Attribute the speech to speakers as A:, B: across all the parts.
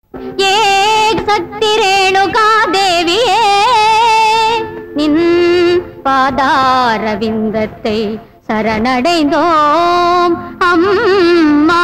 A: ஏ சக்தி ரேணுகா தேவியே நின் பாதாரவிந்தத்தை சரணடைந்தோம் அம்மா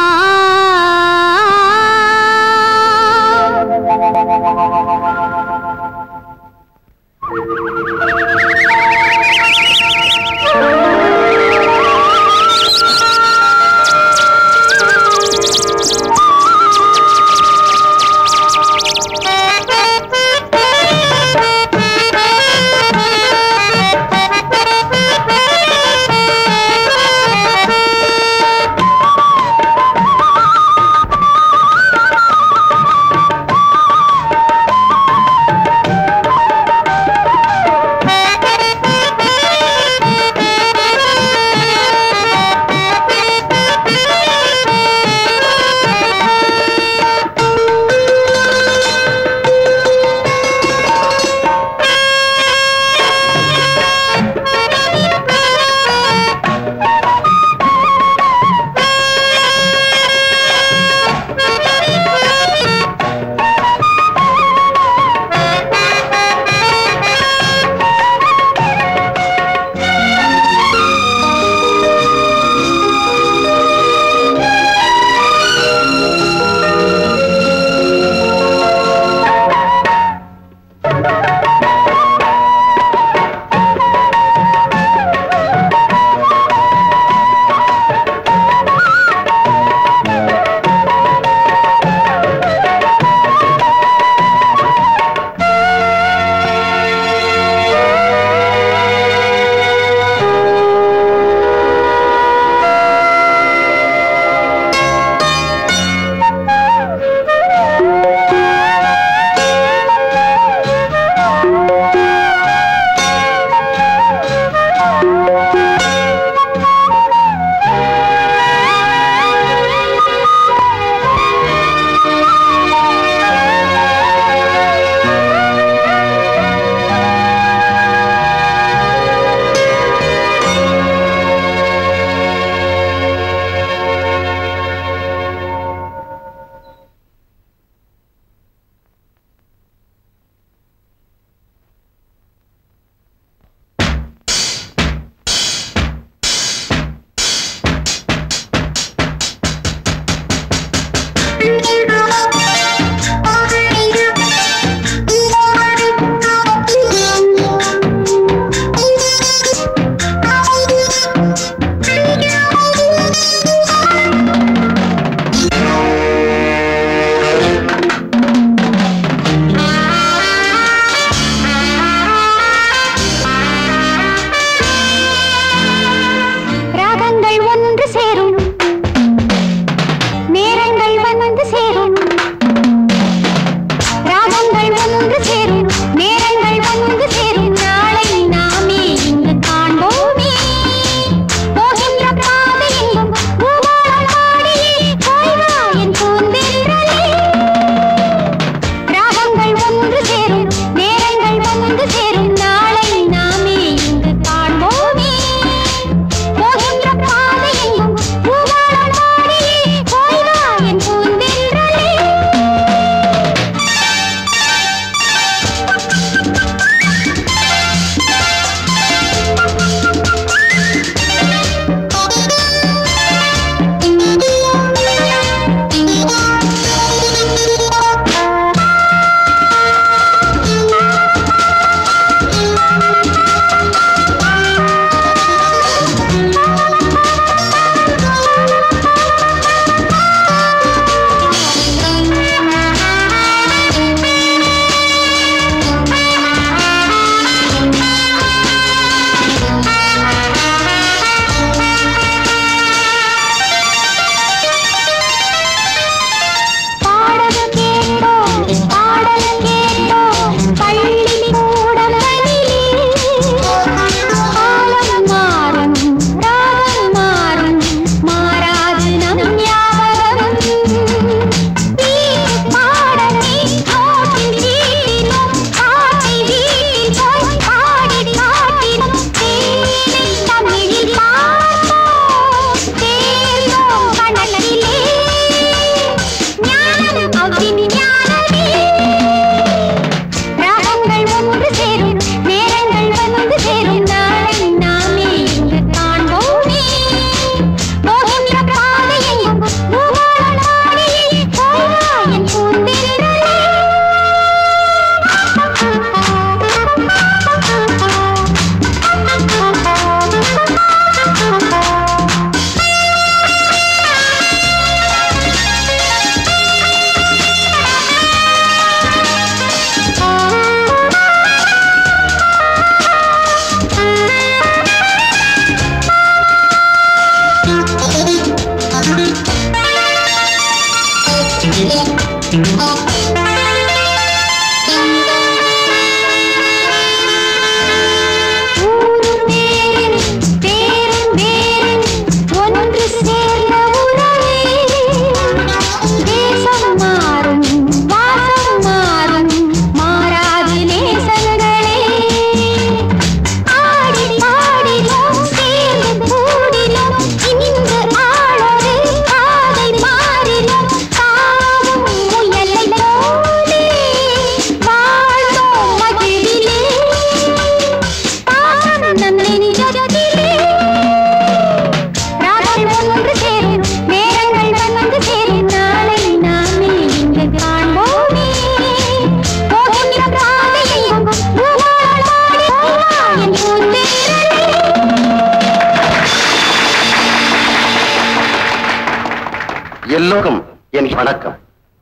B: எல்லோருக்கும் என் வணக்கம்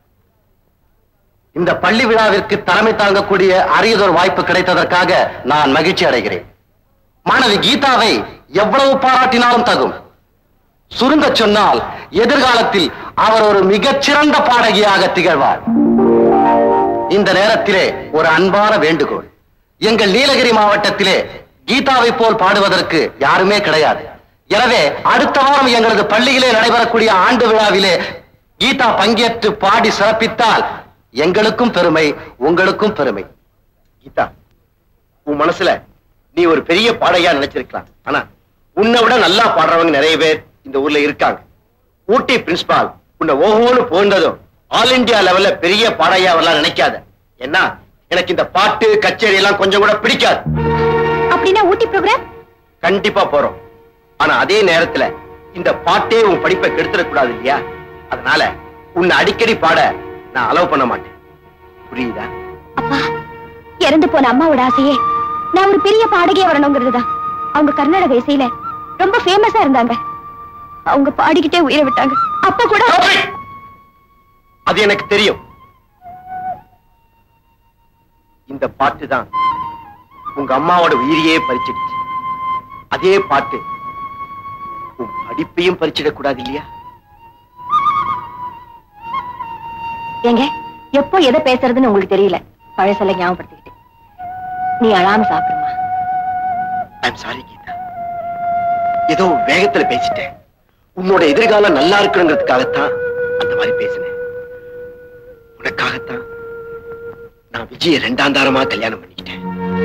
B: இந்த பள்ளி விழாவிற்கு தலைமை தாங்கக்கூடிய அரியதொரு வாய்ப்பு கிடைத்ததற்காக நான் மகிழ்ச்சி அடைகிறேன் மாணவி கீதாவை எவ்வளவு பாராட்டினாலும் தகும் சுருங்க சொன்னால் எதிர்காலத்தில் அவர் ஒரு மிகச்சிறந்த பாடகியாக திகழ்வார் இந்த நேரத்திலே ஒரு அன்பான வேண்டுகோள் எங்கள் நீலகிரி மாவட்டத்திலே கீதாவை போல் பாடுவதற்கு யாருமே கிடையாது எனவே அடுத்த வாரம் எங்களது பள்ளியிலே நடைபெறக்கூடிய ஆண்டு விழாவிலே கீதா பங்கேற்று பாடி சிறப்பித்தால் எங்களுக்கும் பெருமை உங்களுக்கும் பெருமை கீதா உன் மனசுல நீ ஒரு பெரிய பாடகியா நினைச்சிருக்கலாம் ஆனா உன்னை விட நல்லா பாடுறவங்க நிறைய பேர் இந்த ஊர்ல இருக்காங்க ஊட்டி பிரின்சிபால் உன்னை ஓஹோன்னு புகழ்ந்ததும் ஆல் இந்தியா லெவல்ல பெரிய பாடகியா வரலாம் நினைக்காத என்ன எனக்கு இந்த பாட்டு கச்சேரி எல்லாம் கொஞ்சம் கூட பிடிக்காது
A: அப்படின்னா ஊட்டி ப்ரோக்ராம்
B: கண்டிப்பா போறோம் ஆனா அதே நேரத்துல இந்த பாட்டே உன் படிப்பை கெடுத்துடக் கூடாது இல்லையா அதனால உன்னை அடிக்கடி பாட நான் அலோவ் பண்ண மாட்டேன் புரியுதா
A: அப்பா இறந்து போன அம்மாவோட ஆசையே நான் ஒரு பெரிய பாடகியா வரணுங்கிறதுதான் அவங்க கர்நாடக இசையில ரொம்ப ஃபேமஸா இருந்தாங்க அவங்க பாடிக்கிட்டே உயிரை விட்டாங்க அப்ப கூட
B: Stop it! அது எனக்கு தெரியும் இந்த பாட்டு தான் உங்க அம்மாவோட உயிரையே பறிச்சிடுச்சு அதே பாட்டு உன் படிப்பையும் பறிச்சிடக் கூடாது இல்லையா
A: ஏங்க எப்போ எதை பேசுறதுன்னு உங்களுக்கு தெரியல பழசெல்லாம் ஞாபகப்படுத்திக்கிட்டு நீ அழாம சாப்பிடுமா
B: ஐம் சாரி கீதா ஏதோ வேகத்துல பேசிட்டேன் உன்னோட எதிர்காலம் நல்லா இருக்கணுங்கிறதுக்காகத்தான் அந்த மாதிரி பேசினேன் உனக்காகத்தான் நான் விஜய ரெண்டாம் தாரமா கல்யாணம் பண்ணிக்கிட்டேன்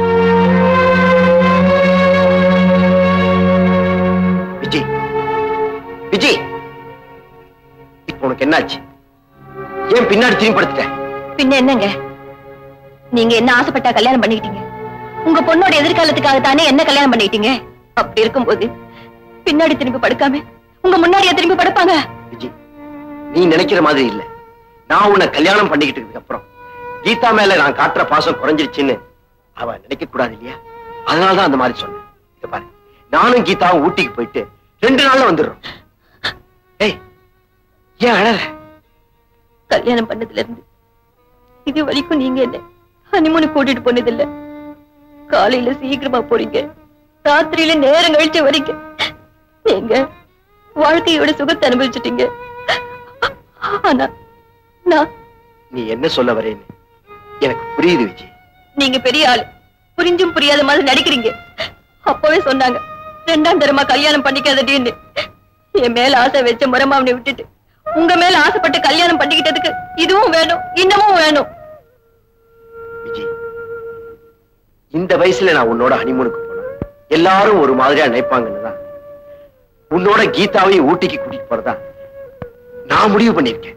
B: விஜய் விஜய் இப்போ உனக்கு என்னாச்சு ஏன் பின்னாடி திரும்பி படுத்துட்டேன்
A: பின்ன என்னங்க நீங்க என்ன ஆசைப்பட்டா கல்யாணம் பண்ணிக்கிட்டீங்க உங்க பொண்ணோட எதிர்காலத்துக்காக தானே என்ன கல்யாணம் பண்ணிக்கிட்டீங்க அப்படி இருக்கும்போது பின்னாடி திரும்பி படுக்காம உங்க முன்னாடியே திரும்பி படுப்பாங்க
B: விஜய் நீ நினைக்கிற மாதிரி இல்ல நான் உன்னை கல்யாணம் பண்ணிக்கிட்டதுக்கு அப்புறம் கீதா மேல நான் காட்டுற பாசம் குறைஞ்சிருச்சுன்னு அவ நினைக்க கூடாது இல்லையா அதனாலதான் அந்த மாதிரி சொன்னேன் இத பாரு நானும் கீதாவும் ஊட்டிக்கு போயிட்டு ரெண்டு நாள்ல வந்துடுறோம் ஏய் ஏன் அழற
A: கல்யாணம் பண்ணதுல இருந்து இது வரைக்கும் நீங்க என்ன ஹனிமூனு கூட்டிட்டு போனது இல்ல காலையில சீக்கிரமா போறீங்க ராத்திரியில நேரம் கழிச்சு வரீங்க நீங்க வாழ்க்கையோட சுகத்தை அனுபவிச்சிட்டீங்க ஆனா நான்
B: நீ என்ன சொல்ல வரேன்னு எனக்கு புரியுது விஜய்
A: நீங்க பெரிய ஆளு புரிஞ்சும் புரியாத மாதிரி நடிக்கிறீங்க அப்பவே சொன்னாங்க ரெண்டாம் தரமா கல்யாணம் பண்ணிக்காதடின்னு என் மேல ஆசை வச்ச முறமாவனை விட்டுட்டு உங்க மேல ஆசைப்பட்டு கல்யாணம் பண்ணிக்கிட்டதுக்கு இதுவும் வேணும் இன்னமும் வேணும்
B: விஜய் இந்த வயசுல நான் உன்னோட ஹனிமூனுக்கு போனேன் எல்லாரும் ஒரு மாதிரியா நினைப்பாங்கன்னு தான் உன்னோட கீதாவையும் ஊட்டிக்கு கூட்டிட்டு போறதா நான் முடிவு பண்ணிருக்கேன்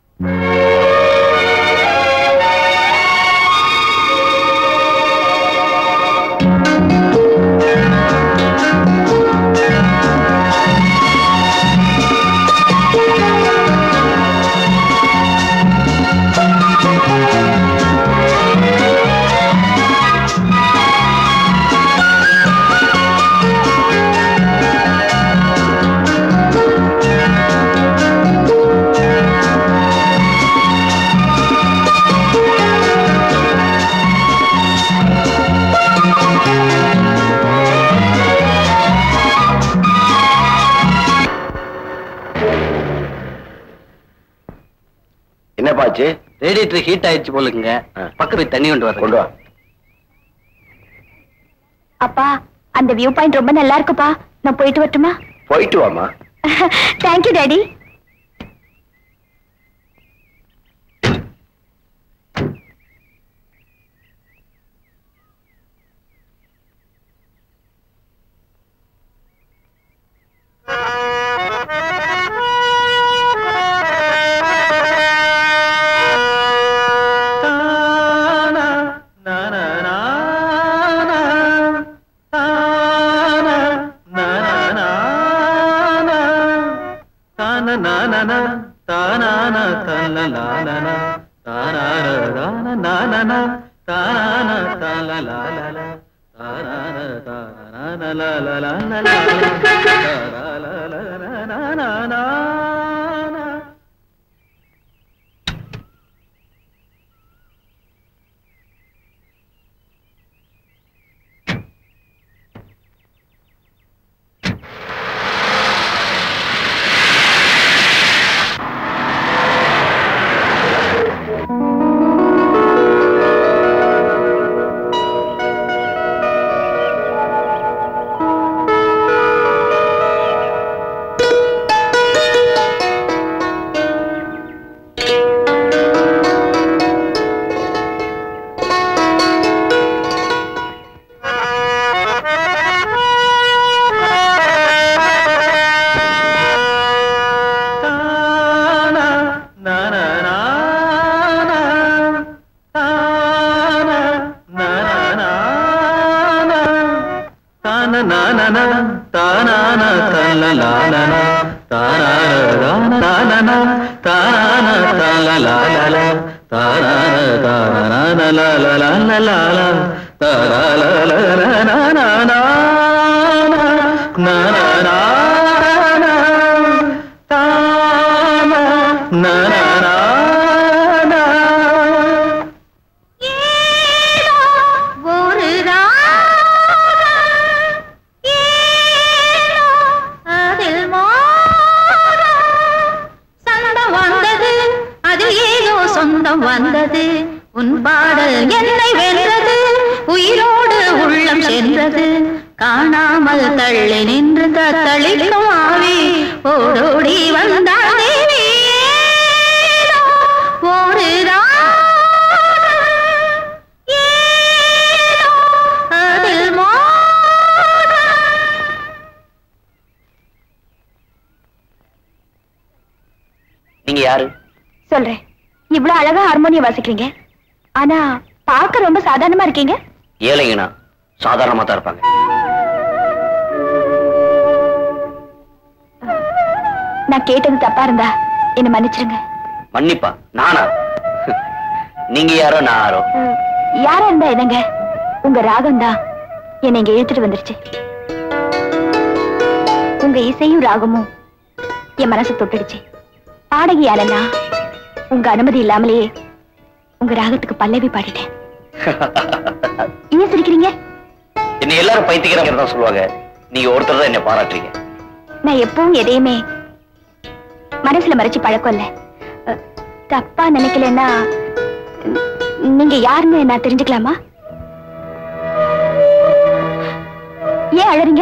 B: என்னப்பாச்சு
C: ரேடியேட்டர் ஹீட் ஆயிடுச்சு போலுங்க
B: ஆ.
C: பக்கத்து போய் தண்ணி கொண்டு வர
B: கொண்டு வா
A: அப்பா அந்த வியூ பாயிண்ட் ரொம்ப நல்லா இருக்குப்பா நான் போயிட்டு வரட்டுமா
B: போயிட்டு வாமா
A: தேங்க்யூ டாடி
C: லா லா லா தாரார தானா தானா தானா லா லா லா தாரார தானா லா லா லா லா லா லா தாரா லா லா லா நா நா நா நா நா நா நா தானா நா நா நா நா
D: ஒரு அதில் சந்தம் வந்தது அது ஏதோ சொந்தம் வந்தது உன் பாடல் என்னை வென்றது உயிரோடு உள்ளம் சென்றது காணாமல் தள்ளி நின்று தத்தளிக்கும் ஆவி ஓடோடி வந்தாள் தேவி ஏதோ ஒரு ஏதோ அதில்
C: நீங்க யாரு
A: சொல்றேன் இவ்வளவு அழகா ஹார்மோனியம் வாசிக்கிறீங்க ஆனா பார்க்க ரொம்ப சாதாரணமா இருக்கீங்க
C: ஏழைங்கண்ணா சாதாரணமா தான் இருப்பாங்க
A: நான் கேட்டது தப்பா இருந்தா என்ன மன்னிச்சிருங்க
C: மன்னிப்பா நானா நீங்க யாரோ நான் யாரோ
A: அஹ், யாரா இருந்தா என்னங்க உங்க ராகம் தான் என்னை இங்க இழுத்துட்டு வந்துருச்சு உங்க இசையும் ராகமும் என் மனசு தொட்டுடுச்சு பாடகி யாரன்னா உங்க அனுமதி இல்லாமலேயே உங்க ராகத்துக்கு பல்லவி பாடிட்டேன் ஏன் சிரிக்கிறீங்க
C: என்ன எல்லாரும் பைத்தியக்கிறவங்க தான் சொல்லுவாங்க நீங்க ஒருத்தர் தான் என்ன பாராட்டுறீங்க
A: நான் எப்பவும் எதையுமே மனசுல மறைச்சு பழக்கம் இல்ல அஹ், தப்பா நினைக்கலன்னா ந- நீங்க யாருன்னு நான் தெரிஞ்சுக்கலாமா ஏன் அழறீங்க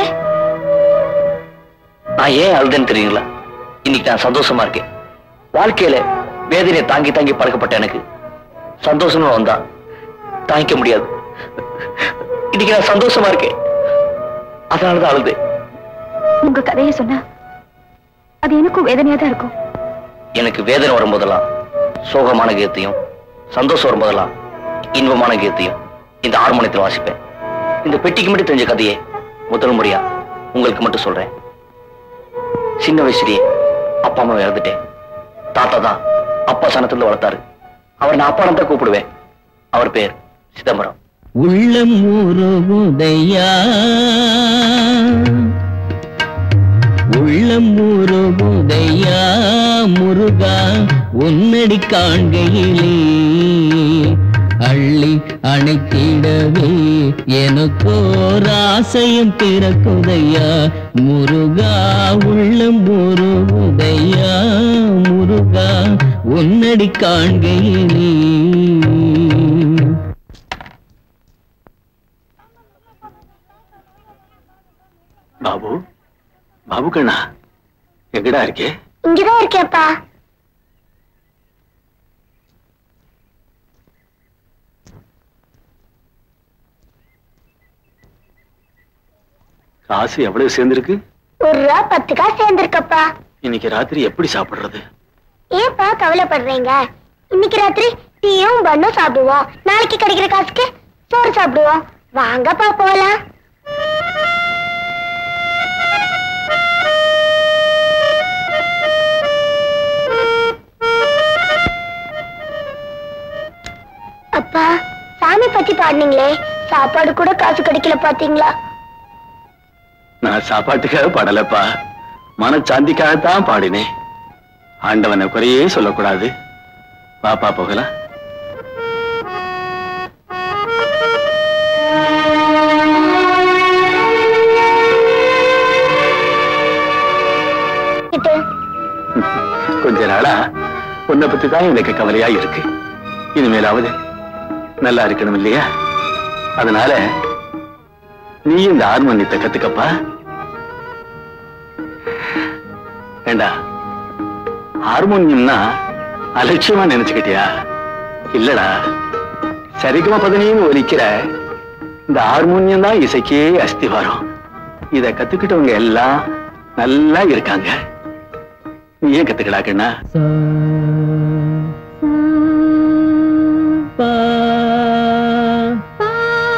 C: நான் ஏன் அழுதுன்னு தெரியுங்களா இன்னைக்கு நான் சந்தோஷமா இருக்கேன் வாழ்க்கையில வேதனையை தாங்கி தாங்கி பழக்கப்பட்ட எனக்கு சந்தோஷமா வந்தா தாங்கிக்க முடியாது இன்னைக்கு நான் சந்தோஷமா இருக்கேன் அதனாலதான் அழுது
A: உங்க கதையை சொன்னா அது எனக்கும் வேதனையா தான் இருக்கும்
C: எனக்கு வேதனை வரும்போதெல்லாம் சோகமான கீதத்தையும் சந்தோஷம் வரும்போதெல்லாம் இன்பமான கீதத்தையும் இந்த ஹார்மோனியத்தில் வாசிப்பேன் இந்த பெட்டிக்கு மட்டும் தெரிஞ்ச கதையை முதல் முறையா உங்களுக்கு மட்டும் சொல்றேன் சின்ன வயசுலயே அப்பா அம்மா இறந்துட்டேன் தாத்தா தான் அப்பா சனத்துல வளர்த்தாரு அவர் நான் அப்பா தான் கூப்பிடுவேன் அவர் பேர் சிதம்பரம்
E: உள்ளம் ஊருகுதையா உள்ளம் ஊருகுதையா முருகா உன்னடி காண்கையிலே அள்ளி அணைத்திடவே எனக்கோர் ஆசையும் பிறக்குதையா முருகா உள்ளம் ஊருகுதையா முருகா உன்னடி காண்கையிலே
C: பாபு பாபு கண்ணா எங்கடா இருக்கே
A: இங்கதான் இருக்கேப்பா
C: காசு எவ்வளவு சேர்ந்திருக்கு
A: ஒரு ரூபா பத்து காசு சேர்ந்திருக்கப்பா
C: இன்னைக்கு ராத்திரி எப்படி சாப்பிடுறது
A: ஏன்பா கவலைப்படுறீங்க இன்னைக்கு ராத்திரி டீயும் பண்ணும் சாப்பிடுவோம் நாளைக்கு கிடைக்கிற காசுக்கு சோறு சாப்பிடுவோம் வாங்கப்பா போலாம் அப்பா சாமி பத்தி பாடுனீங்களே சாப்பாடு கூட காசு கிடைக்கல பாத்தீங்களா
C: நான் சாப்பாட்டுக்காக பாடலப்பா மனச்சாந்திக்காகத்தான் பாடினேன் ஆண்டவனை குறையே சொல்லக்கூடாது பாப்பா போகலாம் கொஞ்ச நாளா உன்னை பத்தி தான் எனக்கு கவலையா இருக்கு இனிமேலாவது நல்லா இருக்கணும் இல்லையா அதனால நீ இந்த ஹார்மோனியத்தை கத்துக்கப்பா ஏண்டா ஹார்மோனியம்னா அலட்சியமா நினைச்சுக்கிட்டியா இல்லடா சரிகமா பதனியும் ஒலிக்கிற இந்த ஹார்மோனியம் தான் இசைக்கே அஸ்திவாரம் இத கத்துக்கிட்டவங்க எல்லாம் நல்லா இருக்காங்க நீ ஏன் கத்துக்கடா கண்ணா
E: பா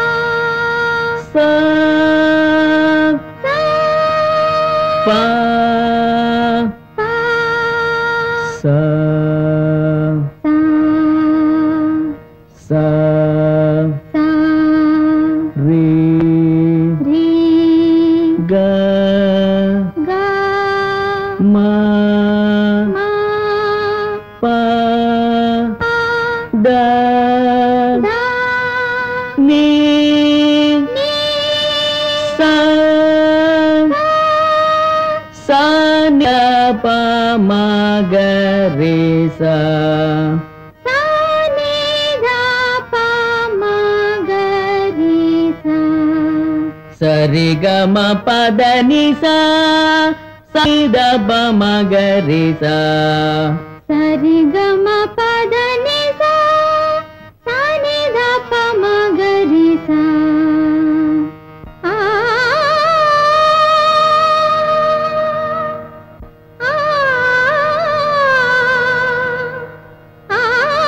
E: சா பா சா
D: சா
E: ரீ
D: ரீ
E: க
D: கா
E: மா
D: மா
E: பா
D: பா
E: த
D: தா
E: நீ
D: நீ
E: சா சா ந ப ம க ரே சா
D: சா நீ தா பா ம க ரீ சா
E: சரி க ம பத நி சா சரி த ப ம க ரே சா
D: சரி க ம பத நி சா சா நீ தா ப ம க ரீ சா ஆ ஆ ஆ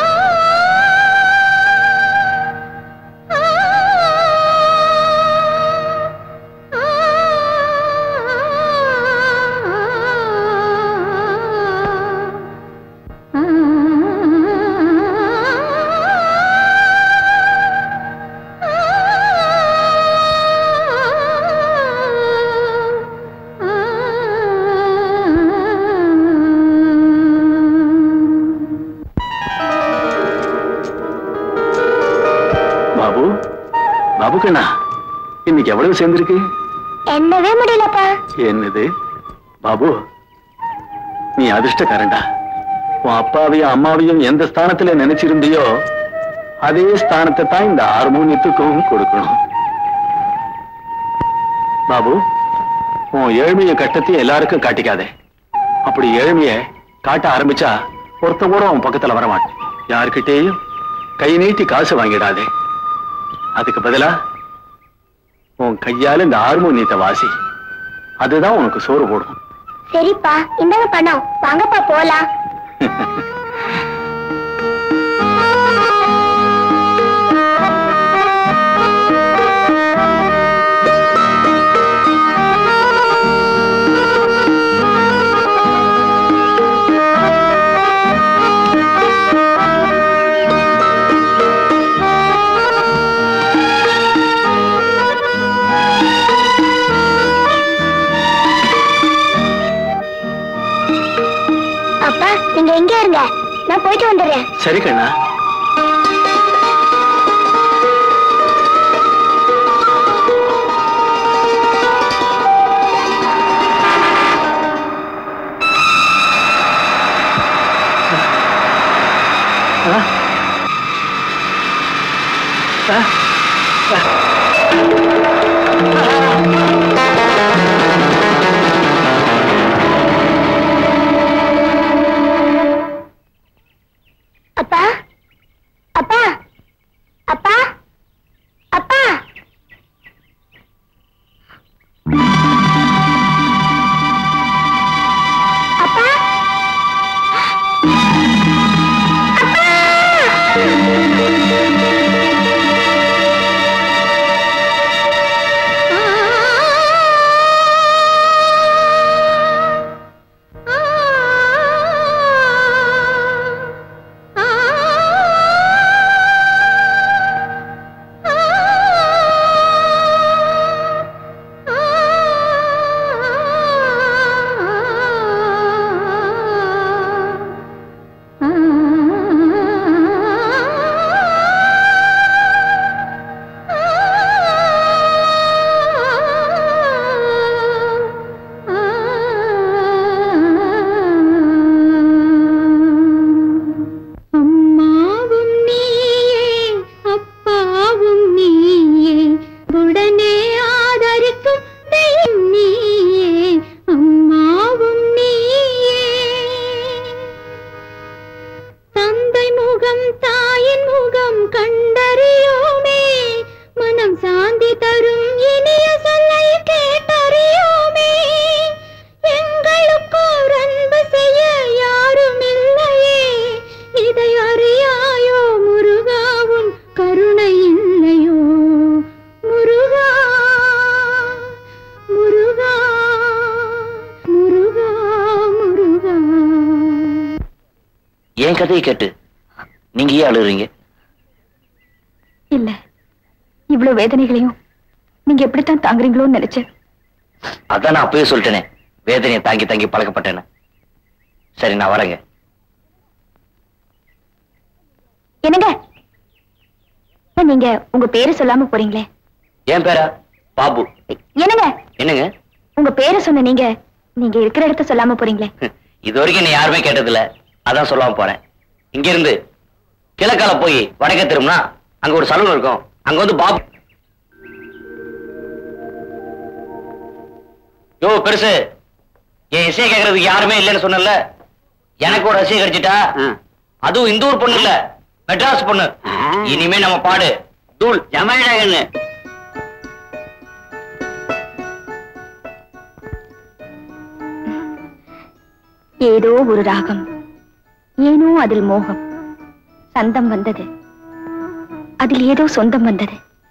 F: பாபு பாபு கண்ணா இன்னைக்கு எவ்வளவு சேர்ந்திருக்கு
D: என்னவே முடியலப்பா
F: என்னது பாபு நீ அதிர்ஷ்டக்காரன்டா உன் அப்பாவையும் அம்மாவையும் எந்த ஸ்தானத்துல நினைச்சிருந்தியோ அதே ஸ்தானத்தை தான் இந்த ஹார்மோனியத்துக்கும் கொடுக்கணும் பாபு உன் ஏழ்மைய கட்டத்தையும் எல்லாருக்கும் காட்டிக்காதே அப்படி ஏழ்மைய காட்ட ஆரம்பிச்சா ஒருத்த கூட உன் பக்கத்துல வரமாட்டேன் யாருக்கிட்டேயும் கை நீட்டி காசு வாங்கிடாதே அதுக்கு பதிலா உன் கையால இந்த ஹார்மோனியத்தை வாசி அதுதான் உனக்கு சோறு போடும்
D: சரிப்பா இந்தாங்க பணம் வாங்கப்பா போலாம் அப்பா நீங்க எங்க இருங்க நான் போயிட்டு வந்துடுறேன்
F: சரி கண்ணா
D: அப்பா அப்பா அப்பா அப்பா அப்பா அம்மாவும் நீயே அப்பாவும் நீயே உடனே ஆதரிக்கும் தெய்வம் நீயே அம்மாவும் நீயே தந்தை முகம் தாயின் முகம் கண்டறியோமே மனம் சாந்தி தரும் இனிய சொல்லை கேட்டறியோமே எங்களுக்கோர் அன்பு செய்ய யாரும் இல்லையே இதை அறியாயோ முருகாவும் கருணை இல்லையோ முருகா முருகா முருகா முருகா
C: என் கதையை கேட்டு நீங்க ஏன் அழுறீங்க
A: இல்ல இவ்வளவு வேதனைகளையும் நீங்க எப்படித்தான் தாங்குறீங்களோன்னு நினைச்சேன்
C: அதான் நான் அப்பவே சொல்லிட்டேனே வேதனையை தாங்கி தாங்கி பழக்கப்பட்டேன்னு சரி நான் வரேங்க
A: என்னங்க ஏன் நீங்க உங்க பேரு சொல்லாம போறீங்களே
C: என் பேரா பாபு
A: என்னங்க
C: என்னங்க
A: உங்க பேரை சொன்ன நீங்க நீங்க இருக்கிற இடத்த சொல்லாம போறீங்களே
C: இது வரைக்கும் என்ன யாருமே கேட்டதில்ல அதான் சொல்லாம போறேன் இங்க இருந்து கிழக்கால போய் வடக்க திரும்பினா அங்க ஒரு சலூன் இருக்கும் அங்க வந்து பாபு யோ பெருசு என் இசையை கேட்கறதுக்கு யாருமே இல்லைன்னு சொன்னல எனக்கு ஒரு ரசிகை கிடைச்சிட்டா அதுவும் இந்த ஊர் பொண்ணு இல்ல மெட்ராஸ் பொண்ணு இனிமே நம்ம பாடு தூள் ஜமையடகன்னு
A: ஏதோ ஒரு ராகம் ஏனோ அதில் மோகம் சந்தம் வந்தது அதில் ஏதோ சொந்தம் வந்தது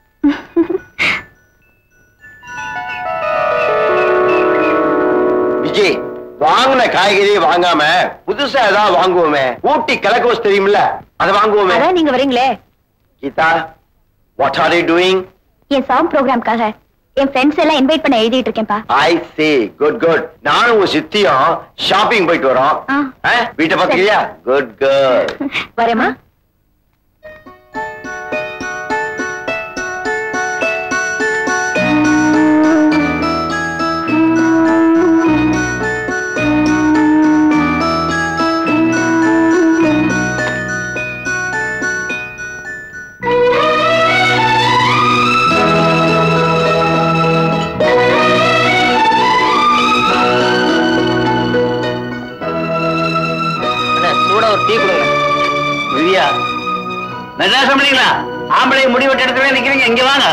B: விஜய் வாங்கின காய்கறியை வாங்காம புதுசா ஏதாவது வாங்குவோமே ஊட்டி கிழக்கோஸ் தெரியுமில்ல அதை வாங்குவோமே
A: அதான் நீங்க வரீங்களே
B: Geetha what are you doing
A: என் சாங் ப்ரோக்ராம்காக என் ஃப்ரெண்ட்ஸ் எல்லாம் இன்வைட் பண்ண எழுதிட்டு இருக்கேன்ப்பா
B: ஐ see குட் குட் நானும் உங்க சித்தியும் ஷாப்பிங் போயிட்டு வரோம்
A: ஆ.
B: ஆ, வீட்டை பாத்துக்கிறியா குட் கேர்ள்
A: வரேம்மா
C: சூட ஒரு டீ கொடுங்க விதியா மெட்ராஸ் கம்பெனிங்களா ஆம்பளை முடி வெட்ட இடத்துல நிக்கிறீங்க இங்க வாங்க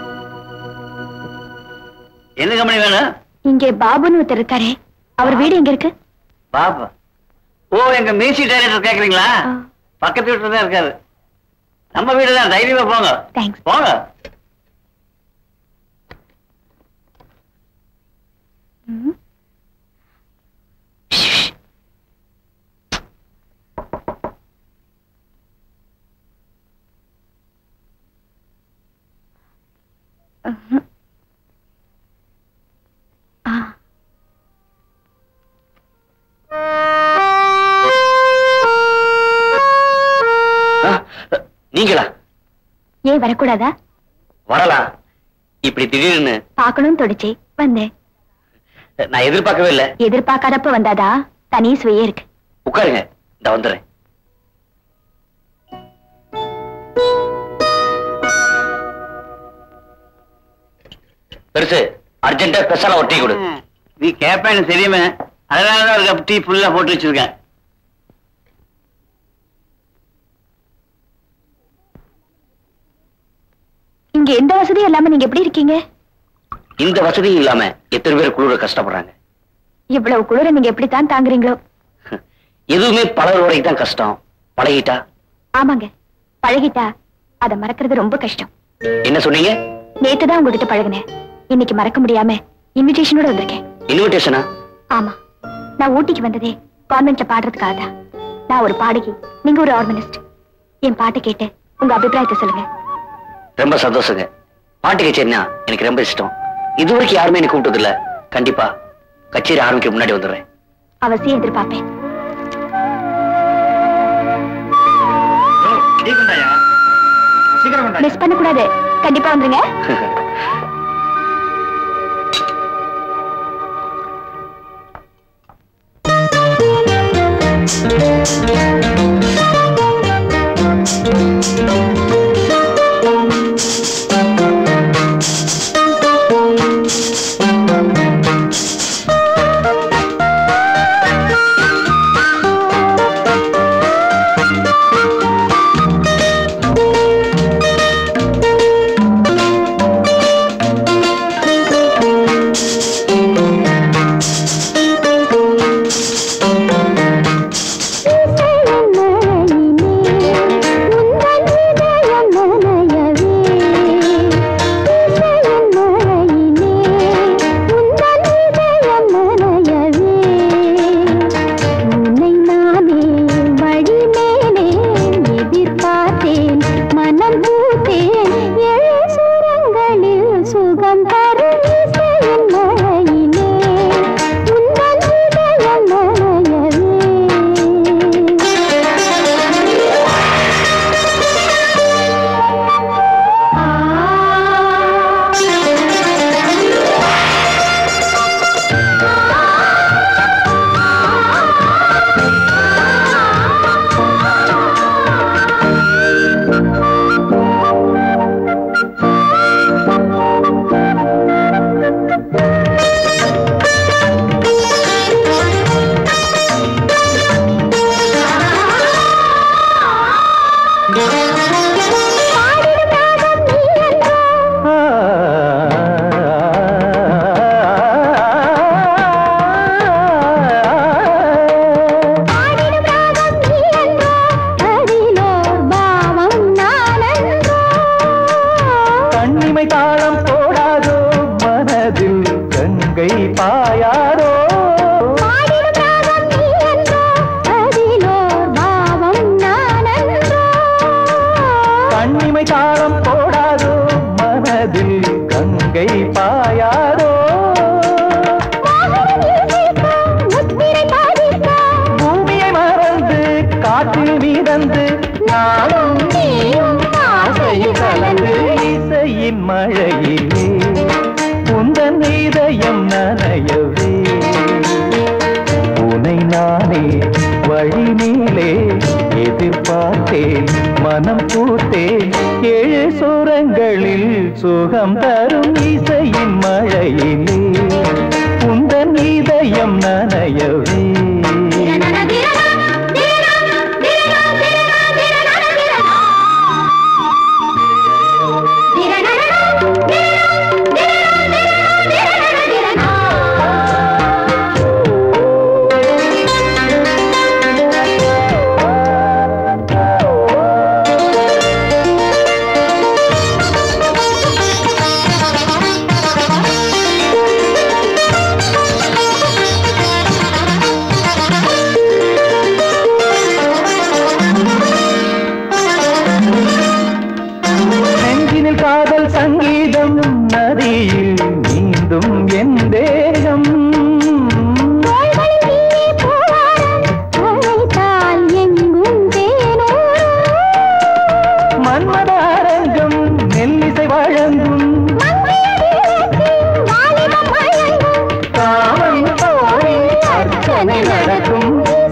C: என்ன கம்பெனி வேணும்
A: இங்கே பாபுன்னு ஒருத்தர் இருக்காரே அவர் வீடு எங்க இருக்கு
C: பாப்பா ஓ எங்க மியூசிக் டைரக்டர் கேக்குறீங்களா
A: ஆ.
C: பக்கத்து வீட்டுல தான் இருக்காரு நம்ம வீடு தான் தைரியமா போங்க
A: தேங்க்ஸ்
C: போங்க
A: ஆ
C: ஆ, நீங்களா
A: ஏன் வரக்கூடாதா
C: வரலாம் இப்படி திடீர்னு
A: பார்க்கணும்னு தொடிச்சு வந்தேன்
C: நான் எதிர்பார்க்கவே இல்ல
A: எதிர்பார்க்காதப்ப வந்தாதா தனி சுவையே இருக்கு
C: உட்காருங்க இந்த வந்துடுறேன் பெருசு அர்ஜென்ட்டா ஸ்பெஷலா ஒரு டீ கொடு
G: நீ கேப்பேன்னு தெரியுமே அதனாலதான் ஒரு கப் டீ ஃபுல்லா போட்டு வச்சிருக்கேன்
A: இங்க எந்த வசதியும் இல்லாம நீங்க எப்படி இருக்கீங்க
C: இந்த வசதியும் இல்லாம எத்தனை பேர் குளிர கஷ்டப்படுறாங்க
A: இவ்வளவு குளிர நீங்க எப்படித்தான் தாங்குறீங்களோ
C: எதுவுமே பழகுற வரைக்கும் தான் கஷ்டம் பழகிட்டா
A: ஆமாங்க பழகிட்டா அத மறக்கிறது ரொம்ப கஷ்டம்
C: என்ன சொன்னீங்க
A: நேத்து தான் உங்ககிட்ட பழகுனேன் இன்னைக்கு மறக்க முடியாம இன்விடேஷனோட வந்திருக்கேன்
C: இன்விடேஷனா
A: ஆமா நான் ஊட்டிக்கு வந்ததே கான்வென்ட்ல பாடுறதுக்காக தான் நான் ஒரு பாடகி நீங்க ஒரு ஆர்கனிஸ்ட் என் பாட்டை கேட்டு உங்க அபிப்பிராயத்தை சொல்லுங்க
C: ரொம்ப சந்தோஷங்க பாட்டு கச்சேரினா எனக்கு ரொம்ப இஷ்டம் இதுவரைக்கும் யாருமே எனக்கு கூப்பிட்டது இல்ல கண்டிப்பா கச்சேரி ஆரம்பிக்க முன்னாடி வந்துடுறேன்
A: அவசியம் எதிர்பார்ப்பேன் மிஸ் பண்ண கூடாது கண்டிப்பா வந்துருங்க
D: இசை
H: வீணை தாளம் போடாதோ மனதில் கங்கை பாயாதோ பூமியை மறந்து காற்றில் மிதந்து நானும் நீயும் ஆசையில் கலந்து இசையின் மழையிலே உந்தன் இதயம் நனையவே உனை நானே வழி மேலே எதிர்பார்த்தேன் மனம் பூத்தேன் ஏழு சுரங்களில் சுகம் தரும் இசையின் மழையிலே உந்தன் இதயம் நனையவே நெஞ்சினில் காதல் சங்கீதம் நதியில் நீந்தும் என் தேகம் மன்மத அரங்கம் மெல்லிசை வழங்கும் காமன் தோழி அர்ச்சனை நடக்கும்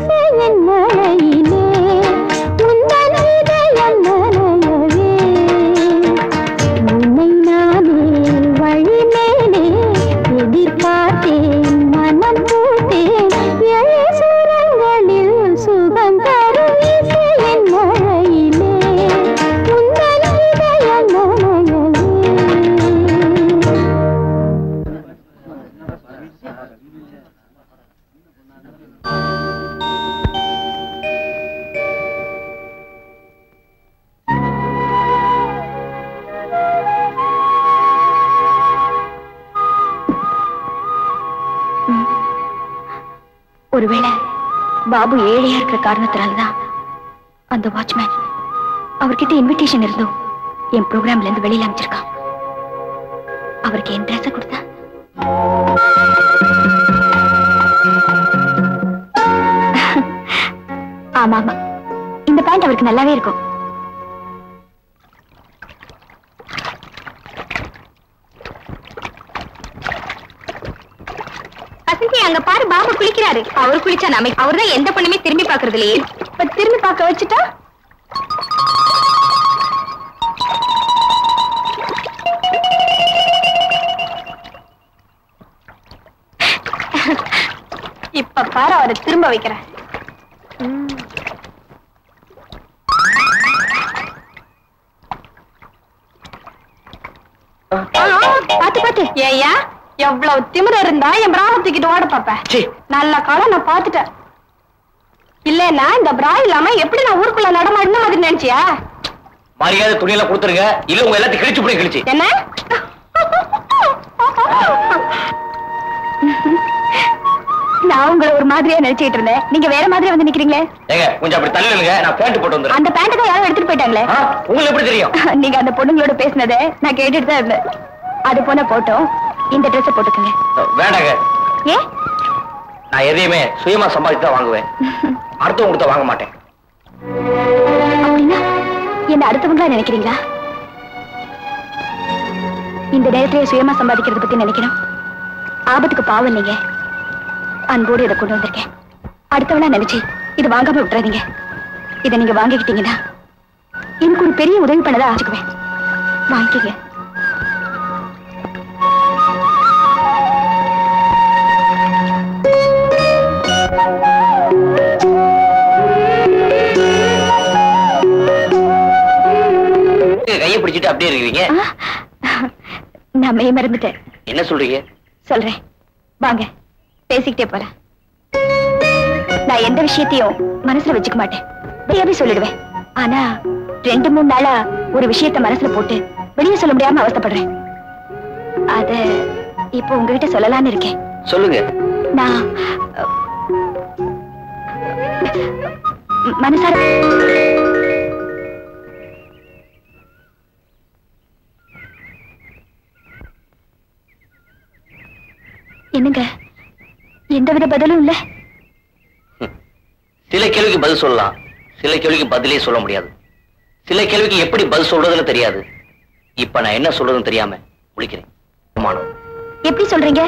D: எதிர்பார்த்தேன் மனம் பூத்தேன் ஏழு சுரங்களில் சுகம் தரும் இசையின் மழையிலே உந்தன் இதயம் நனையவே
A: ஒருவேளை பாபு ஏழையா இருக்கிற காரணத்தினாலதான் அந்த வாட்ச்மேன் அவர்கிட்ட இன்விடேஷன் இருந்தும் என் ப்ரோக்ராம்ல இருந்து வெளியில அமைச்சிருக்கான் அவருக்கு என் ட்ரெஸ் கொடுத்தா ஆமா ஆமா இந்த பேண்ட் அவருக்கு நல்லாவே இருக்கும் வசந்தி அங்க பாரு பாபு குளிக்கிறாரு அவர் குளிச்சா நாம அவர்தான் எந்த பொண்ணுமே திரும்பி பாக்குறது இல்லையே இப்ப திரும்பி பார்க்க வச்சுட்டா இப்ப பாரு அவரை திரும்ப வைக்கிறேன் பாத்து பாத்து ஏயா எவ்வளவு திமிர இருந்தா என் பிராண தூக்கிட்டு ஓட பாப்ப நல்ல காலம் நான் பாத்துட்டேன் இல்லன்னா இந்த பிரா இல்லாம எப்படி நான் ஊருக்குள்ள நடமாடின மாதிரி நினைச்சியா
C: மரியாதை துணியெல்லாம் கொடுத்துருங்க இல்ல உங்க எல்லாத்தையும் கிழிச்சு போய் கிழிச்சு
A: என்ன நான் உங்களை ஒரு மாதிரியா நினைச்சிட்டு இருந்தேன் நீங்க வேற மாதிரி வந்து நிக்கிறீங்களே
C: ஏங்க கொஞ்சம் அப்படி தள்ளுங்க நான் பேண்ட் போட்டு வந்துடுறேன்
A: அந்த பேண்ட் தான் யாரும் எடுத்துட்டு போயிட்டாங்களே
C: ஆ, உங்களுக்கு எப்படி தெரியும்
A: நீங்க அந்த பொண்ணுங்களோட பேசினதை நான் கேட்டுட்டு தான் இருந்தேன் அது போன போட்டோம் இந்த ட்ரெஸ் போட்டுக்கங்க
C: வேண்டாங்க
A: ஏ
C: நான் எதையுமே சுயமா சம்பாதிச்சு தான் வாங்குவேன் அடுத்தவங்க கொடுத்தா வாங்க மாட்டேன்
A: அப்படின்னா என்ன அடுத்தவங்களா நினைக்கிறீங்களா இந்த நேரத்திலேயே சுயமா சம்பாதிக்கிறத பத்தி நினைக்கணும் ஆபத்துக்கு பாவம் இல்லைங்க அன்போடு இதை கொண்டு வந்திருக்கேன் அடுத்தவனா நினைச்சு இது வாங்காம விட்டுறாதீங்க இதை நீங்க வாங்கிக்கிட்டீங்கன்னா எனக்கு ஒரு பெரிய உதவி பண்ணதா ஆச்சுக்குவேன் வாங்கிக்கங்க
C: கையை பிடிச்சிட்டு அப்படியே இருக்கிறீங்க
A: நான் மெய் மறந்துட்டேன்
C: என்ன சொல்றீங்க
A: சொல்றேன் வாங்க பேசிக்கிட்டே போறேன் நான் எந்த விஷயத்தையும் மனசுல வச்சுக்க மாட்டேன் வெளியாவே சொல்லிடுவேன் ஆனா ரெண்டு மூணு நாளா ஒரு விஷயத்த மனசுல போட்டு வெளியே சொல்ல முடியாம அவஸ்தைப்படுறேன் அத இப்போ உங்ககிட்ட சொல்லலாம்னு இருக்கேன்
C: சொல்லுங்க
A: நான் அஹ், மனசார என்னங்க எந்தவித பதிலும் இல்ல
C: சில கேள்விக்கு பதில் சொல்லலாம் சில கேள்விக்கு பதிலே சொல்ல முடியாது சில கேள்விக்கு எப்படி பதில் சொல்றதுன்னு தெரியாது இப்ப நான் என்ன சொல்றதுன்னு தெரியாம முடிக்கிறேன் அவமானம்.
A: எப்படி சொல்றீங்க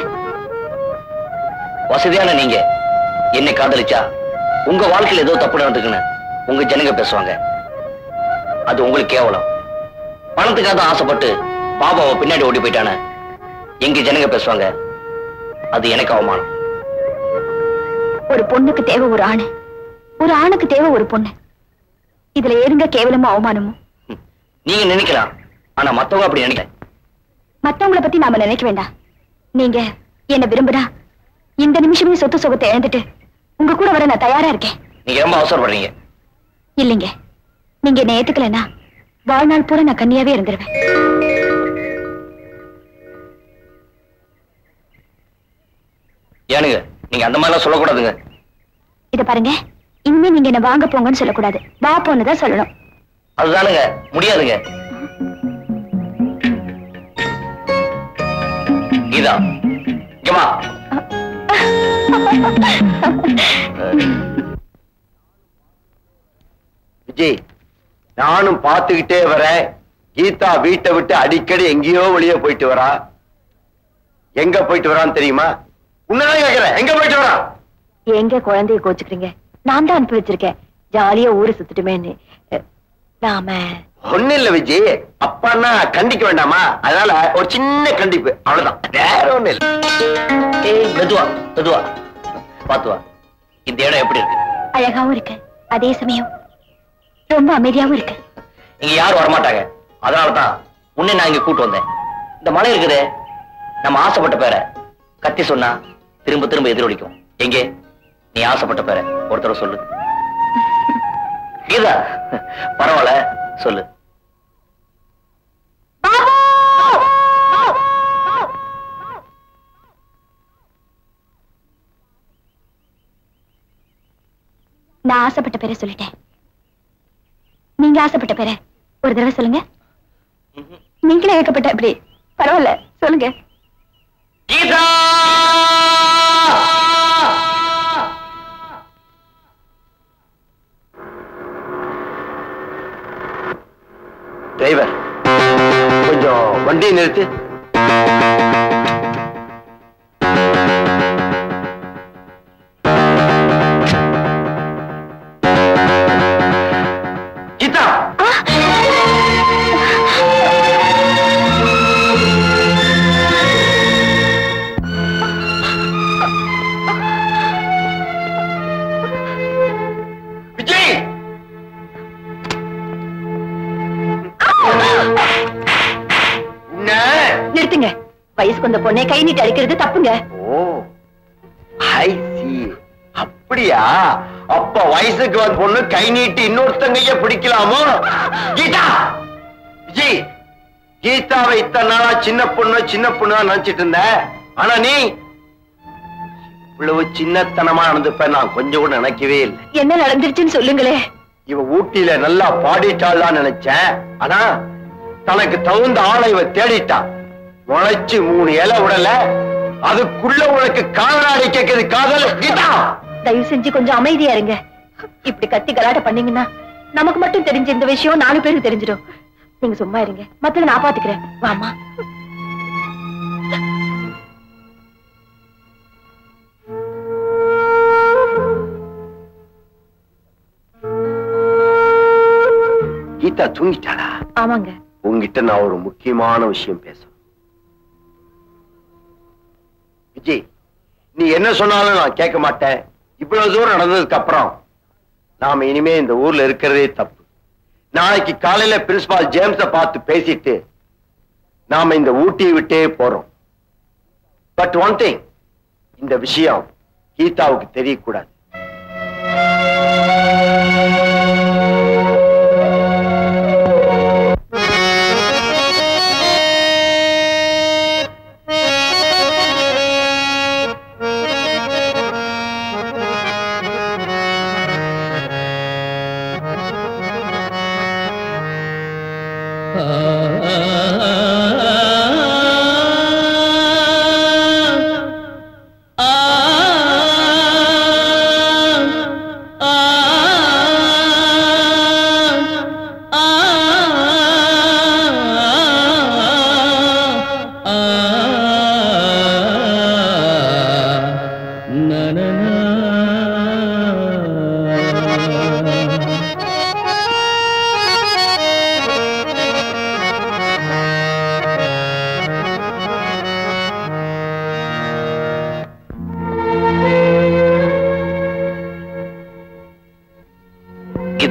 C: வசதியான நீங்க என்னை காதலிச்சா உங்க வாழ்க்கையில ஏதோ தப்பு நடந்துக்குன்னு உங்க ஜனங்க பேசுவாங்க அது உங்களுக்கு கேவலம் பணத்துக்காக தான் ஆசைப்பட்டு பாபாவை பின்னாடி ஓடி போயிட்டானே எங்க ஜனங்க பேசுவாங்க அது எனக்கு அவமானம்
A: ஒரு பொண்ணுக்கு தேவை ஒரு ஆணு ஒரு ஆணுக்கு தேவை ஒரு பொண்ணு இதுல ஏதுங்க கேவலமும் அவமானமும்
C: ம். நீங்க நினைக்கலாம் ஆனா மத்தவங்க அப்படி நினைக்கல
A: மத்தவங்கள பத்தி நாம நினைக்க வேண்டாம் நீங்க என்ன விரும்புனா இந்த நிமிஷமே சொத்து சுகத்தை இழந்துட்டு உங்க கூட வர நான் தயாரா இருக்கேன்
C: நீங்க ரொம்ப அவசரப்படுறீங்க
A: இல்லைங்க நீங்க என்ன ஏத்துக்கலைன்னா வாழ்நாள் பூரா நான் கன்னியாவே இருந்துருவேன்
C: ஏனுங்க நீங்க அந்த மாதிரிலாம் சொல்லக்கூடாதுங்க
A: இத பாருங்க இனிமே நீங்க என்ன வாங்க போங்கன்னு சொல்லக்கூடாது வா போன்னு தான் சொல்லணும்
C: அதுதானுங்க முடியாதுங்க கீதா இங்க வா
B: விஜய் நானும் பார்த்துக்கிட்டே வரேன் கீதா வீட்டை விட்டு அடிக்கடி எங்கேயோ வெளியே போயிட்டு வரா எங்க போயிட்டு வரான்னு தெரியுமா உன்னதான் கேக்குறேன் எங்க போயிட்டு வரா
A: எங்க குழந்தைய கோச்சுக்கிறீங்க நான் தான் அனுப்பி வச்சிருக்கேன் ஜாலியா ஊரை சுத்துட்டுமேன்னு அஹ், நாம
B: ஒண்ணு இல்ல விஜய் அப்பான்னா கண்டிக்க வேண்டாமா அதனால ஒரு சின்ன கண்டிப்பு அவ்வளவுதான் வேற ஒண்ணு இல்ல
C: ஏய் மெதுவா மெதுவா பாத்து வா இந்த இடம் எப்படி இருக்கு
A: அழகாவும் இருக்கு அதே சமயம் ரொம்ப அமைதியாவும் இருக்கு
C: இங்க யாரும் வரமாட்டாங்க அதனாலதான் உன்னை நான் இங்க கூட்டு வந்தேன் இந்த மலை இருக்குதே நம்ம ஆசைப்பட்ட பேரை கத்தி சொன்னா திரும்ப திரும்ப எதிரொலிக்கும் எங்கே நீ ஆசைப்பட்ட பேரை ஒரு தடவை சொல்லு கீதா பரவாயில்ல சொல்லு
A: நான் ஆசைப்பட்ட பேரை சொல்லிட்டேன் நீங்க ஆசைப்பட்ட பேரை ஒரு தடவை சொல்லுங்க நீங்களே இழக்கப்பட்ட அப்படி பரவாயில்ல சொல்லுங்க
C: கீதா
B: டிரைவர் கொஞ்சம் வண்டியை நிறுத்து கீதா விஜய் உன்னை
A: நிறுத்துங்க வயசுக்கு வந்த பொண்ணை கை நீட்டி அடிக்கிறது தப்புங்க
B: ஓ ஐ சி அப்படியா அப்ப வயசுக்கு வந்த பொண்ணு கை நீட்டி இன்னொருத்தங்கைய பிடிக்கலாமோ கீதா விஜய் கீதாவை இத்தனை நாளா சின்ன பொண்ணு சின்ன பொண்ணு நினைச்சிட்டு இருந்த ஆனா நீ இவ்வளவு சின்னத்தனமா நடந்துப்ப நான் கொஞ்சம் கூட நினைக்கவே இல்லை
A: என்ன நடந்துருச்சுன்னு சொல்லுங்களே
B: இவ ஊட்டியில நல்லா பாடிட்டாள்தான் நினைச்சேன் ஆனா தனக்கு தகுந்த ஆளை இவ தேடிட்டா முளைச்சு மூணு இலை விடல அதுக்குள்ள உனக்கு காதலாடி கேக்குது காதல் கீதா
A: தயவு செஞ்சு கொஞ்சம் அமைதியா இருங்க இப்படி கத்தி கலாட்ட பண்ணீங்கன்னா நமக்கு மட்டும் தெரிஞ்ச இந்த விஷயம் நாலு பேருக்கு தெரிஞ்சிடும் நீங்க சும்மா இருங்க மத்தத நான் பாத்துக்கிறேன் வாமா
B: கீதா தூங்கிட்டாளா
A: ஆமாங்க
B: உங்ககிட்ட நான் ஒரு முக்கியமான விஷயம் பேசணும் விஜய் நீ என்ன சொன்னாலும் நான் கேட்க மாட்டேன் இவ்வளவு தூரம் நடந்ததுக்கு அப்புறம் நாம இனிமே இந்த ஊர்ல இருக்கிறதே தப்பு நாளைக்கு காலையில பிரின்சிபால் ஜேம்ஸ பார்த்து பேசிட்டு நாம இந்த ஊட்டியை விட்டே போறோம் பட் ஒன் திங் இந்த விஷயம் கீதாவுக்கு தெரியக்கூடாது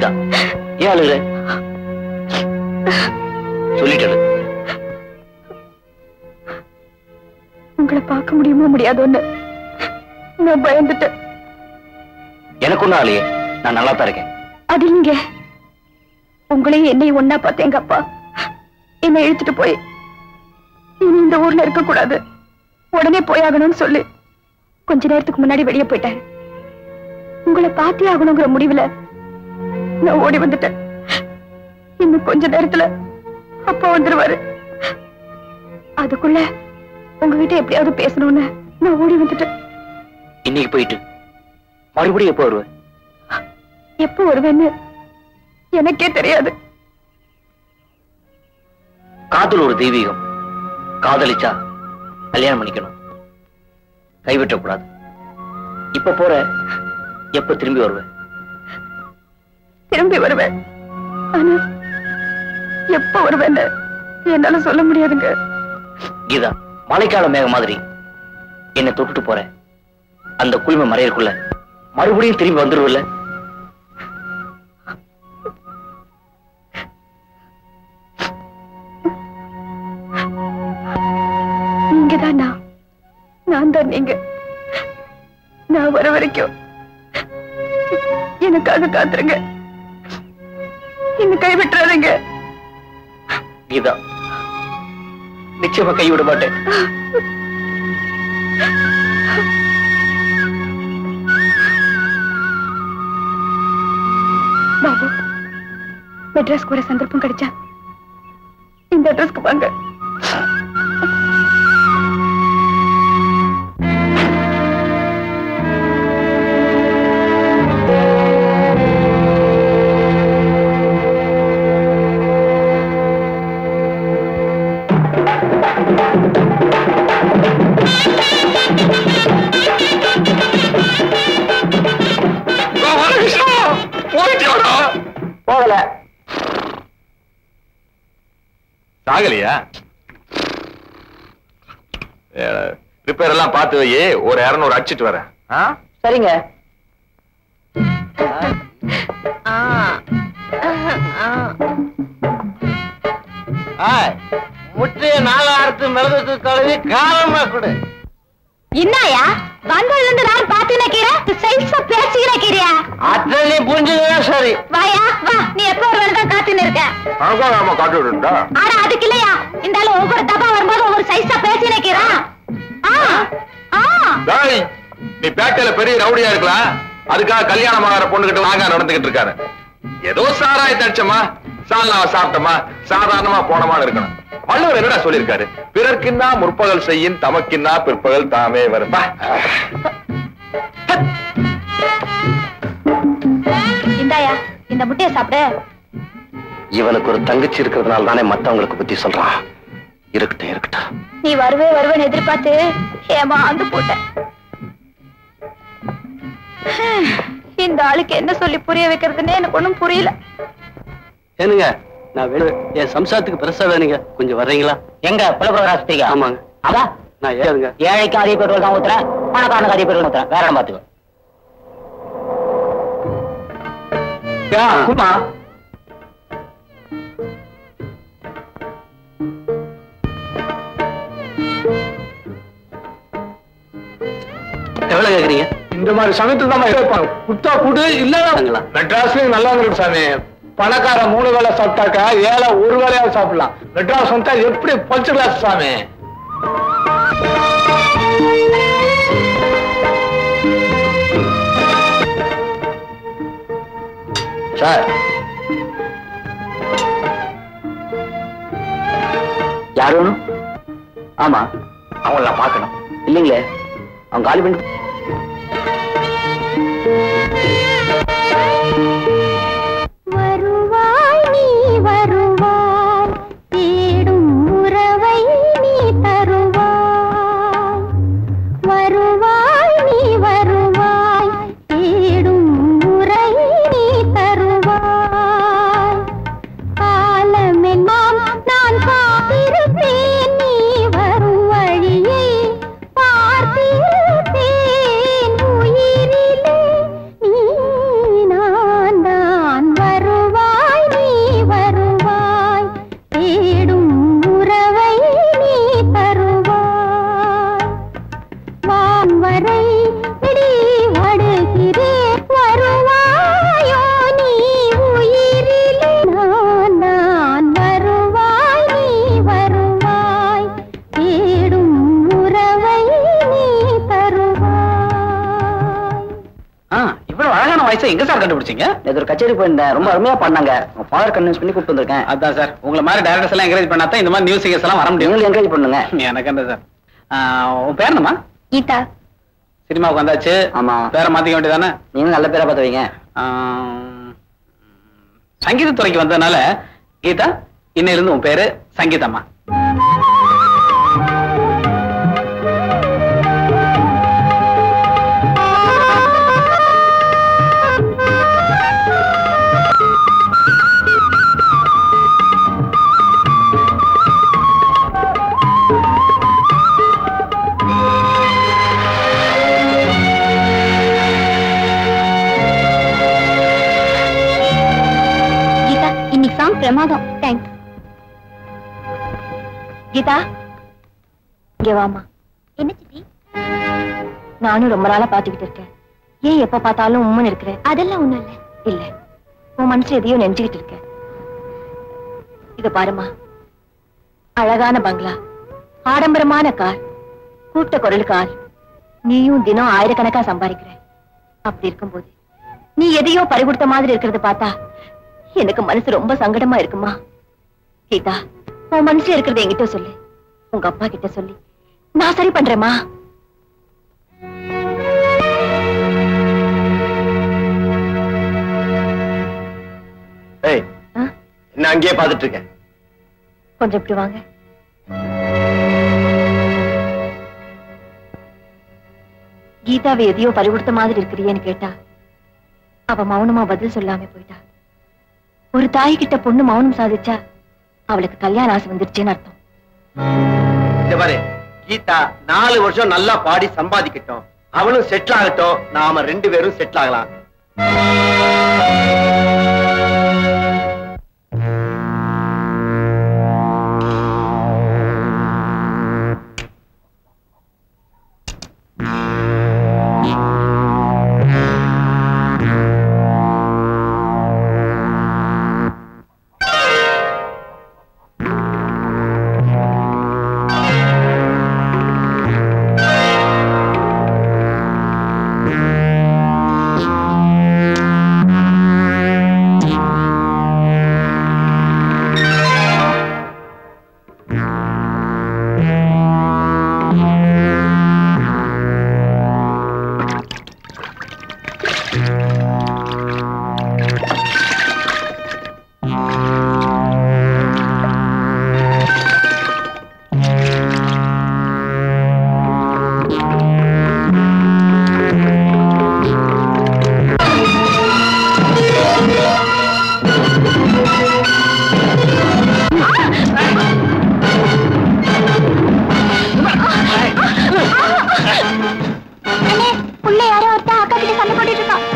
C: கீதா ஏன் அழுகுற சொல்லிட்டு அழு.
A: உங்களை பார்க்க முடியுமோ முடியாதோன்னு நான் பயந்துட்டேன்
C: எனக்கு ஒண்ணும் ஆலையே நான் நல்லா தான் இருக்கேன்
A: அது இங்க உங்களையும் என்னையும் ஒன்னா பார்த்த எங்க அப்பா என்னை இழுத்துட்டு போய் இனி இந்த ஊர்ல இருக்க கூடாது உடனே போயாகணும்னு சொல்லி கொஞ்ச நேரத்துக்கு முன்னாடி வெளியே போயிட்டாரு உங்களை பார்த்தே ஆகணுங்கிற முடிவுல நான் ஓடி வந்துட்டேன் இன்னும் கொஞ்ச நேரத்துல அப்பா வந்துருவாரு அதுக்குள்ள உங்ககிட்ட எப்படியாவது பேசணும்னு நான் ஓடி வந்துட்டேன்
C: இன்னைக்கு போயிட்டு மறுபடியும் எப்போ வருவ
A: எப்போ வருவேன்னு எனக்கே தெரியாது
C: காதல் ஒரு தெய்வீகம் காதலிச்சா கல்யாணம் பண்ணிக்கணும் கைவிட்ட கூடாது இப்ப போற எப்ப திரும்பி வருவ
A: திரும்பி வருவேன் ஆனா எப்ப வருவேன்னு என்னால சொல்ல முடியாதுங்க
C: கீதா மழைக்கால மேகம் மாதிரி என்னை தொட்டுட்டு போற அந்த குளிமை மறையறக்குள்ள மறுபடியும் திரும்பி வந்துருவல்ல
A: நீங்க தான் நான் நான் தான் நீங்க நான் வர வரைக்கும் எனக்காக காத்துருங்க என்ன கைவிட்டுறாதீங்க
C: கீதா நிச்சயமா கைவிட மாட்டேன்
A: பாபு மெட்ராஸ்க்கு ஒரு சந்தர்ப்பம் கிடைச்சா இந்த அட்ரஸ்க்கு வாங்க
F: போகல சாகலையா ரிப்பேர் எல்லாம் பார்த்து வை ஒரு இரநூறு அடிச்சிட்டு வரேன் ஆ?
E: சரிங்க
B: முட்டைய நாலாயிரத்து மிளகு கழுவி காரமா கொடு
D: என்னயா வந்ததுல இருந்து நான் பாத்து நிக்கிறேன் சைஸா பேசி நிக்கிறியா
B: அத்தை நீ புரிஞ்சுக்கவே சரி
D: வாயா வா நீ எப்போ ஒரு வேலை தான் காத்துன்னு இருக்க
F: அவனுக்கும் நாம காட்டி விடுண்டா
D: ஆனா அதுக்கு இல்லையா இந்த ஆளு ஒவ்வொரு தப்பா வரும்போது ஒவ்வொரு சைஸா பேசி நிக்கிறான் ஆ ஆ
F: டேய் நீ பேட்டையில பெரிய ரவுடியா இருக்கலாம் அதுக்காக கல்யாணம் ஆகிற பொண்ணுகிட்ட வாங்க நடந்துகிட்டு இருக்காரு ஏதோ சாராய தடிச்சமா சால்னாவை சாப்பிட்டோமா சாதாரணமா போனமான்னு இருக்கணும் வள்ளுவர் என்னடா சொல்லியிருக்காரு பிறர்க்கின்னா முற்பகல் செய்யின் தமக்கின்னா பிற்பகல் தாமே வரும் பா.
D: இந்தாயா இந்த முட்டைய சாப்பிடு
B: இவனுக்கு ஒரு தங்கச்சி இருக்கிறதுனால தானே மத்தவங்களுக்கு புத்தி சொல்றான் இருக்கட்டும் இருக்கட்டும்
D: நீ வருவே வருவேன்னு எதிர்பார்த்து ஏமாந்து போட்டேன் இந்த ஆளுக்கு என்ன சொல்லி புரிய வைக்கிறதுன்னு எனக்கு ஒண்ணும் புரியல
E: ஏனுங்க நான் வேணும் என் சம்சாரத்துக்கு பெருசா வேணுங்க கொஞ்சம் வர்றீங்களா
C: எங்க புலப்புற ஆஸ்பத்திரிக்கா
E: ஆமாங்க
C: அதான்
E: நான் ஏதுங்க
C: ஏழைக்கு அதிக பெட்ரோல் தான் ஊத்துறேன் பணக்காரனுக்கு அதிக பெட்ரோல் ஊத்துறேன் வேற இடம் பாத்துக்கோ
E: குமா எவ்வளவு கேக்குறீங்க
F: இந்த மாதிரி சமயத்துல தான் இருப்பாங்க குத்தா குடு இல்ல மெட்ராஸ்லயும் நல்லா இருக்கு சாமி பணக்கார மூணு வேளை சாப்பிட்டாக்கா ஏழை ஒரு வேளையாவது சாப்பிடலாம் மெட்ராஸ் வந்தா எப்படி பச்சுக்கலாம் சாமி
C: சார் யார் வேணும் ஆமா அவங்கள நான் பார்க்கணும் இல்லைங்களே அவங்க காலி பண்ணி
D: வருவாய் நீ வருவாய் தேடும் உறவை நீ தருவாய் வருவாய் நீ வருவாய் தேடும் உரை நீ தருவாய் காலமெல்லாம் நான் காத்திருப்பேன் நீ வரும் வழியை பார்த்திருப்பேன் உயிரிலே நீ நான் தான்
I: வாய்ஸை எங்க சார் கண்டுபிடிச்சீங்க
C: நேத்து ஒரு கச்சேரி போயிருந்தேன் ரொம்ப அருமையா பண்ணாங்க உங்க ஃபாதர் கன்வின்ஸ் பண்ணி கூப்பிட்டு வந்திருக்கேன்
I: அதான் சார் உங்களை மாதிரி டேரக்டர்ஸ் எல்லாம் என்கரேஜ் பண்ணாதான் இந்த மாதிரி நியூஸ் சிங்கர்ஸ் எல்லாம் வர முடியும்
C: நீங்களும் என்கரேஜ் பண்ணுங்க
I: எனக்கு என்ன சார் உன் பேர் என்னம்மா
A: கீதா
I: சினிமாவுக்கு வந்தாச்சு
C: ஆமா
I: பேரை மாத்திக்க வேண்டியதானே
C: நீங்களும் நல்ல பேரா பார்த்து வைங்க
I: சங்கீதத்துறைக்கு வந்ததுனால கீதா இன்னையில இருந்து உன் பேரு சங்கீதம்மா
A: கீதா இன்னைக்கு சாங் பிரமாதம் தேங்க்ஸ் கீதா இங்க வாமா என்ன சித்தி நானும் ரொம்ப நாளா பாத்துக்கிட்டு இருக்கேன் ஏன் எப்ப பார்த்தாலும் உம்மன் இருக்கிற அதெல்லாம் ஒண்ணும் இல்ல இல்ல உன் மனசுல எதையோ நெஞ்சுக்கிட்டு இருக்க இத பாருமா அழகான பங்களா ஆடம்பரமான கார் கூட்ட குரல் கார் நீயும் தினம் ஆயிரக்கணக்கா சம்பாதிக்கிற அப்படி இருக்கும்போது நீ எதையோ பறிகொடுத்த மாதிரி இருக்கிறத பார்த்தா எனக்கு மனசு ரொம்ப சங்கடமா இருக்குமா கீதா உன் மனசுல இருக்கிறத என்கிட்ட சொல்லு உங்க அப்பா கிட்ட சொல்லி நான் சரி பண்றேமா
B: ஏய் என்ன அங்கேயே பார்த்துட்டு இருக்கேன்
A: கொஞ்சம் இப்படி வாங்க கீதாவை எதையோ பறிகொடுத்த மாதிரி இருக்கிறியேன்னு கேட்டா அவ மௌனமா பதில் சொல்லாம போயிட்டா ஒரு தாய் கிட்ட பொண்ணு மௌனம் சாதிச்சா அவளுக்கு கல்யாண ஆசை வந்துருச்சுன்னு அர்த்தம்
B: இந்த பாரு கீதா நாலு வருஷம் நல்லா பாடி சம்பாதிக்கட்டும் அவளும் செட்டில் ஆகட்டும் நாம ரெண்டு பேரும் செட்டில் ஆகலாம்
A: உள்ள யாரோ ஒருத்தன் அக்கா கிட்ட சண்டை போட்டுட்டு இருக்கான்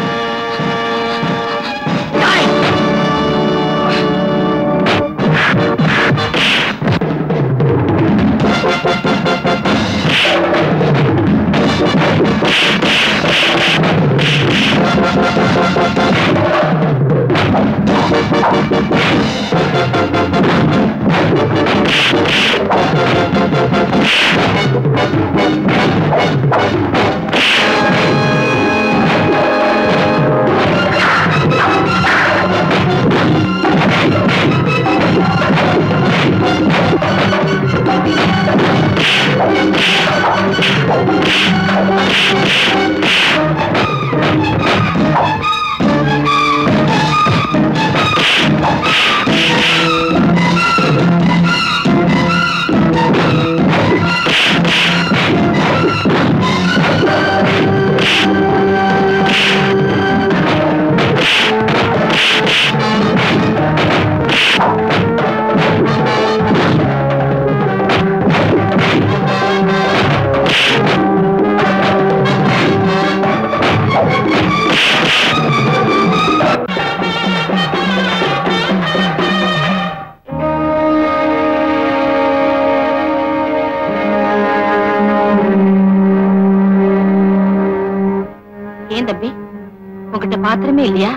A: ஏன் தம்பி உங்ககிட்ட பாத்திரமே இல்லையா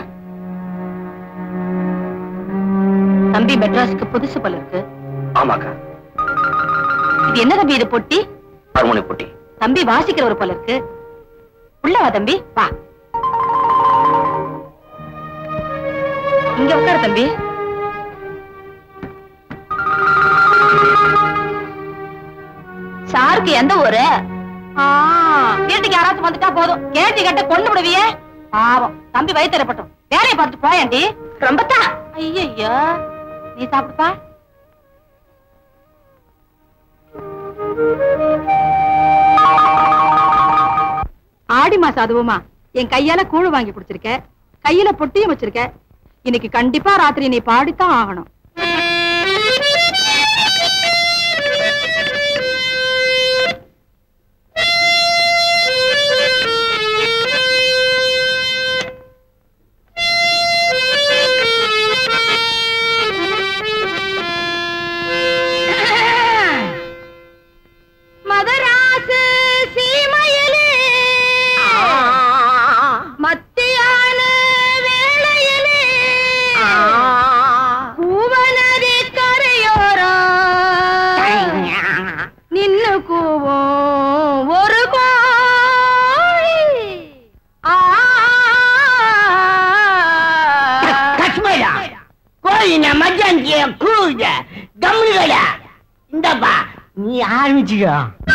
A: தம்பி மெட்ராஸுக்கு புதுசு போல இருக்கு
C: ஆமாக்கா
A: இது என்ன தம்பி இது பொட்டி
C: ஹார்மோனி போட்டி
A: தம்பி வாசிக்கிற ஒரு போல இருக்கு உள்ள வா தம்பி வா இங்க உட்காரு தம்பி சாருக்கு எந்த ஊரு வீட்டுக்கு யாராச்சும் வந்துட்டா போதும் கேள்வி கேட்ட கொண்டு விடுவியே பாவம் தம்பி வயிற்றுப்பட்டும் வேலையை பார்த்து போயாண்டி ரொம்பத்தா ஐயோ நீ சாப்பிடுப்பா ஆடி மாசம் அதுவுமா என் கையால கூழு வாங்கி குடிச்சிருக்க கையில பொட்டியும் வச்சிருக்க இன்னைக்கு கண்டிப்பா ராத்திரி நீ பாடித்தான் ஆகணும் மதராசு சீமையிலே மத்தியான வேளையிலே கூவநதி கரையோரம் நின்னு கூவும் ஒரு கோழி ஆ
J: கஷ்மீரா கோழின மச்சான்கிய கூத கம்முனுகளா இந்தப்பா நீ ஆரம்பிச்சுக்கோ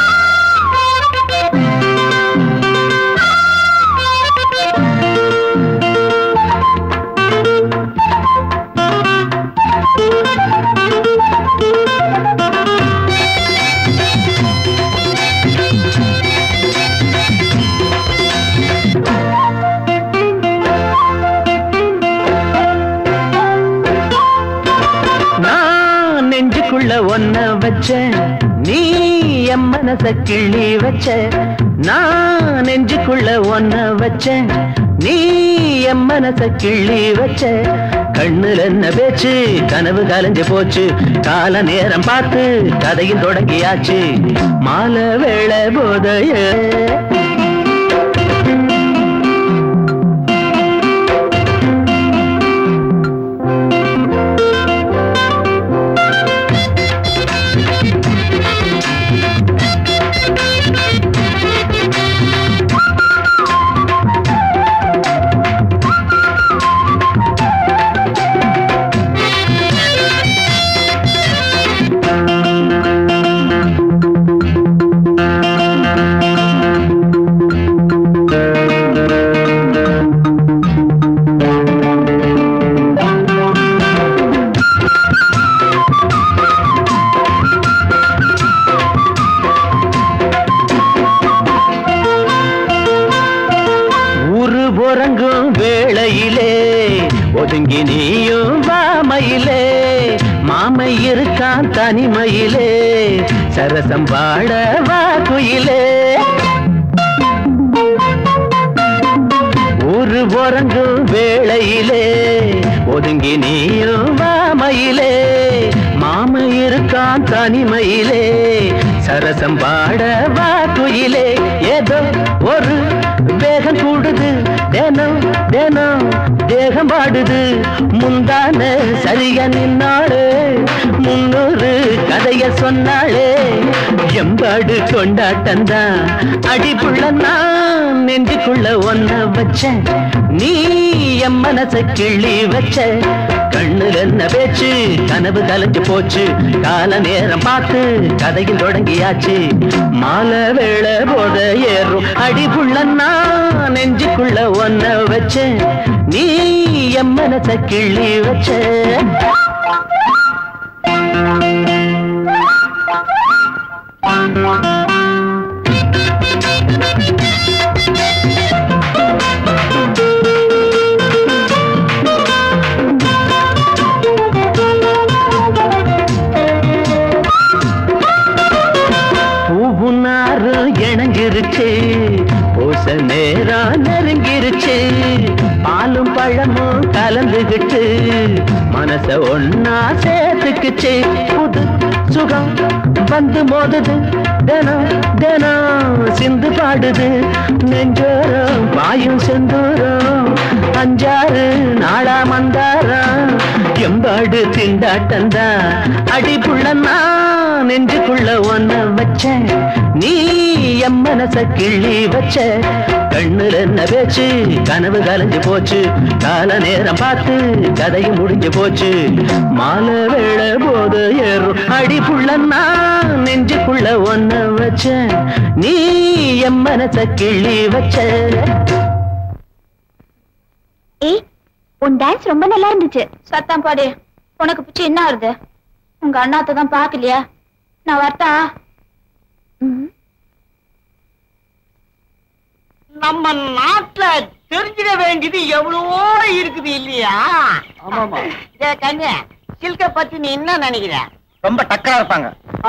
H: நான் நெஞ்சுக்குள்ள ஒன்ன வச்ச நீ என் மனச கிள்ளி வச்ச நான் நெஞ்சுக்குள்ள ஒன்ன வச்ச நீ என் மனச கிள்ளி வச்ச கண்ணுல என்ன பேச்சு கனவு கலைஞ்சு போச்சு கால நேரம் பார்த்து கதையும் தொடங்கியாச்சு மாலை வேளை போதைய ஊரு புறங்கும் வேளையிலே ஒதுங்கி நீயும் வாமையிலே மாமை இருக்கான் தனிமையிலே சரசம் பாட வா குயிலே ஊரு புறங்கும் வேளையிலே ஒதுங்கி நீயும் வாமையிலே மாமை இருக்கான் தனிமையிலே சரசம் பாட வா குயிலே ஏதோ ஒரு வேகம் கூடுது தினம் தினம் தேகம் பாடுது முந்தான சரியா நின்னாளே முன்னூறு கதைய சொன்னாளே எம்பாடு கொண்டாட்டந்தான் அடிப்புள்ள நான் நெஞ்சுக்குள்ள ஒன்ன வச்ச நீ என் மனச கிள்ளி வச்ச கண்ணுல என்ன பேச்சு கனவு கலைஞ்சு போச்சு கால நேரம் பார்த்து கதையில் தொடங்கியாச்சு மாலை வேளை போத ஏறும் அடிப்புள்ள நான் நெஞ்சுக்குள்ள ஒன்ன வச்ச நீ என் மனச கிள்ளி வச்ச பூவுனாறு இணைஞ்சிருச்சு பூச நேரம் நெருங்கிருச்சு பாலும் பழமும் கலந்துகிட்டு மனச ஒன்னா சேர்த்துக்குச்சு புது சுகம் வந்து மோதுது தினம் தினம் சிந்து பாடுது நெஞ்சோரம் பாயும் செந்தூரம் அஞ்சாறு நாளா மந்தாரம் எம்பாடு திண்டாட்டந்தா அடிப்புள்ள நான் நெஞ்சுக்குள்ள ஒன்ன வச்ச நீ என் மனச கிள்ளி வச்ச கண்ணுல என்ன பேச்சு கனவு கலைஞ்சு போச்சு கால நேரம் பார்த்து கதையும் முடிஞ்சு போச்சு மாலை வேளை போது ஏறும் அடி புள்ளன்னா நெஞ்சுக்குள்ள ஒன்ன வச்ச நீ என் மனச கிள்ளி வச்ச
D: ஏய் உன் டான்ஸ் ரொம்ப நல்லா இருந்துச்சு சத்தம் பாடு உனக்கு பிடிச்சி என்ன வருது உங்க அண்ணாத்த தான் பாக்கலையா நான் வரட்டா
J: நம்ம நாட்டுல தெரிஞ்சிட வேண்டியது எவ்வளவோ இருக்குது இல்லையா
G: ஆமாமா
J: ஏ கண்ணே சில்க பத்தி நீ என்ன நினைக்கிற
G: ரொம்ப டக்கரா இருப்பாங்க
J: ஆ?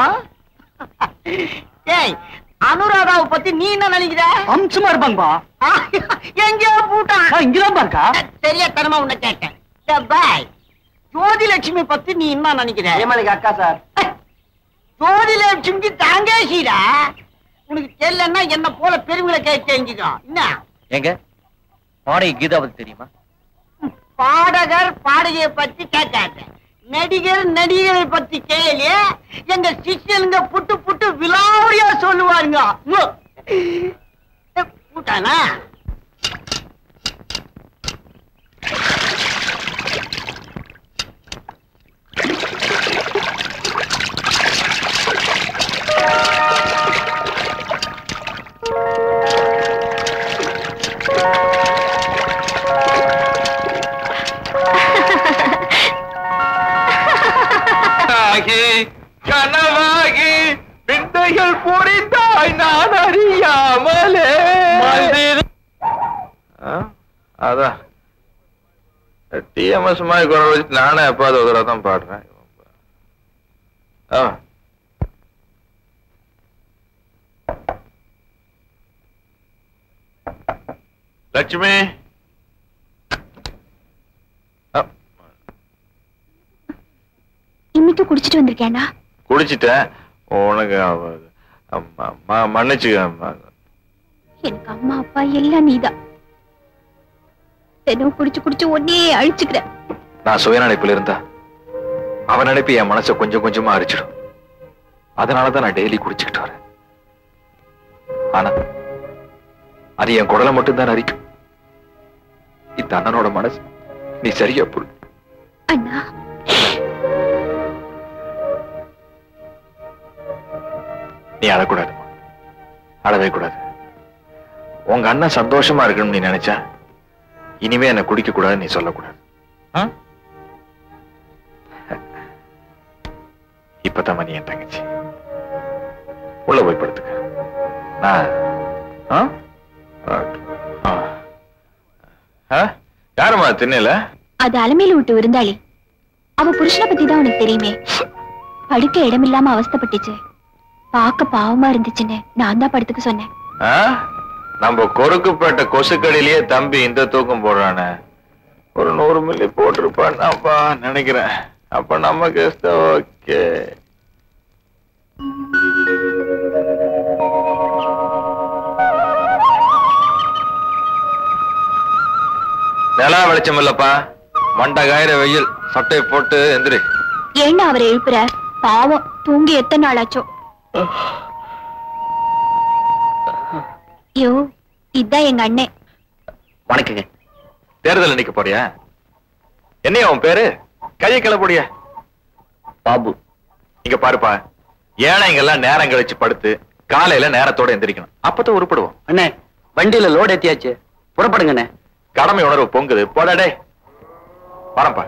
J: ஏய் அனுராதாவை பத்தி நீ என்ன நினைக்கிற
G: அம்சமா இருப்பாங்கப்பா
J: ஆ, எங்கேயோ பூட்டான்
G: இங்கதான் பாருக்கா
J: தெரியாதனமா உன்னை கேட்டேன் ஏ, பாய் ஜோதிலட்சுமி பத்தி நீ என்ன நினைக்கிற
G: ஏமாளிக்கு அக்கா சார்
J: ஜோதிலட்சுமிக்கு தங்கேசிடா உனக்கு தெரியலன்னா என்ன போல பெருமைகளை கேட்க தெரிஞ்சுக்கோ என்ன
C: எங்க பாடகி கீதா பத்தி தெரியுமா
J: பாடகர் பாடகியை பத்தி கேட்காத நடிகர் நடிகரை பத்தி கேளு எங்க சிஷ்யனுங்க புட்டு புட்டு விலாவரியா சொல்லுவாருங்க மு. ஏ, பூட்டானா
K: ஆகி கனவாகி விந்தைகள் புரிந்தாய் நான் அறியாமலே அதான் டிஎம்எஸ் மாதிரி குரல் வச்சு நானே எப்பாவது ஒரு தடவை தான் பாடுறேன் ஆ. லட்சுமி ஆ,
D: இன்னைக்கு குடிச்சிட்டு வந்திருக்கேனா
K: குடிச்சிட்டேன் உனக்கு அவ- அம்மா, ம- மன்னிச்சுக்க அம்மா.
D: எனக்கு அம்மா அப்பா எல்லாம் நீதான் தினம் குடிச்சு குடிச்சு ஒன்னே அழிச்சுக்கிறேன்
K: நான் சுயநினைப்புல இருந்தா அவன் நினைப்பு என் மனசை கொஞ்சம் கொஞ்சமா அரிச்சிடும் அதனாலதான் நான் டெய்லி குடிச்சுக்கிட்டு வரேன் ஆனா அது என் குடலை மட்டும்தான் அரிக்கும் இந்த அண்ணனோட மனசு நீ சரியா புரி
D: அண்ணா
K: நீ அழக்கூடாதுமா அழவே கூடாது உங்க அண்ணன் சந்தோஷமா இருக்கணும்னு நீ நினைச்சா இனிமே என்ன குடிக்க கூடாதுன்னு நீ சொல்லக்கூடாது ஆ? இப்பதான் மணி என் தங்கச்சி உள்ள போய் படுத்துக்க நான் ஆ? Okay. ஆ. ஆ? யாரும்மா திண்ணல
D: அது அலமையில விட்டு விருந்தாளி அவ புருஷனை பத்தி தான் உனக்கு தெரியுமே படுக்க இடமில்லாம அவஸ்தைப்பட்டுச்சு பார்க்க பாவமா இருந்துச்சுன்னு நான் தான் படுத்துக்க சொன்னேன்
K: ஆ? நம்ம கொறுக்குப்பேட்ட கொசுக்கடியிலேயே தம்பி இந்த தூக்கம் போடுறானே ஒரு நூறு மில்லி போட்டிருப்பான் அப்பா நினைக்கிறேன் அப்ப நமக்கு ஓகே நிலா வெளிச்சம் இல்லப்பா மண்டை காயிற வெயில் சட்டையை போட்டு எந்திரி
D: ஏன்னா அவரை எழுப்புற பாவம் தூங்கி எத்தனை நாளாச்சோ ஐயோ இதான் எங்க அண்ணே
C: வணக்கங்க
K: தேர்தல் நிக்க போறியா என்னையா உன் பேரு கையை கிளப்புடிய
C: பாபு
K: இங்க பாருப்பா ஏழைங்க எல்லாம் நேரம் கழிச்சு படுத்து காலையில நேரத்தோட எந்திரிக்கணும் அப்பதான் உருப்படுவோம்
G: அண்ணே வண்டியில லோட் ஏத்தியாச்சு புறப்படுங்கண்ணே
K: கடமை உணர்வு பொங்குது போடாடே வரப்பா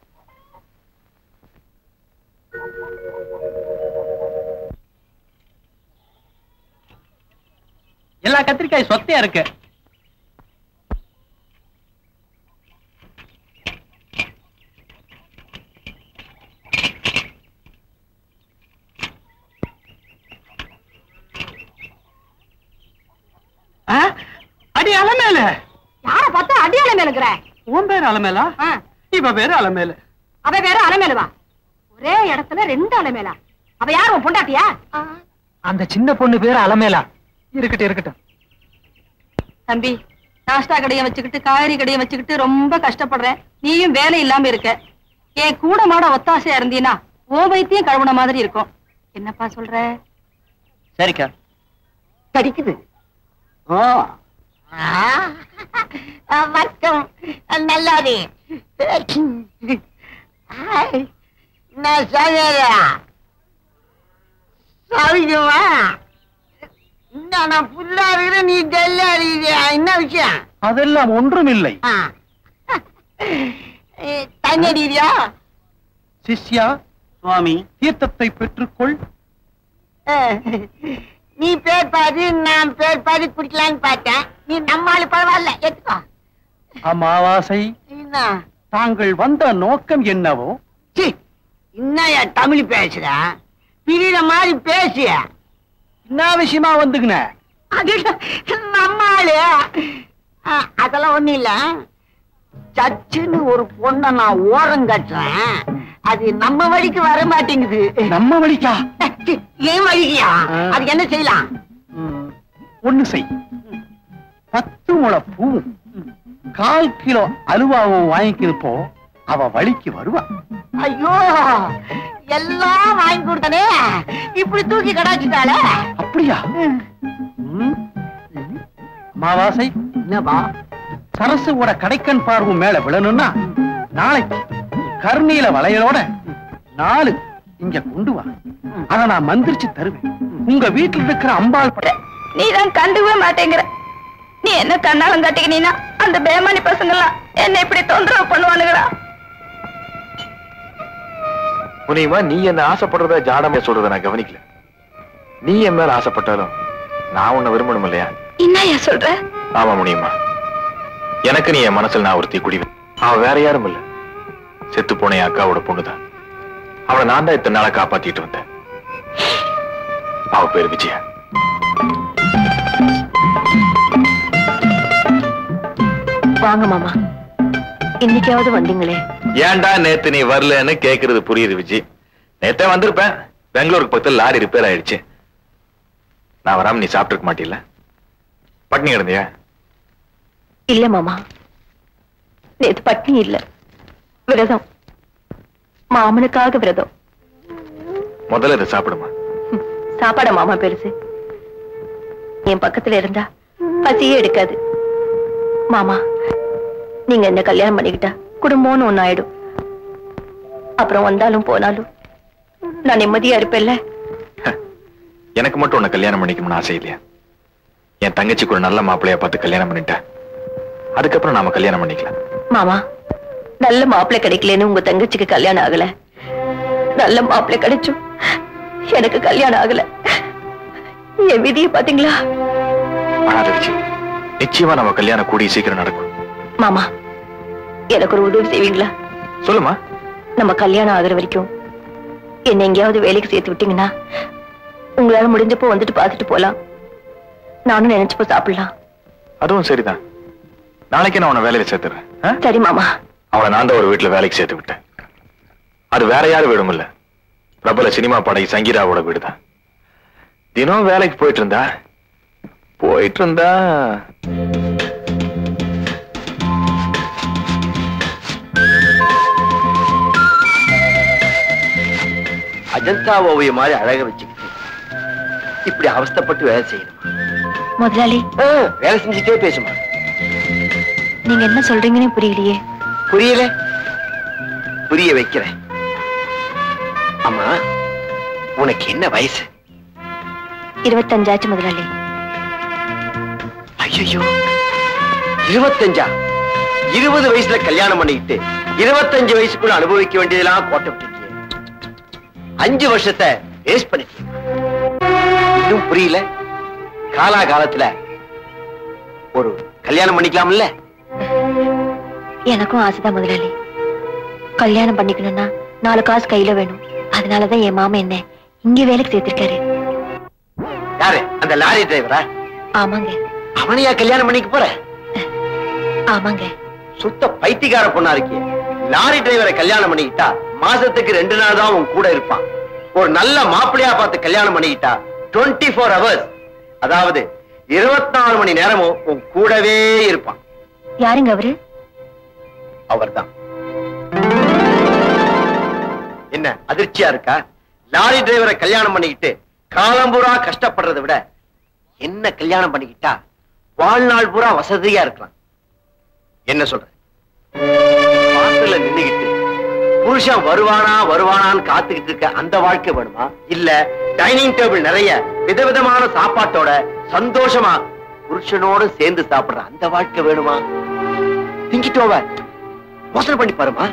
G: எல்லா கத்திரிக்காய் சொத்தையா இருக்கு அடி அலமேல
A: யார பார்த்தா அடியால மேலுங்கிற
G: உன் பேர் அலமேலா இவ பேரு அலமேல
A: அவ வேற அலமேலுவா ஒரே இடத்துல ரெண்டு அலமேலா அவ யார் உன் பொண்டாட்டியா
G: அந்த சின்ன பொண்ணு பேரு அலமேலா இருக்கட்டும் இருக்கட்டும்
A: தம்பி நாஷ்டா கடையை வச்சுக்கிட்டு காய்கறி கடையை வச்சுக்கிட்டு ரொம்ப கஷ்டப்படுறேன் நீயும் வேலை இல்லாம இருக்க என் கூட மாட ஒத்தாசையா இருந்தீனா ஓ வைத்தியம் கழுவுன மாதிரி இருக்கும் என்னப்பா சொல்ற
I: சரிக்கா
J: கடிக்குது ஓ ஆ, ஆ, வர்க்கம் நல்லாது ஆய், நான் சாகரா சாவிக்குமா நான் புல்லா இருக்கிற நீ டெல்லா இருக்கிறியா என்ன விஷயம்
I: அதெல்லாம் ஒன்றும் இல்லை
J: ஆ. ஏ, தண்ணி அடிக்கிறியா
I: சிஷ்யா சுவாமி தீர்த்தத்தை பெற்றுக்கொள்
J: நீ பேர் பாதி நான் பேர் பாதி குடிக்கலான்னு பார்த்தேன் நீ நம்மால பரவாயில்ல எடுத்துக்கோ
I: அமாவாசை
J: என்ன
I: தாங்கள் வந்த நோக்கம் என்னவோ
J: சீ, என்னய்யா தமிழ் பேசுற பிரியிற மாதிரி பேசிய
I: என்ன விஷயமா வந்துக்குன
J: அது நம்ம ஆளு ஆ, அதெல்லாம் ஒண்ணும் இல்ல சச்சுன்னு ஒரு பொண்ண நான் ஓரம் கட்டுறேன் அது நம்ம வழிக்கு வர மாட்டேங்குது
I: நம்ம வழிக்கா
J: சீ, ஏன் வழிக்கியா அது என்ன செய்யலாம்
I: ம், ஒண்ணு செய் பத்து முளை பூவும் கால் கிலோ அலுவாவும் வாங்கிக்கிட்டு போ அவ வழிக்கு வருவா
J: ஐயோ எல்லாம் வாங்கி கொடுத்தனே இப்படி தூக்கி கடாச்சிட்டாளே
I: அப்படியா ம். அமாவாசை
J: என்னப்பா
I: சரசுவோட கடைக்கண் பார்வும் மேல விழணும்னா நாளைக்கு கருநீல வளையலோட நாலு இங்க கொண்டு வா அத நான் மந்திரிச்சு தருவேன் உங்க வீட்டுல இருக்கிற அம்பாள் பட
A: நீ தான் கண்டுக்கவே மாட்டேங்கிற நீ என்ன கண்ணாலம் காட்டிக்கினா அந்த பேமானி பசங்கெல்லாம் என்ன இப்படி தொந்தரவு பண்ணுவானுங்களா
K: முனியமா நீ என்ன ஆசைப்படுறத ஜாடமே சொல்றத நான் கவனிக்கல நீ என் மேல ஆசைப்பட்டாலும் நான் உன்னை விரும்பணும் இல்லையா
A: என்னய்யா சொல்ற
K: ஆமா முனியம்மா எனக்கு நீ என் மனசுல நான் ஒருத்தி குடிவேன் அவ வேற யாரும் இல்ல செத்து போன என் அக்காவோட பொண்ணுதான் அவளை நான் தான் இத்தனை நாளா காப்பாத்திட்டு வந்தேன் அவ பேரு விஜயா
A: வாங்க மாமா இன்னைக்காவது வந்தீங்களே
K: ஏன்டா நேத்து நீ வரலன்னு கேக்குறது புரியுது விஜி நேத்தே வந்திருப்பேன் பெங்களூருக்கு பக்கத்துல லாரி ரிப்பேர் ஆயிடுச்சு நான் வராம நீ சாப்பிட்டுருக்க மாட்டீல்ல பட்னி கிடந்தியா
A: இல்ல மாமா நேத்து பட்னி இல்ல விரதம் மாமனுக்காக விரதம்
K: முதல்ல இதை சாப்பிடுமா
A: ஹம், சாப்பாட மாமா பெருசு என் பக்கத்துல இருந்தா பசியே எடுக்காது மாமா நீங்க என்ன கல்யாணம் பண்ணிக்கிட்டா குடும்பம்னு ஒண்ணு ஆயிடும் அப்புறம் வந்தாலும் போனாலும் நான் நிம்மதியா இருப்பேன்ல
K: எனக்கு மட்டும் உன்னை கல்யாணம் பண்ணிக்கணும்னு ஆசை இல்லையா என் தங்கச்சிக்கு ஒரு நல்ல மாப்பிள்ளையா பார்த்து கல்யாணம் பண்ணிட்டேன் அதுக்கப்புறம் நாம கல்யாணம் பண்ணிக்கலாம்
A: மாமா நல்ல மாப்பிள்ளை கிடைக்கலன்னு உங்க தங்கச்சிக்கு கல்யாணம் ஆகல நல்ல மாப்பிள்ளை கிடைச்சும் எனக்கு கல்யாணம் ஆகல என் விதியை பாத்தீங்களா
K: அழாத விஜி நிச்சயமா நம்ம கல்யாணம் கூடிய சீக்கிரம் நடக்கும்
A: மாமா எனக்கு ஒரு உதவி செய்வீங்களா
K: சொல்லுமா
A: நம்ம கல்யாணம் ஆகுற வரைக்கும் என்ன எங்கேயாவது வேலைக்கு சேர்த்து விட்டீங்கன்னா உங்களால முடிஞ்சப்போ வந்துட்டு பார்த்துட்டு போலாம் நானும் நினைச்சப்போ சாப்பிடலாம்
K: அதுவும் சரிதான் நாளைக்கு நான் உன்னை வேலையில சேர்த்துறேன் ஆ?
A: சரி மாமா
K: அவளை நான் தான் ஒரு வீட்டுல வேலைக்கு சேர்த்து விட்டேன் அது வேற யாரும் வீடும் இல்ல பிரபல சினிமா பாடகி சங்கீதாவோட வீடுதான் தினம் வேலைக்கு போயிட்டு இருந்தா போயிட்டு இருந்தா
B: அஜந்தா ஓவியம் மாதிரி அழக வச்சுக்கிட்டு இப்படி அவஸ்தைப்பட்டு வேலை செய்யணும்
A: முதலாளி
B: வேலை செஞ்சுட்டே பேசுமா
A: நீங்க என்ன சொல்றீங்கன்னு புரியலையே
B: புரியல புரிய வைக்கிறேன் அம்மா உனக்கு என்ன வயசு
A: இருபத்தஞ்சாச்சு முதலாளி
B: ஐயோ இருபத்தஞ்சா இருபது வயசுல கல்யாணம் பண்ணிக்கிட்டு இருபத்தஞ்சு வயசுக்குள்ள அனுபவிக்க வேண்டியதெல்லாம் கோட்டை விட்டுட்டியே அஞ்சு வருஷத்தை வேஸ்ட் பண்ணிட்டீங்க இன்னும் புரியல காலா காலத்துல ஒரு கல்யாணம் பண்ணிக்கலாம்ல
A: எனக்கும் ஆசைதான் முதலாளி கல்யாணம் பண்ணிக்கணும்னா நாலு காசு கையில வேணும் அதனாலதான் என் மாமா என்ன இங்க வேலைக்கு சேர்த்திருக்காரு
B: யாரு அந்த லாரி டிரைவரா
A: ஆமாங்க
B: அவனையா கல்யாணம் பண்ணிக்க போற
A: ஆமாங்க
B: சுத்த பைத்தியக்கார பொண்ணா இருக்கிய லாரி டிரைவரை கல்யாணம் பண்ணிக்கிட்டா மாசத்துக்கு ரெண்டு நாள் தான் உன் கூட இருப்பான் ஒரு நல்ல மாப்பிள்ளையா பார்த்து கல்யாணம் பண்ணிக்கிட்டா 24 ஃபோர் ஹவர்ஸ் அதாவது இருபத்தி நாலு மணி நேரமும் உன் கூடவே இருப்பான்
A: யாருங்க அவரு
B: அவர்தான் என்ன அதிர்ச்சியா இருக்கா
L: லாரி டிரைவரை கல்யாணம் பண்ணிக்கிட்டு காலம்பூரா கஷ்டப்படுறதை விட என்ன கல்யாணம் பண்ணிக்கிட்டா வாழ்நாள் பூரா வசதியா இருக்கலாம் என்ன சொல்ற வாசல்ல நின்னுகிட்டு புருஷன் வருவானா வருவானான்னு காத்துக்கிட்டு இருக்க அந்த வாழ்க்கை வேணுமா இல்ல டைனிங் டேபிள் நிறைய விதவிதமான சாப்பாட்டோட சந்தோஷமா புருஷனோட சேர்ந்து சாப்பிடுற அந்த வாழ்க்கை வேணுமா திங்கிட்டோவ யோசனை பண்ணி பாருமா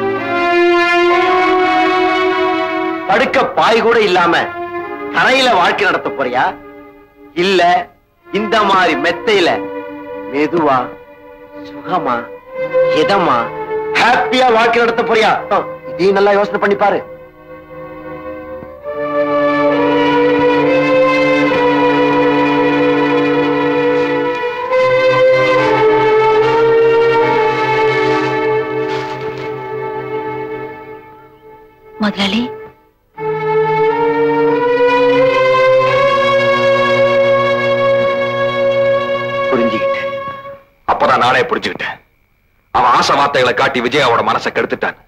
L: படுக்க பாய் கூட இல்லாம தரையில வாழ்க்கை நடத்த போறியா இல்ல இந்த மாதிரி மெத்தையில மெதுவா சுகமா இதமா ஹாப்பியா வாழ்க்கை நடத்த போறியா ஆ, இதையும் நல்லா யோசனை பண்ணி பாரு
A: முதலாளி
K: புரிஞ்சுக்கிட்டேன் அப்பதான் நானே புரிஞ்சுக்கிட்டேன் அவன் ஆசை வார்த்தைகளை காட்டி விஜயாவோட மனசை கெடுத்துட்டான்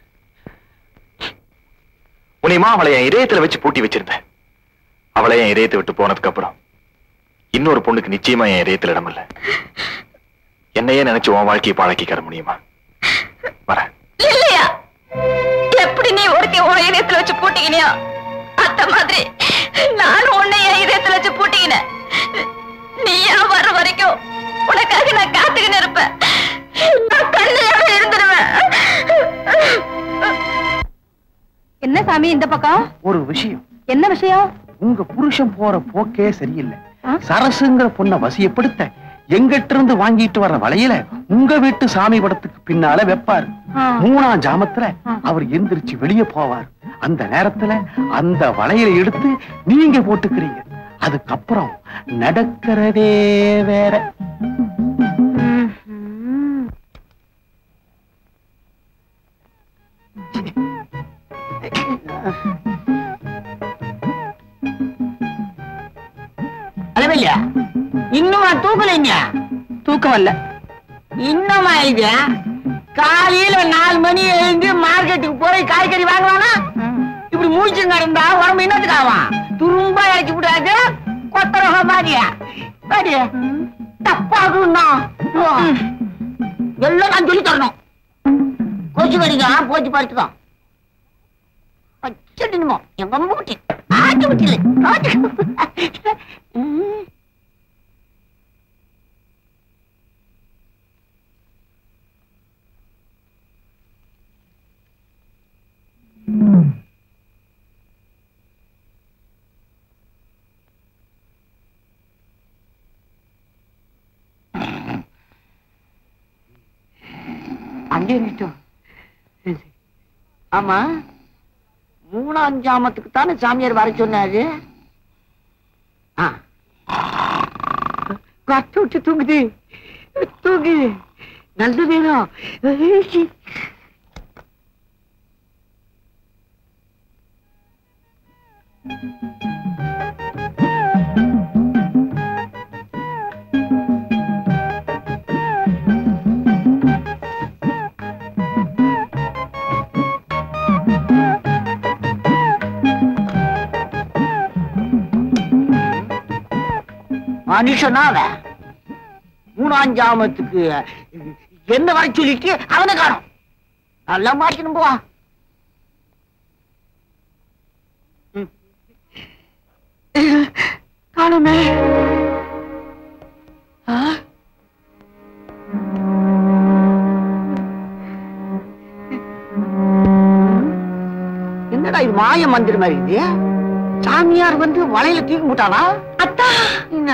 K: உனிமா அவளை என் இதயத்துல வச்சு பூட்டி வச்சிருந்தேன் அவளை என் இதயத்தை விட்டு போனதுக்கு அப்புறம் இன்னொரு பொண்ணுக்கு நிச்சயமா என் இதயத்துல இடம் இல்ல என்னையே நினைச்சு உன் வாழ்க்கையை பழக்கிக்கிற முடியுமா வரேன்
A: இல்லையா எப்படி நீ ஒருத்தி உன் இதயத்துல வச்சு பூட்டிக்கினியா அத்த மாதிரி நானும் உன்னை என் இதயத்துல வச்சு பூட்டிக்கினேன் நீயா வர்ற வரைக்கும் உனக்காக நான் காத்துக்கின்னு இருப்பேன் நான் கண்ணையாக இருந்துருவேன் என்ன சாமி இந்த பக்கம்
I: ஒரு விஷயம்
A: என்ன விஷயம்
I: உங்க புருஷன் போற போக்கே சரியில்லை சரசுங்கிற பொண்ண வசியப்படுத்த எங்கிட்ட இருந்து வாங்கிட்டு வர்ற வளையல உங்க வீட்டு சாமி படத்துக்கு பின்னால வைப்பாரு
A: ஆ.
I: மூணாம் ஜாமத்துல அவர் எந்திரிச்சு வெளியே போவார் அந்த நேரத்துல அந்த வளையலை எடுத்து நீங்க போட்டுக்கிறீங்க அதுக்கப்புறம் நடக்கிறதே வேற
J: அளவில்லையா இன்னுமா தூக்கலைங்க
A: தூக்கம் இல்ல
J: இன்னுமா இது காலையில நாலு மணி எழுந்து மார்க்கெட்டுக்கு போய் காய்கறி வாங்குவானா இப்படி மூச்சு நடந்தா உடம்பு என்னத்துக்கு ஆவான் துரும்பா இறக்கி விடாது கொத்தரக மாதிரியா பாரு தப்பாகுன்னா எல்லாம் நான் சொல்லி தரணும் கொசு கடிக்கா போச்சு படுத்துக்கோ வச்சிடணுமோ எங்க மூட்டி ஆட்டி விட்டில அங்கே நிட்டோம் ஆமா மூணாம் ஜாமத்துக்கு தானே சாமியார் வர சொன்னாரு ஆ. கட்டு விட்டு தூங்குது தூங்கு நல்ல வேணும் மனுஷனா அவன் மூணாம் ஜாமத்துக்கு என்ன வர சொல்லிட்டு அவனை காணும் நல்லா மாட்டணும் போவா காணுமே ஆ? என்னடா இது மாய மந்திரம் மாதிரி இது சாமியார் வந்து வலையில தூக்கி போட்டானா அத்தா என்ன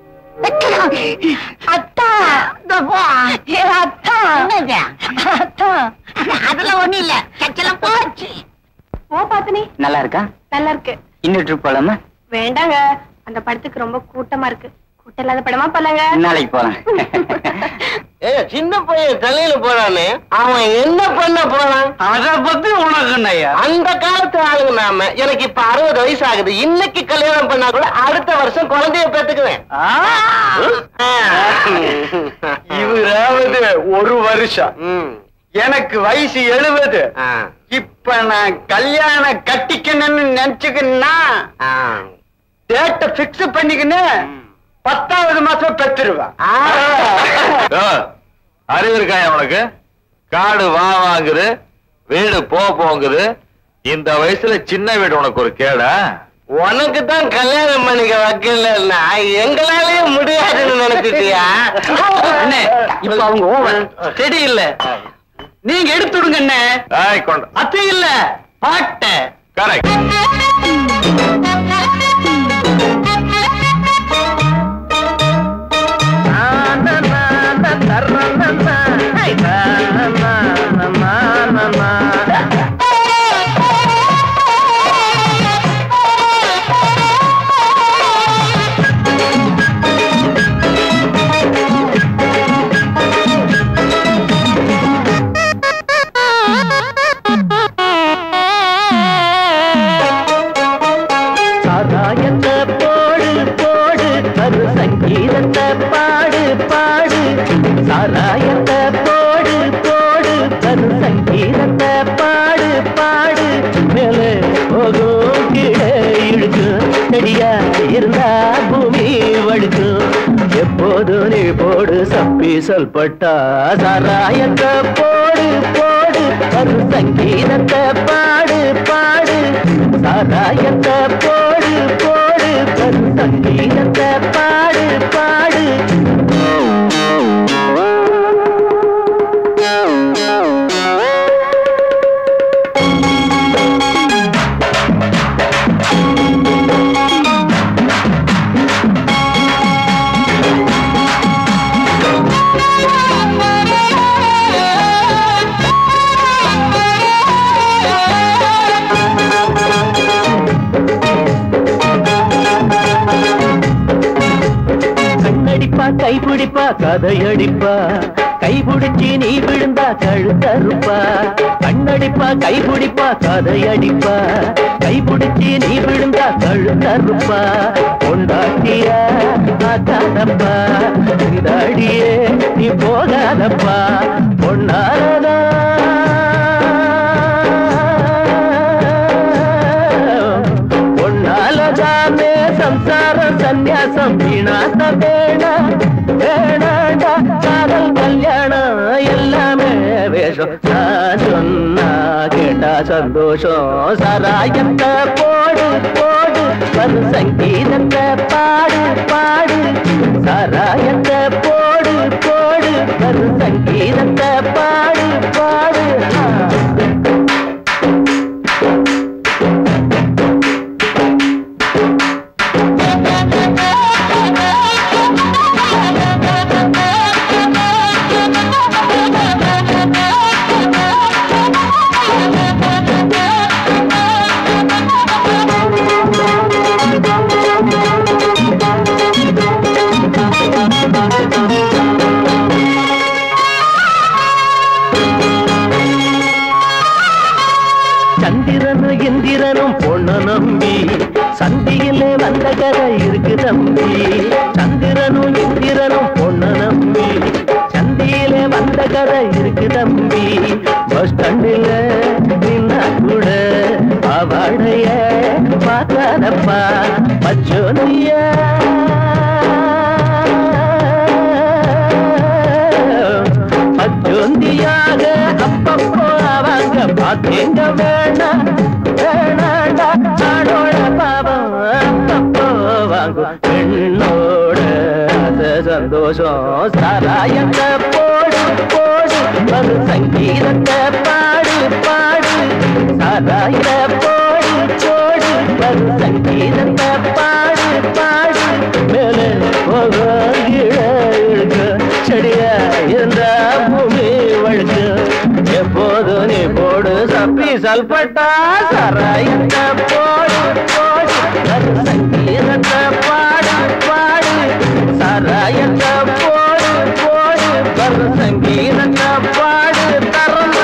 J: அத்தா இந்த போ. அத்தா என்னது? அத்தா அதெல்லாம் ஒண்ணும் இல்ல சச்செல்லாம் போச்சு
A: ஓ பாத்தனி
G: நல்லா இருக்கா
A: நல்லா இருக்கு
G: இன்னும் ட்ரிப் போலாமா
A: வேண்டாங்க அந்த படத்துக்கு ரொம்ப கூட்டமா இருக்கு கூட்டம் இல்லாத படமா போலாங்க
G: நாளைக்கு போலாம்
L: ஏ சின்ன பையன் தலையில போறானே அவன் என்ன பண்ண போறான்
G: அத பத்தி உனக்கு என்னய்யா
L: அந்த காலத்து ஆளுங்க நாம எனக்கு இப்ப அறுபது வயசு ஆகுது இன்னைக்கு கல்யாணம் பண்ணா கூட அடுத்த வருஷம் குழந்தைய பெத்துக்குவேன்
I: இவராவது ஒரு வருஷம் எனக்கு வயசு எழுபது
J: இப்ப நான் கல்யாண கட்டிக்கணும்னு நினைச்சுக்கணும்னா டேட்ட பிக்ஸ் பண்ணிக்கின்னு பத்தாவது மாசம் பெற்றுருவேன்
K: அறிவு இருக்கா உனக்கு காடு வா வாங்குது வீடு போ போங்குது இந்த வயசுல சின்ன வீடு உனக்கு ஒரு கேடா
J: உனக்கு தான் கல்யாணம் பண்ணிக்க வைக்கலன்னா எங்களாலேயே முடியாதுன்னு நினைச்சிட்டியா
E: அண்ணே இப்ப அவங்க ஓவர் செடி இல்ல நீங்க எடுத்துடுங்க அண்ணே
K: ஆய் கொண்டு
E: அத்தை இல்ல பாட்ட
K: கரெக்ட்
H: சாராயத்தை போடு போடு கரு சங்கீதத்தை பாடு பாடு சாராயத்தை போடு போடு கரு சங்கீதத்தை பாடு பாடு மேலே போகும் கீழே இழுக்கும் செடியா இருந்தா பூமி வழுக்கும் எப்போது நீ போடு சப்பி சொல்பட்டா சாராயத்தை போடு போடு கரு சங்கீதத்தை பாடு பாடு சாராயத்தை போடு போடு கரு சங்கீதத்தை பாடு பாடு கண்ணடிப்பா கைப்பிடிப்பா கதையடிப்பா கைபிடிச்சி நீ விழுந்தா கழுத்தறுப்பா கண்ணடிப்பா கைபிடிப்பா கதையடிப்பா கைபிடிச்சி நீ விழுந்தா கழுத்தறுப்பா கொண்டாட்டிய ஆக்காதப்பா இந்த அடியே நீ போகாதப்பா பொன்னாலதான் பொன்னாலதானே சம்சாரம் சந்நியாசம் வீணாத்த வேணா வேணாண்டா காதல் கல்யாணம் எல்லாமே வேஷம் நான் சொன்னா கேட்டா சந்தோஷம் சராயத்தை போடு போடு பரு சங்கீதத்தை பாடு பாடு சராயத்தை போடு போடு பரு சங்கீதத்தை பாடு பாடு ஆ. சந்திரனும் இந்திரனும் பொண்ணு நம்பி சந்தியிலே வந்த கதை இருக்கு தம்பி சந்திரனும் இந்திரனும் பொண்ணு நம்பி சந்தியிலே வந்த கதை இருக்கு தம்பி பஸ் ஸ்டாண்டில் நின்னா கூட அவடைய பார்க்காதப்பா பச்சோனியா பச்சோந்தியாக அப்பப்போ அவங்க பாத்தீங்க வேணாம் வேணாண்டா ஆடோட பாவம் அப்பப்போ வாங்கும் பெண்ணோட அது சந்தோஷம் சாராயத்தை போடு போடு ஒரு சங்கீதத்தை பாடு பாடு சாராயத்தை போடு போடு ஒரு சங்கீதத்தை பாடு பாடு மேலே போக கீழே இழுக்க செடியா இருந்தா பூமி வழுக்கு எப்போது நீ போடு சப்பி சல்பட்டா சராயத்தை போடு போடு ஒரு சங்கீதத்தை பாடு பாடு சராயத்தை போடு போடு ஒரு சங்கீதத்தை பாடு தரமா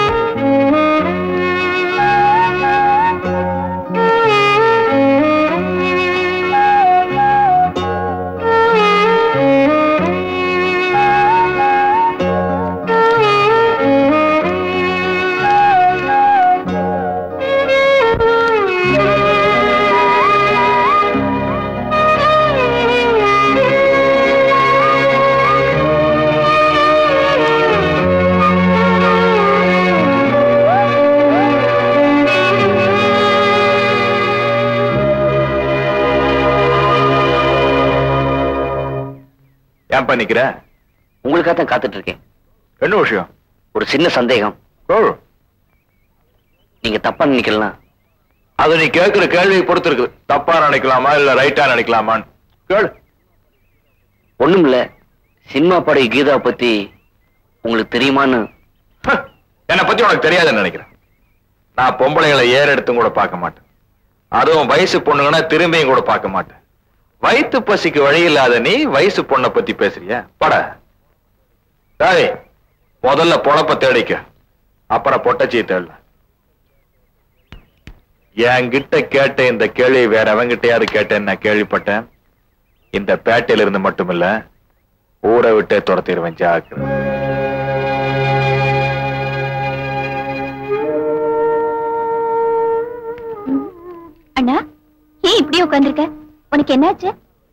D: Thank you.
K: ஏன்பா நிக்கிற
C: உங்களுக்காக தான் காத்துட்டு இருக்கேன்
K: என்ன விஷயம்
C: ஒரு சின்ன சந்தேகம்
K: ஓ
C: நீங்க தப்பா நினைக்கலாம்
K: அது நீ கேட்கிற கேள்வியை பொறுத்து இருக்குது தப்பா நினைக்கலாமா இல்ல ரைட்டா நினைக்கலாமான்னு கேளு
C: ஒண்ணும் இல்ல சினிமா படை கீதா பத்தி உங்களுக்கு தெரியுமான்னு
K: என்னை பத்தி உனக்கு தெரியாதுன்னு நினைக்கிறேன் நான் பொம்பளைகளை ஏற எடுத்தும் கூட பார்க்க மாட்டேன் அதுவும் வயசு பொண்ணுங்கன்னா திரும்பியும் கூட பார்க்க மாட்டேன் வயிற்று பசிக்கு வழி இல்லாத நீ வயசு பொண்ணை பத்தி பேசுறிய பட டேய் முதல்ல பொழப்ப தேடிக்க அப்புறம் பொட்டச்சியை தேடல என்கிட்ட கேட்ட இந்த கேள்வி வேற அவங்கிட்டயாவது கேட்டேன்னு நான் கேள்விப்பட்டேன் இந்த பேட்டையில இருந்து மட்டுமில்ல ஊரை விட்டே துரத்திடுவேன் ஜாக்கிரதை
D: அண்ணா ஏன் இப்படியே உட்கார்ந்திருக்க உனக்கு என்னாச்சு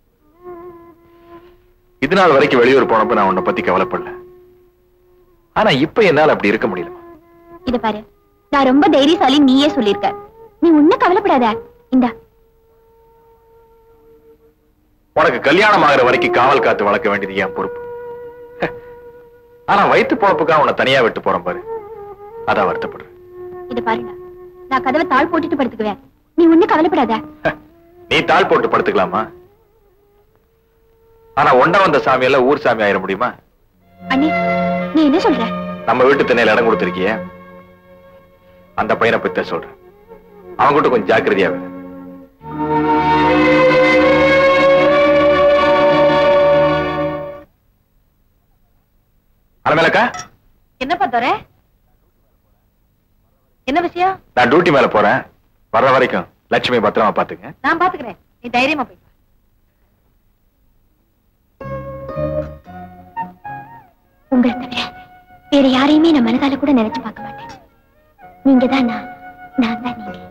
K: இது நாள் வரைக்கும் வெளியூர் போனப்ப நான் உன்னை பத்தி கவலைப்படல ஆனா இப்ப என்னால அப்படி இருக்க முடியல
D: இத பாரு நான் ரொம்ப தைரியசாலி நீயே சொல்லிருக்க நீ ஒண்ணும் கவலைப்படாத இந்தா
K: உனக்கு கல்யாணம் ஆகுற வரைக்கும் காவல் காத்து வளர்க்க வேண்டியது என் பொறுப்பு ஆனா வயிற்று பொழப்புக்காக உன்னை தனியா விட்டு போறேன் பாரு அதான் வருத்தப்படுறேன்
D: இத பாருடா நான் கதவை தாழ் போட்டுட்டு படுத்துக்குவேன் நீ ஒண்ணும் கவலைப்படாத
K: நீ தாள் போட்டு படுத்துக்கலாமா ஆனா ஒண்ட வந்த சாமி எல்லாம் ஊர் சாமி ஆயிட முடியுமா
D: அண்ணே நீ என்ன சொல்ற
K: நம்ம வீட்டு திண்ணையில இடம் கொடுத்திருக்கிய அந்த பையனை பத்தி தான் சொல்றேன் அவன் கிட்ட கொஞ்சம் ஜாக்கிரதையா இரு. அலமேலக்கா
A: என்னப்பா தர என்ன விஷயம்
K: நான் டியூட்டி மேல போறேன் வர்ற வரைக்கும் லட்சுமி பத்திரமா பாத்துங்க
A: நான் பாத்துக்கிறேன் நீ தைரியமா போய்
D: உங்களை தவிர வேற யாரையுமே நான் மனதால கூட நினைச்சு பார்க்க மாட்டேன் நீங்க தான் நான் நான் தான் நீங்க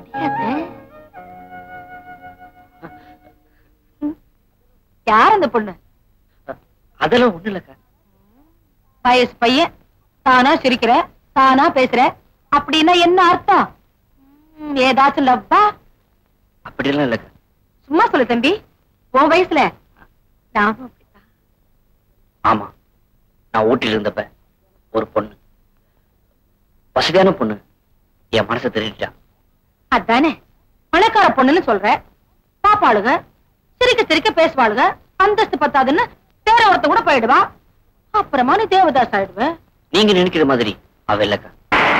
A: யார் அந்த பொண்ணு
C: அதெல்லாம் ஒண்ணு இல்லக்கா
A: வயசு பையன் தானா சிரிக்கிற தானா பேசுற அப்படின்னா என்ன அர்த்தம் ம், ஏதாச்சும் லவ்வா
C: அப்படிலாம் இல்லக்கா
A: சும்மா சொல்லு தம்பி உன் வயசுல நானும் அப்படித்தான்.
C: ஆமா நான் ஊட்டில இருந்தப்ப ஒரு பொண்ணு வசதியான பொண்ணு என் மனசை திருடிட்டா
A: அதானே பணக்கார பொண்ணுன்னு சொல்ற பாப்பாளுக சிரிக்க சிரிக்க பேசுவாளுக அந்தஸ்து பத்தாதுன்னு வேற ஒருத்த கூட போயிடுவா அப்புறமா நீ தேவதாஸ் ஆயிடுவ
C: நீங்க நினைக்கிற மாதிரி அவ இல்லக்கா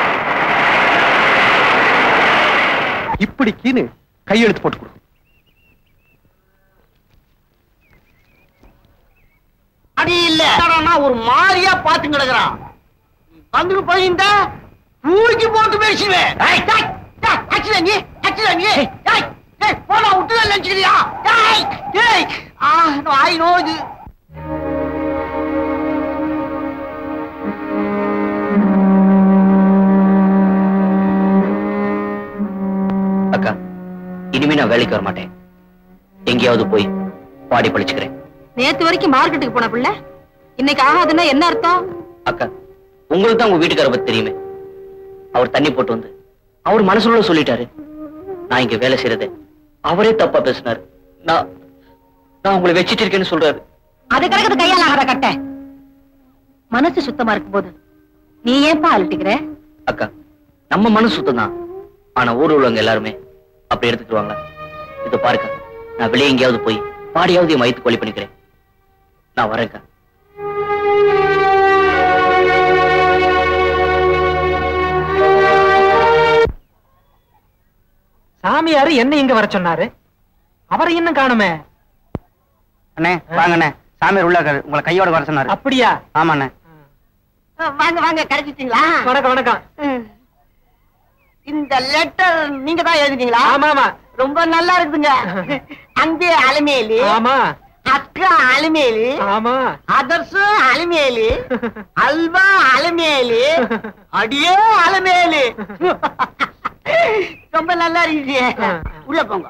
I: இப்படிக்கின்னு கையெழுத்து போட்டு கொடு
J: அடி இல்ல என்னடான்னா ஒரு மாதிரியா பாத்து கிடக்குறான் வந்துட்டு போயிருந்தா மூழ்கி போட்டு பேசுவேன் ஏய், டேய், டேய், அடிச்சுடா நீ அடிச்சுடா நீ டேய், டேய், போடா விட்டுதான் நினைச்சுக்கிறியா டேய், டேய், ஆ, வாய் நோது
C: அக்கா இனிமே நான் வேலைக்கு வர மாட்டேன் எங்கேயாவது போய் பாடி படிச்சுக்கிறேன்
A: நேத்து வரைக்கும் மார்க்கெட்டுக்கு போன பிள்ளை இன்னைக்கு ஆகாதுன்னா என்ன அர்த்தம்
C: அக்கா உங்களுக்கு தான் உங்க வீட்டுக்கார பத்தி தெரியுமே அவர் தண்ணி போட்டு வந்து அவர் மனசுல சொல்லிட்டாரு நான் இங்க வேலை செய்யறத அவரே தப்பா பேசினாரு நான் நான் உங்களை வச்சிட்டு இருக்கேன்னு சொல்றாரு
A: அது கிடக்குது கையால ஆகிற கட்ட மனசு சுத்தமா இருக்கும்போது நீ ஏன்பா அழட்டிக்கிற
C: அக்கா நம்ம மனசு சுத்தம் தான் ஆனா ஊர் உள்ளவங்க எல்லாருமே அப்படி எடுத்துக்கிடுவாங்க இத பாருக்கா நான் வெளியே எங்கேயாவது போய் பாடியாவது என் வயிற்று கொலி பண்ணிக்கிறேன் நான் வரேன்க்கா
M: சாமியாரு என்ன இங்க வர சொன்னாரு அவரை இன்னும் காணுமே
N: அண்ணே வாங்கண்ணே சாமியார் உள்ள இருக்காரு உங்களை கையோட வர சொன்னாரு
M: அப்படியா
N: ஆமாண்ணே
J: வாங்க வாங்க கிடைச்சிட்டீங்களா
M: வணக்கம் வணக்கம்
J: இந்த லெட்டர் நீங்க தான் எழுதிட்டீங்களா
M: ஆமா ஆமா
J: ரொம்ப நல்லா இருக்குதுங்க அன்பே அலமேலு
M: ஆமா
J: அக்கா அலமேலு
M: ஆமா
J: அதர்சு அலமேலு அல்வா அலமேலு அடியே அலமேலு ரொம்ப நல்லா இருக்குது உள்ள போங்க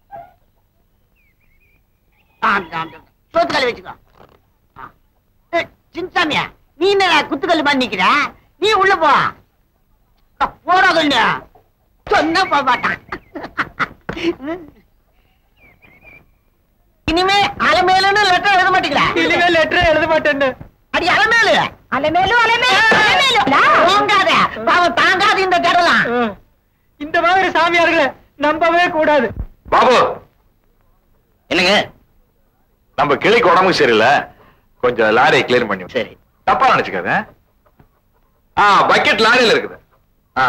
J: சோத்துக்கல் வச்சுக்கோ ஆ. ஏய், சின்சாமியா நீ என்ன குத்துக்கல் மாதிரி நிக்கிற நீ உள்ள போ போடா கண்ணு சொன்ன போக மாட்டான் இனிமே அலமேலுன்னு லெட்டர் எழுத மாட்டீங்களா
M: இனிமே லெட்டர் எழுத மாட்டேன்னு
J: அடி அலமேலு அலமேலு அலமேலு அலமேலு தாங்காத பாவம் தாங்காது இந்த ஜடலாம்
M: இந்த மாதிரி சாமியார்களை நம்பவே கூடாது
K: பாபு
C: என்னங்க
K: நம்ம கிளைக்கு உடம்பு சரியில்லை கொஞ்சம் லாரியை கிளீன் பண்ணி விடு.
C: சரி
K: தப்பா நினைச்சுக்காத ஆ பக்கெட் லாரியில இருக்குது ஆ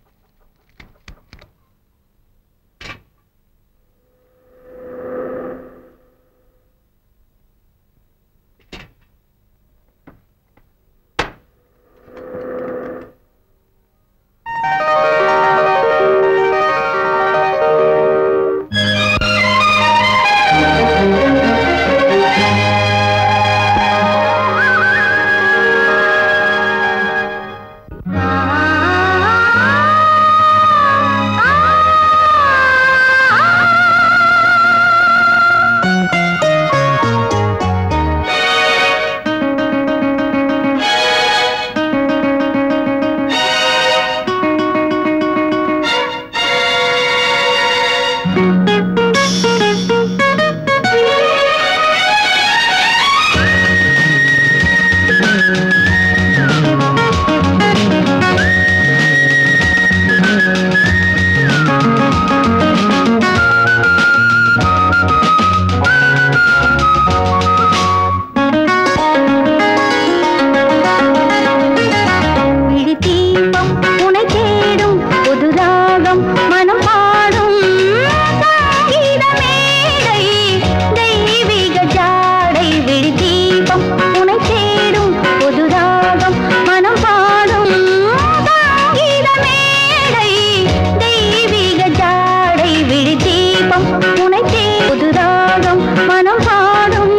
D: விழி தீபம் உனை தேடும் புது ராகம் மனம் பாடும் சங்கீத மேடை தெய்வீக ஜாடை விழி தீபம் உனை தேடும் புது ராகம் மனம் பாடும் சங்கீத மேடை தெய்வீக ஜாடை விழி தீபம் உனை தே புது ராகம் மனம் பாடும்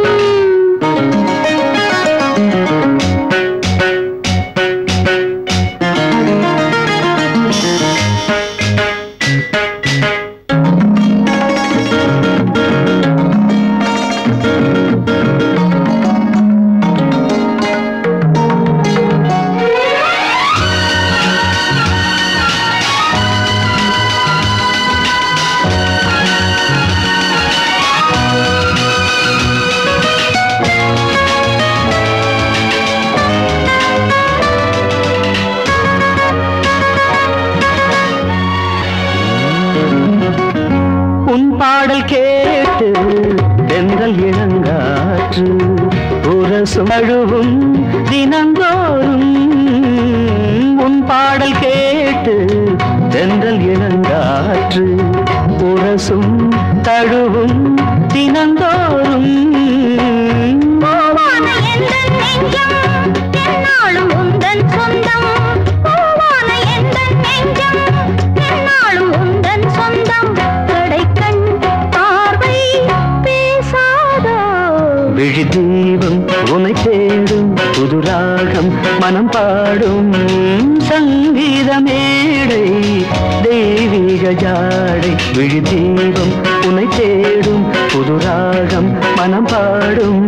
H: உன் பாடல் கேட்டு தென்றல் இளங்காற்று உரசும் அழுவும் தினந்தோறும் உன் பாடல் கேட்டு தென்றல் இளங்காற்று உரசும் தழுவும் தினந்தோறும்
D: பூவான எந்தன் நெஞ்சம் எந்நாளும் உந்தன் சொந்தம் பூவான எந்தன் நெஞ்சம் எந்நாளும் உந்தன் சொந்தம் கடைக்கண் பார்வை பேசாதோ
H: விழி தீபம் உனை தேடும் புது ராகம் மனம் பாடும் சங்கீத மேடை தெய்வீக ஜாடை விழி தீபம் உனை தேடும் புது ராகம் மனம் பாடும்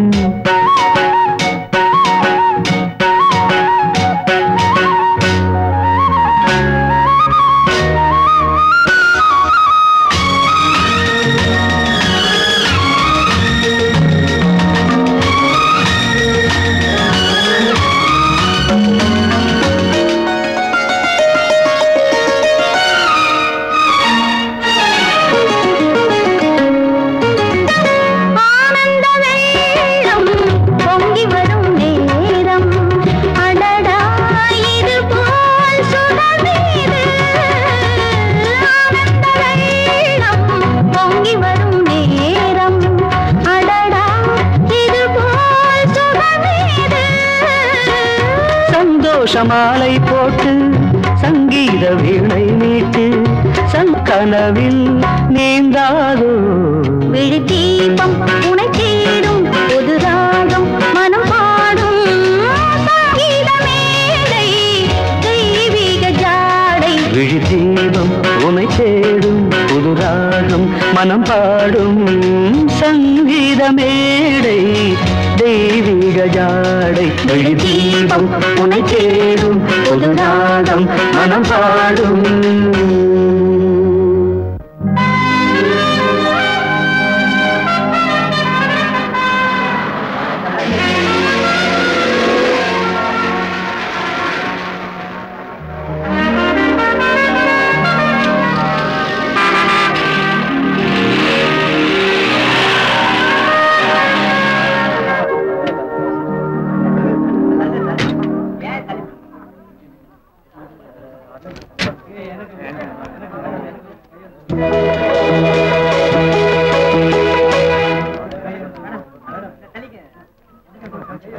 D: ஆனந்த வெள்ளம் பொங்கி வரும் நேரம் அடடா இது போல் சுடமீது ஆனந்த வெள்ளம் பொங்கி வரும் நேரம் அடடா இது போல் சுடமீது
H: சந்தோஷ மாலை போட்டு சங்கீத வீணை மீட்டு சங்கனவில் நீந்தாதோ
D: விழி தீபம் உனை தேடும் புது ராகம் மனம் பாடும் சங்கீத மேடை தெய்வீக ஜாடை
H: விழி தீபம் உனை தேடும் புது ராகம் மனம் பாடும் சங்கீத மேடை தெய்வீக ஜாடை விழி தீபம் உனை தேடும் புது ராகம் மனம் பாடும்
D: ஆ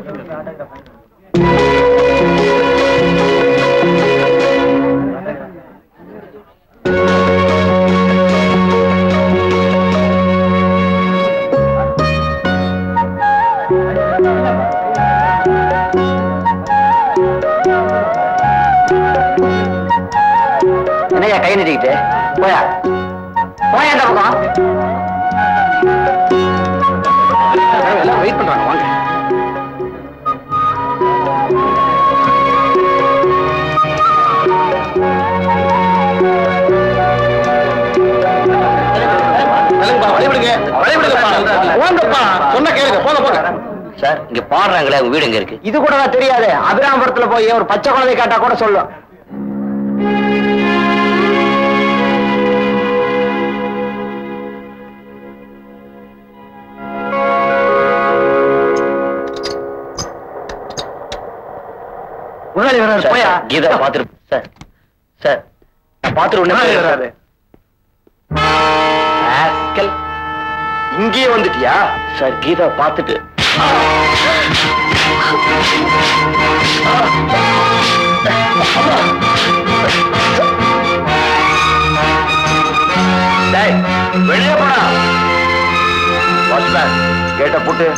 C: என்னையா கை நீட்டிக்கிட்டு போயா போயா அந்த பக்கம்
I: எல்லாம் வெயிட் பண்றாங்க வாங்க விலங்குப்பா, வழிவிடுங்க வழிவிடுங்கப்பா போங்கப்பா சொன்ன கேளுங்க போங்க போங்க
C: சார் இங்க பாடுறாங்களே உங்க வீடு எங்க இருக்கு
J: இது கூட தெரியாது அபிராமபுரத்துல போய் ஒரு பச்சை குழந்தை கேட்டா கூட சொல்லும்
C: முதலாளி வராரு போயா கீதா பாத்துரு சார் சார் நான் பாத்துரு
L: முதலாளி
C: உடனே
L: வராரு. ஆஸ்கல். இங்கேயே வந்துட்டியா
C: சார் கீதா பாத்துட்டு
L: டேய் வெளியே போடா வாட்ச்மேன் கேட்ட போட்டு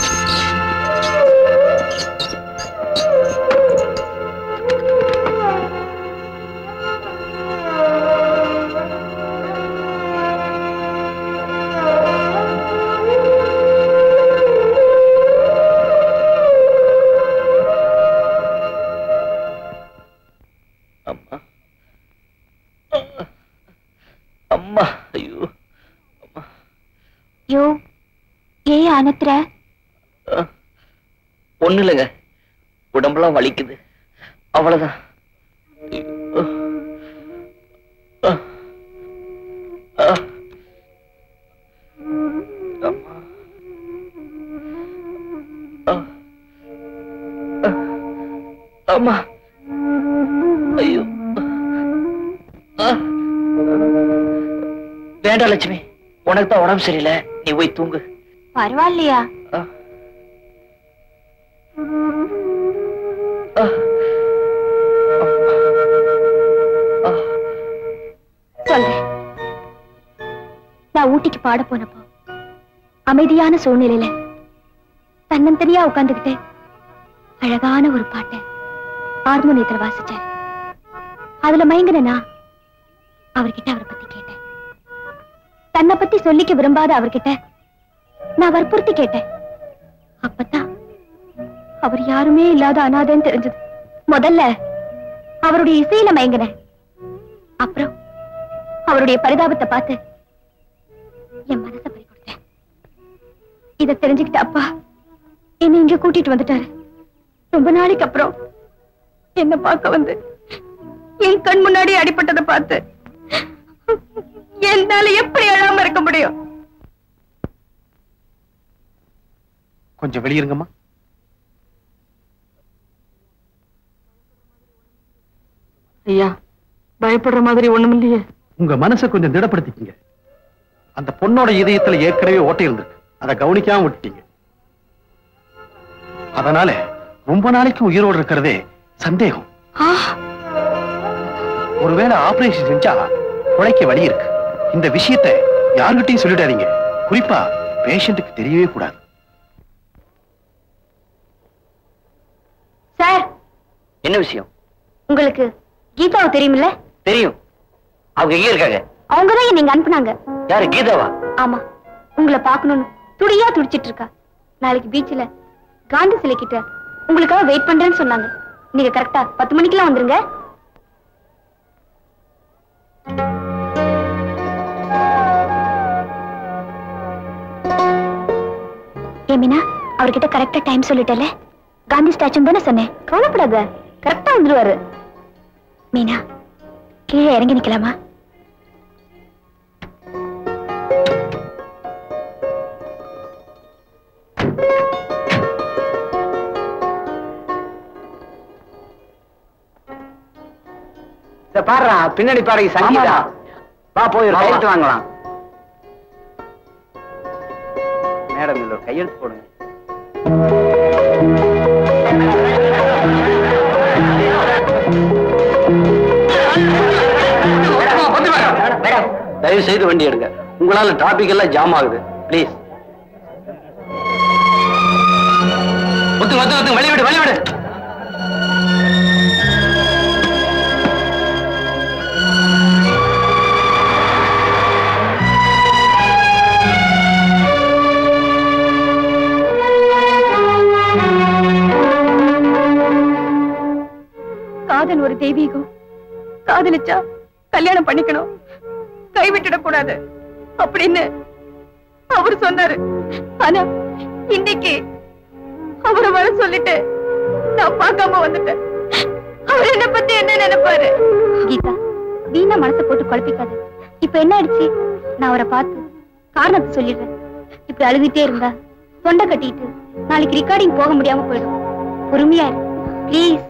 C: அம்மா அம்மா ஐயோ
D: யோ ஏன் அனுத்துற
C: ஒண்ணு இல்லைங்க உடம்பெல்லாம் வலிக்குது அவ்வளவுதான் ஐயோ. ஆ. ஆ. அம்மா. ஆ. ஆ. அம்மா ஐயோ ஆ. வேண்டாம் லட்சுமி உனக்கு தான் உடம்பு சரியில்லை நீ போய் தூங்கு
D: பரவாயில்லையா
C: ஆ. ஆ. ஆ.
D: சொல்றேன் நான் ஊட்டிக்கு பாட போனப்போ அமைதியான சூழ்நிலையில தன்னந்தனியா உட்கார்ந்துகிட்டு அழகான ஒரு பாட்டை ஹார்மோனியத்துல வாசிச்சாரு அதுல மயங்கின நான் அவர்கிட்ட அவரை பத்தி கேட்டேன் தன்னை பத்தி சொல்லிக்க விரும்பாத அவர்கிட்ட நான் வற்புறுத்தி கேட்டேன் அப்பதான் அவர் யாருமே இல்லாத அனாதைன்னு தெரிஞ்சது முதல்ல அவருடைய இசையில மயங்கினேன் அப்புறம் அவருடைய பரிதாபத்தை பார்த்து என் மனசை பறி கொடுத்தேன் இத தெரிஞ்சுக்கிட்ட அப்பா என்னை இங்க கூட்டிட்டு வந்துட்டாரு ரொம்ப நாளைக்கு அப்புறம் என்ன பார்க்க வந்து என் கண் முன்னாடி அடிபட்டதை பார்த்து என்னால எப்படி அழாம இருக்க முடியும்
I: கொஞ்சம் வெளியிருங்கம்மா
A: ஐயா பயப்படுற மாதிரி ஒண்ணும் இல்லையே
I: உங்க மனசை கொஞ்சம் திடப்படுத்திக்கங்க அந்த பொண்ணோட இதயத்துல ஏற்கனவே ஓட்டை இருந்திருக்கு அதை கவனிக்காம விட்டுட்டீங்க அதனால ரொம்ப நாளைக்கு உயிரோடு இருக்கிறதே சந்தேகம் ஒருவேளை ஆபரேஷன் செஞ்சா குழைக்க வழி இருக்கு இந்த விஷயத்தை யார்கிட்டயும் சொல்லிடாதீங்க குறிப்பா பேஷண்ட்டுக்கு தெரியவே கூடாது
D: சார்
C: என்ன விஷயம்
D: உங்களுக்கு கீதாவை தெரியுமில்ல
C: தெரியும் அவங்க எங்க இருக்காங்க
D: அவங்கதான் நீங்க அனுப்புனாங்க
C: யாரு கீதாவா
D: ஆமா உங்களை பார்க்கணும்னு துடியா துடிச்சிட்டு இருக்கா நாளைக்கு பீச்ல காந்தி சிலை கிட்ட உங்களுக்காக வெயிட் பண்றேன்னு சொன்னாங்க நீங்க கரெக்டா பத்து மணிக்கெல்லாம் வந்துருங்க ஏமினா அவர்கிட்ட கரெக்டா டைம் சொல்லிட்டல காந்தி ஸ்டாச்சு தானே சொன்னேன் கவலைப்படாத கரெக்டா வந்துருவாரு மீனா கீழே இறங்கி நிக்கலாமா
J: இத பாருடா பின்னாடி பாருங்க சங்கீதா வா போய் ஒரு
C: ஆமா.
J: கையெழுத்து வாங்கலாம் மேடம் இதுல ஒரு கையெழுத்து போடுங்க
B: தயவு செய்து வண்டி எடுங்க உங்களால டிராபிக் எல்லாம் ஜாம் ஆகுது ப்ளீஸ் ஒத்து ஒத்து ஒத்து வழி விடு வழி விடு
A: காதல் ஒரு தெய்வீகம் காதலிச்சா கல்யாணம் பண்ணிக்கணும் கைவிட்டுடக் கூடாது அப்படின்னு அவர் சொன்னாரு ஆனா இன்னைக்கு அவரை வர சொல்லிட்டு நான் பார்க்காம வந்துட்டேன் அவர் என்ன பத்தி என்ன நினைப்பாரு
D: கீதா வீணா மனசை போட்டு குழப்பிக்காது இப்ப என்ன ஆயிடுச்சு நான் அவரை பார்த்து காரணத்தை சொல்லிடுறேன் இப்படி அழுதுட்டே இருந்தா தொண்டை கட்டிட்டு நாளைக்கு ரெக்கார்டிங் போக முடியாம போயிடும் பொறுமையா இரு ப்ளீஸ்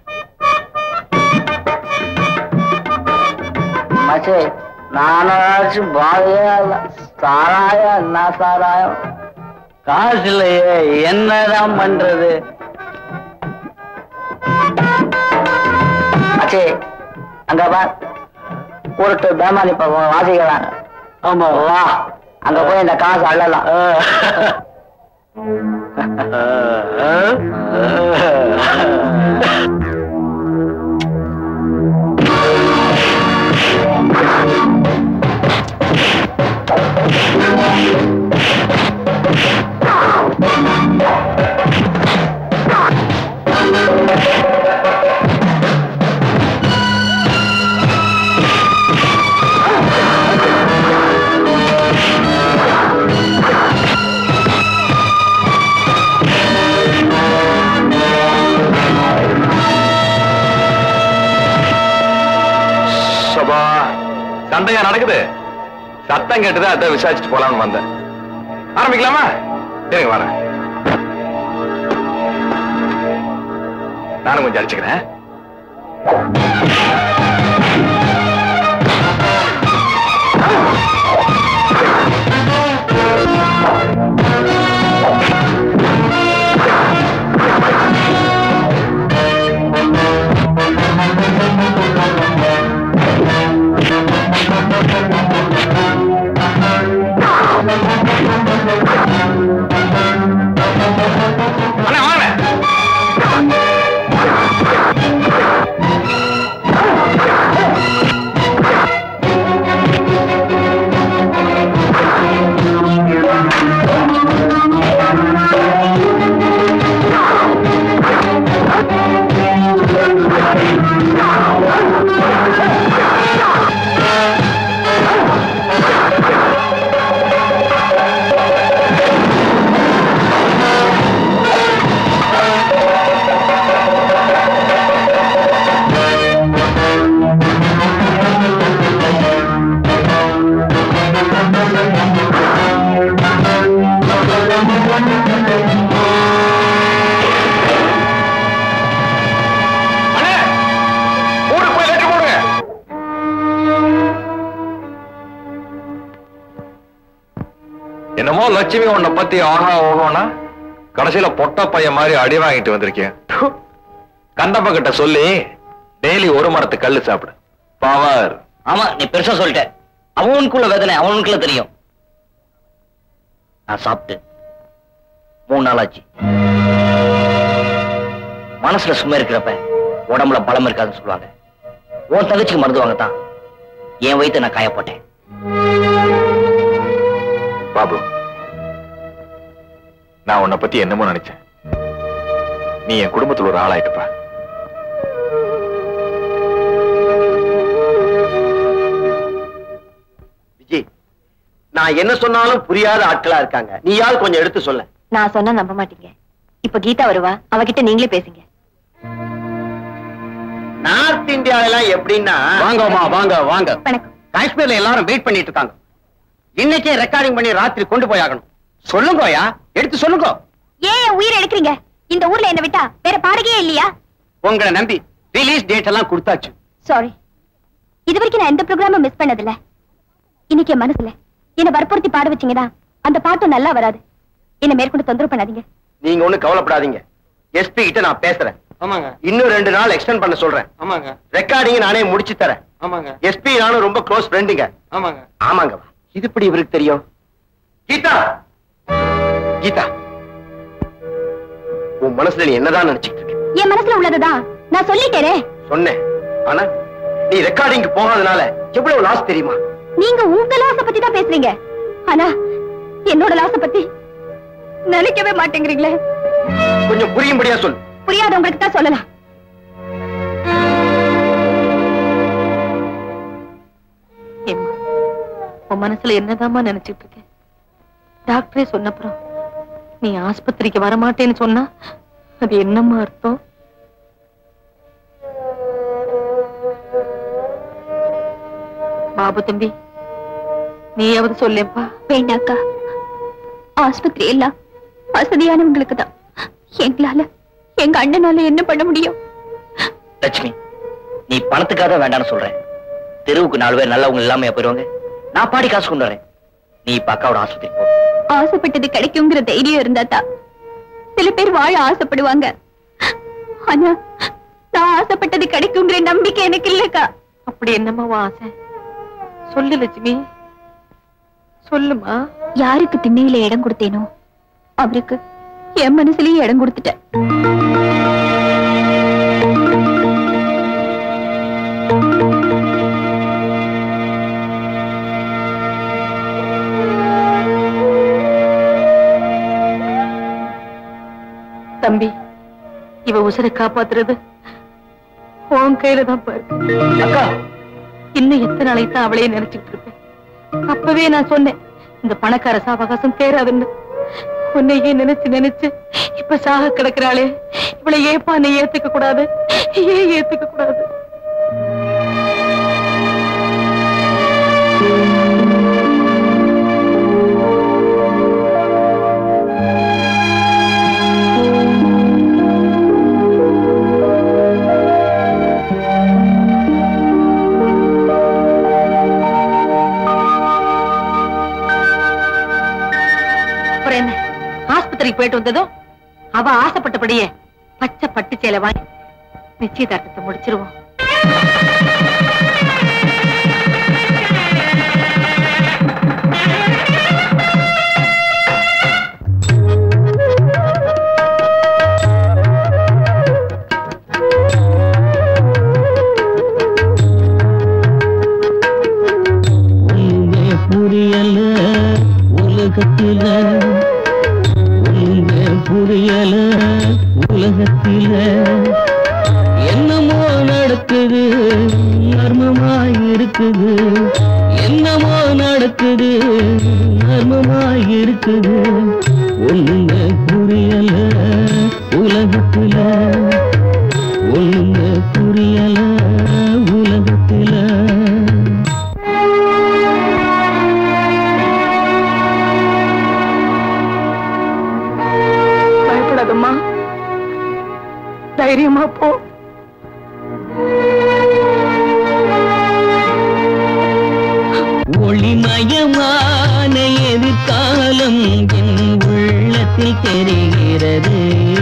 J: மச்சே நானாச்சும் பாதையா இல்ல சாராயம் என்ன சாராயம் காசு இல்லையே என்னதான் பண்றது மச்சே அங்க பா ஒரு பேமானி பக்கம் வாசிக்கிறாங்க ஆமா வா அங்க போய் இந்த காசு அள்ளலாம்
K: சபா சண்டையா நடக்குது சத்தம் கேட்டுதான் அதை விசாரிச்சுட்டு போலாம்னு வந்தேன் ஆரம்பிக்கலாமா இருங்க வரேன் நானும் கொஞ்சம் அடிச்சுக்கிறேன் அண்ணா வாங்க ஊருக்கு போய் லெட்டர் போடுங்க என்னமோ லட்சுமி உன்னை பத்தி ஆகா ஓகோனா கடைசியில பொட்ட பையன் மாதிரி அடி வாங்கிட்டு வந்திருக்கேன் ப்பு. கண்டப்ப கிட்ட சொல்லி டெய்லி ஒரு மரத்து கல்லு சாப்பிடு பவர்
C: ஆமா நீ பெருசா சொல்லிட்ட அவனுக்குள்ள வேதனை அவனுக்குள்ள தெரியும் நான் சாப்பிட்டு மூணு நாள் ஆச்சு மனசுல சும்மா இருக்கிறப்ப உடம்புல பலம் இருக்காதுன்னு சொல்லுவாங்க உன் தங்கச்சிக்கு மருந்து வாங்கத்தான் என் வயித்தை நான் காய போட்டேன்
K: பாபு நான் உன்னை பத்தி என்னமோ நினைச்சேன் நீ என் குடும்பத்துல ஒரு ஆளாயிட்டுப்பா
L: விஜய் நான் என்ன சொன்னாலும் புரியாத ஆட்களா இருக்காங்க நீயாவது கொஞ்சம் எடுத்து சொல்ல
A: நான் சொன்னா நம்ப மாட்டீங்க இப்ப கீதா வருவா அவகிட்ட நீங்களே பேசுங்க
L: நார்த் இந்தியால எல்லாம் எப்படின்னா
I: வாங்கம்மா வாங்க வாங்க
A: வணக்கம்
I: காஷ்மீர்ல எல்லாரும் வெயிட் பண்ணிட்டு இருக்காங்க இன்னைக்கே ரெக்கார்டிங் பண்ணி ராத்திரி கொண்டு போய் ஆகணும் சொல்லுங்கோயா எடுத்து சொல்லுங்க
D: ஏன் என் உயிரை எடுக்கிறீங்க இந்த ஊர்ல என்ன விட்டா வேற பாடகையே இல்லையா
I: உங்களை நம்பி ரிலீஸ் டேட் எல்லாம் கொடுத்தாச்சு
D: சாரி இது வரைக்கும் நான் எந்த ப்ரோக்ராமும் மிஸ் பண்ணதில்ல இன்னைக்கு என் மனசுல என்ன வற்புறுத்தி பாட வச்சீங்கன்னா அந்த பாட்டும் நல்லா வராது என்ன மேற்கொண்டு தொந்தரவு பண்ணாதீங்க
L: நீங்க ஒண்ணும் கவலைப்படாதீங்க எஸ்பி கிட்ட நான் பேசுறேன்
I: ஆமாங்க
L: இன்னும் ரெண்டு நாள் எக்ஸ்டெண்ட் பண்ண சொல்றேன்
I: ஆமாங்க
L: ரெக்கார்டிங் நானே முடிச்சு தரேன் ஆமாங்க எஸ்பி நானும் ரொம்ப க்ளோஸ் ஃப்ரெண்டுங்க ஆமாங்க ஆமாங்க இது எப்படி இவருக்கு தெரியும் கீதா கீதா உன் மனசுல நீ என்னதான் நினைச்சிட்டு இருக்க
D: என் மனசுல உள்ளதுதான் நான் சொல்லிட்டேனே
L: சொன்னேன் ஆனா நீ ரெக்கார்டிங் போகாதனால எவ்வளவு லாஸ் தெரியுமா
D: நீங்க உங்க லாச பத்தி தான் பேசுறீங்க ஆனா என்னோட லாச பத்தி நினைக்கவே மாட்டேங்கிறீங்களே
L: கொஞ்சம் புரியும்படியா சொல்லு
D: புரியாதவங்களுக்கு தான் சொல்லலாம்
A: ஏம்மா உன் மனசுல என்னதாம்மா நினைச்சிட்டு இருக்க டாக்டரே சொன்னப்புறம் நீ ஆஸ்பத்திரிக்கு வரமாட்டேன்னு சொன்னா அது என்னம்மா அர்த்தம் பாபு தம்பி நீயாவது சொல்லேப்பா
D: வேண்டாக்கா ஆஸ்பத்திரி எல்லாம் வசதியானவங்களுக்கு தான் எங்களால எங்க அண்ணனால என்ன பண்ண முடியும்
C: லட்சுமி நீ பணத்துக்காக தான் வேண்டாம்னு சொல்றேன் தெருவுக்கு நாலு பேர் நல்லவங்க இல்லாம போயிருவாங்க நான் பாடி காசு கொண்டு வரேன் நீ இப்ப அக்காவோட ஆஸ்பத்திரி போ
D: ஆசைப்பட்டது கிடைக்குங்கிற தைரியம் இருந்தா தான் சில பேர் வாழ ஆசைப்படுவாங்க ஆனா நான் ஆசைப்பட்டது கிடைக்குங்கிற நம்பிக்கை எனக்கு இல்லக்கா
A: அப்படி என்னம்மா உன் ஆசை சொல்லு லட்சுமி சொல்லுமா
D: யாருக்கு திண்ணையில இடம் கொடுத்தேனோ அவருக்கு என் மனசுலயே இடம் கொடுத்துட்டேன்
A: தம்பி இவ உசுரை காப்பாத்துறது உன் கையில தான் பாரு அக்கா இன்னும் எத்தனை நாளைக்கு தான் அவளையே நினைச்சுக்கிட்டு இருப்பேன் அப்பவே நான் சொன்னேன் இந்த பணக்கார சாவகாசம் தேராதுன்னு உன்னையே நினைச்சு நினைச்சு இப்ப சாக கிடக்குறாளே இவளை ஏப்பா நீ ஏத்துக்க கூடாது ஏன் ஏத்துக்க கூடாது அப்புறம் என்ன ஆஸ்பத்திரிக்கு போயிட்டு வந்ததும் அவ ஆசைப்பட்டபடியே பச்சை பட்டு சேலை வாங்கி நிச்சயதார்த்தத்தை முடிச்சிருவோம்
E: ஒழுங்கே புரியல உலகத்தில ஒழுங்கே புரியல உலகத்தில என்னமோ நடக்குது மர்மமாய் இருக்குது என்னமோ நடக்குது மர்மமாய் இருக்குது ஒண்ணுங்க புரியல உலகத்தில ஒண்ணுங்க புரியல உலகத்தில
A: பயப்படாதம்மா தைரியமா போ
E: ஒளிமயமான எதிர்காலம் என் உள்ளத்தில் தெரிகிறது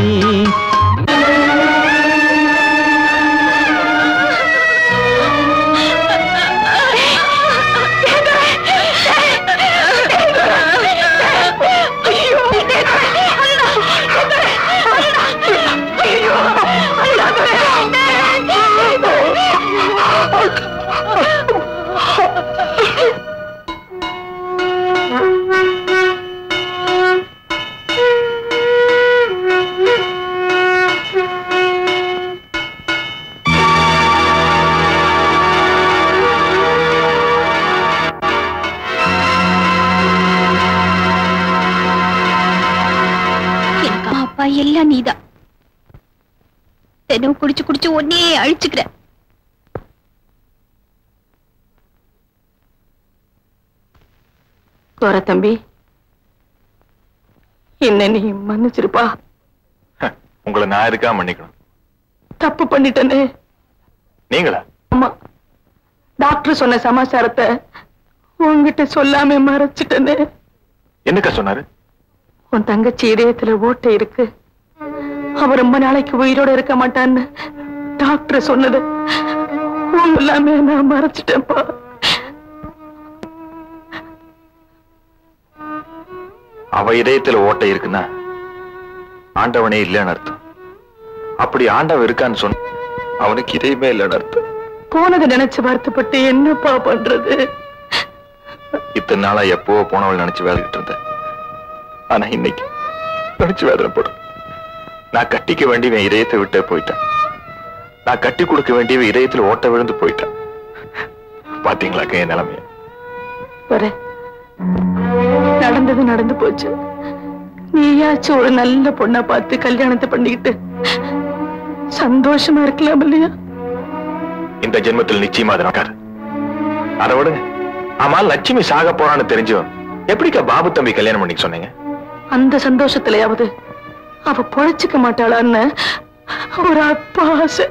D: எனக்கு அம்மா அப்பா எல்லாம் நீதான் தினம் குடிச்சு குடிச்சு ஒன்னே அழிச்சுக்கிற
A: தோர தம்பி என்ன நீ மன்னிச்சிருப்பா
K: உங்களை நான் இருக்கா மன்னிக்கணும்
A: தப்பு பண்ணிட்டனே
K: நீங்களா
A: ஆமா டாக்டர் சொன்ன சமாச்சாரத்தை உன்கிட்ட சொல்லாம மறைச்சிட்டனே
K: என்னக்கா சொன்னாரு
A: உன் தங்கச்சி இதயத்துல ஓட்டை இருக்கு அவ ரொம்ப நாளைக்கு உயிரோட இருக்க மாட்டான்னு டாக்டர் சொன்னது எல்லாமே நான் மறைச்சிட்டேன்ப்பா
K: அவ இதயத்துல ஓட்டை இருக்குன்னா ஆண்டவனே இல்லைன்னு அர்த்தம் அப்படி ஆண்டவன் இருக்கான்னு சொன்ன அவனுக்கு இதயமே இல்லைன்னு அர்த்தம்
A: போனதை நினைச்சு வருத்தப்பட்டு என்னப்பா பண்றது
K: இத்தனை நாளா எப்போ போனவள் நினைச்சு வேலைக்கிட்டு இருந்தேன் ஆனா இன்னைக்கு நினைச்சு வேதனைப்படும் நான் கட்டிக்க வேண்டியவன் இதயத்தை விட்டே போயிட்டேன் நான் கட்டி கொடுக்க வேண்டியவன் இதயத்துல ஓட்ட விழுந்து போயிட்டேன் பாத்தீங்களா என் நிலைமைய
A: வர நடந்தது நடந்து போச்சு நீயாச்சும் ஒரு நல்ல பொண்ணா பார்த்து கல்யாணத்தை பண்ணிக்கிட்டு சந்தோஷமா இருக்கலாம் இல்லையா
K: இந்த ஜென்மத்தில் நிச்சயமா அது நடக்காது அதை விடுங்க ஆமா லட்சுமி சாக போறான்னு தெரிஞ்சும் எப்படிக்கா பாபு தம்பி கல்யாணம் பண்ணிக்க சொன்னீங்க
A: அந்த சந்தோஷத்திலேயாவது அவ பொழைச்சுக்க மாட்டாளான்னு ஒரு அப்பா ஆசை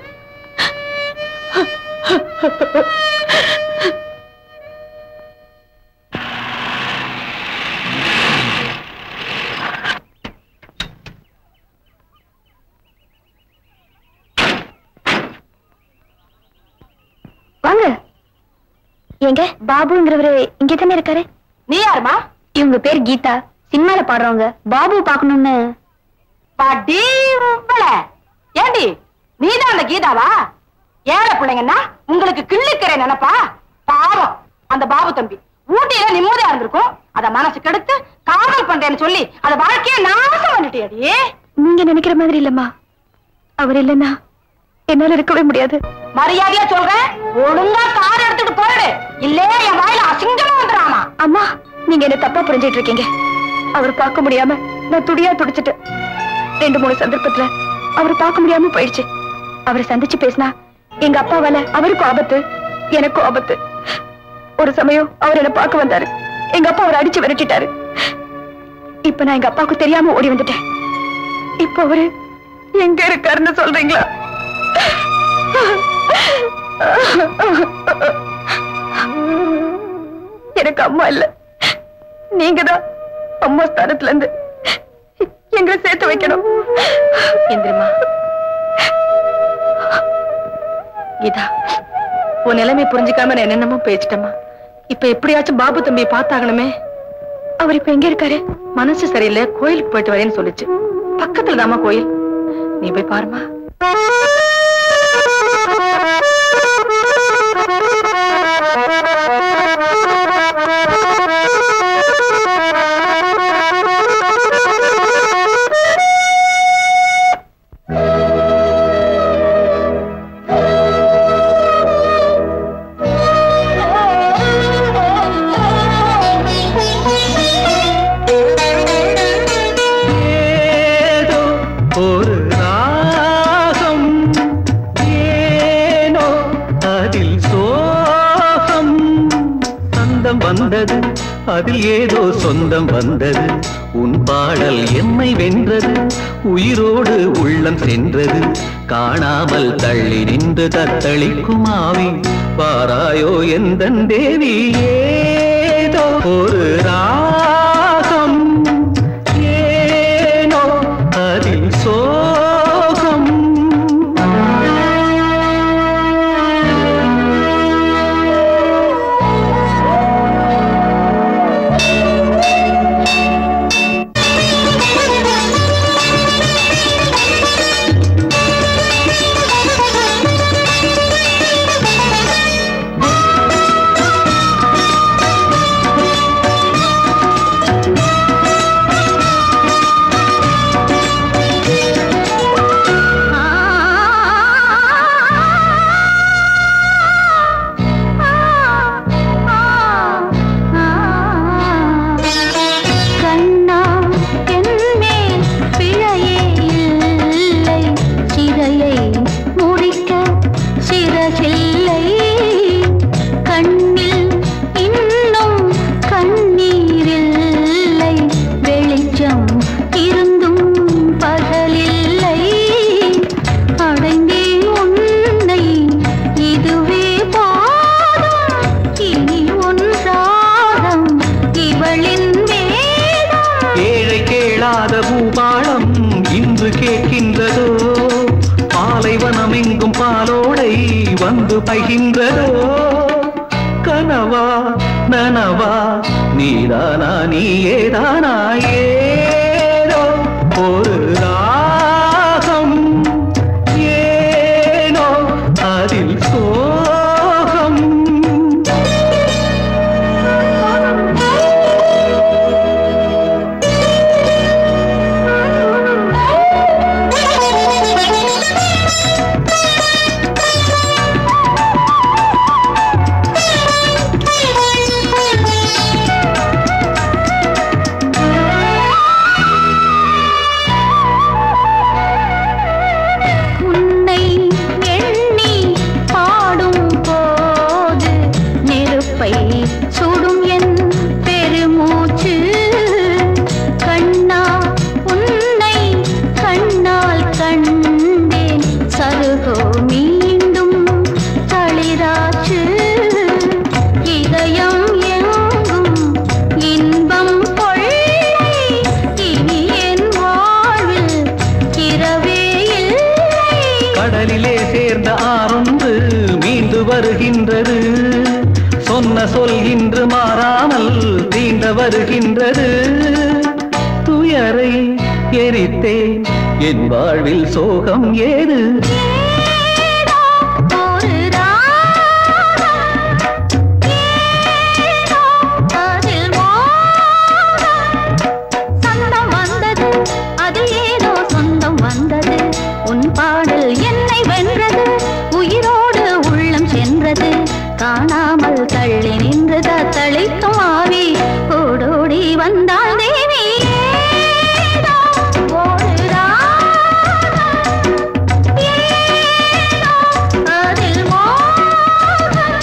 D: வாங்க எங்க பாபுங்கிறவரு இங்க தானே இருக்காரு
J: நீ யாருமா
D: இவங்க பேர் கீதா சினிமால பாடுறவங்க பாபு பார்க்கணும்னு
J: படி உப்பல ஏண்டி நீதான் அந்த கீதாவா ஏழை பிள்ளைங்கன்னா உங்களுக்கு கிள்ளிக்கிற நினைப்பா பாவம் அந்த பாபு தம்பி ஊட்டியில நிம்மதியா இருந்திருக்கும் அத மனசு கெடுத்து காதல் பண்றேன்னு சொல்லி அத வாழ்க்கைய நாசம் பண்ணிட்டியடி
D: நீங்க நினைக்கிற மாதிரி இல்லம்மா அவர் இல்லைன்னா என்னால இருக்கவே முடியாது
J: மரியாதையா சொல்றேன் ஒழுங்கா கார் எடுத்துட்டு போயிடு இல்லே என் வாயில அசிங்கமா வந்துடாமா
D: அம்மா நீங்க என்ன தப்பா புரிஞ்சிட்டு இருக்கீங்க அவர் பார்க்க முடியாம நான் துடியா துடிச்சிட்டு ரெண்டு மூணு சந்தர்ப்பத்துல அவர் பார்க்க முடியாம போயிடுச்சு அவரை சந்திச்சு பேசினா எங்க அப்பாவால அவருக்கும் ஆபத்து எனக்கும் ஆபத்து ஒரு சமயம் அவர் என்ன பார்க்க வந்தாரு எங்க அப்பா அவரை அடிச்சு விரட்டிட்டாரு இப்ப நான் எங்க அப்பாவுக்கு தெரியாம ஓடி வந்துட்டேன் இப்ப அவரு எங்க இருக்காருன்னு சொல்றீங்களா எனக்கு அம்மா இல்ல நீங்கதான் அம்மா ஸ்தானத்துல இருந்து எங்களை சேர்த்து வைக்கணும்
A: எந்திரமா கீதா உன் நிலைமை புரிஞ்சுக்காம நான் என்னென்னமோ பேசிட்டேம்மா இப்ப எப்படியாச்சும் பாபு தம்பியை பார்த்தாகணுமே
D: அவர் இப்ப எங்க இருக்காரு
A: மனசு சரியில்லை கோயிலுக்கு போயிட்டு வரேன்னு சொல்லுச்சு பக்கத்துல தாமா கோயில் நீ போய் பாருமா
H: ஏதோ ஒரு ராகம் ஏனோ அதில் சோகம் சொந்தம் வந்தது அதில் ஏதோ சொந்தம் வந்தது உன் பாடல் எம்மை வென்றது உயிரோடு உள்ளம் சென்றது காணாமல் தள்ளி நின்று தத்தளிக்கும் ஆவி பாராயோ எந்தன் தேவி ஏதோ ஒரு ராகம் ஏனோ அதில் சோகம் கொண்டு பகின்றதோ கனவா நனவா நீதானா நீயேதானா ஏதோ ஒரு ராகம் ஏனோ அதில் சோகம்
O: உன்னை எண்ணி பாடும் போது நெருப்பை சுடும் என் பெருமூச்சு கண்ணா உன்னை கண்ணால் கண்டேன் சருகோ மீண்டும் தளிராச்சு இதயம் எங்கும் இன்பம் கொள்ளை இனி என் வாழ்வில் இரவே இல்லை
H: கடலிலே சேர்ந்த ஆறொன்று மீண்டு வருகின்றது சொன்ன சொல் இன்று மாறாமல் தீண்ட வருகின்றது துயரை எரித்தேன் என் வாழ்வில் சோகம் ஏது
O: ஒரு அதில் மோகம் சொந்தம் வந்தது அது ஏதோ சொந்தம் வந்தது உன் பாடல் என்னை வென்றது உயிரோடு உள்ளம் சென்றது காணாமல் தள்ளி நின்று தத்தளிக்கும் ஆவி ஓடோடி வந்தாள் தேவி ஏதோ ஒரு ராகம், ஏதோ அதில் மோகம்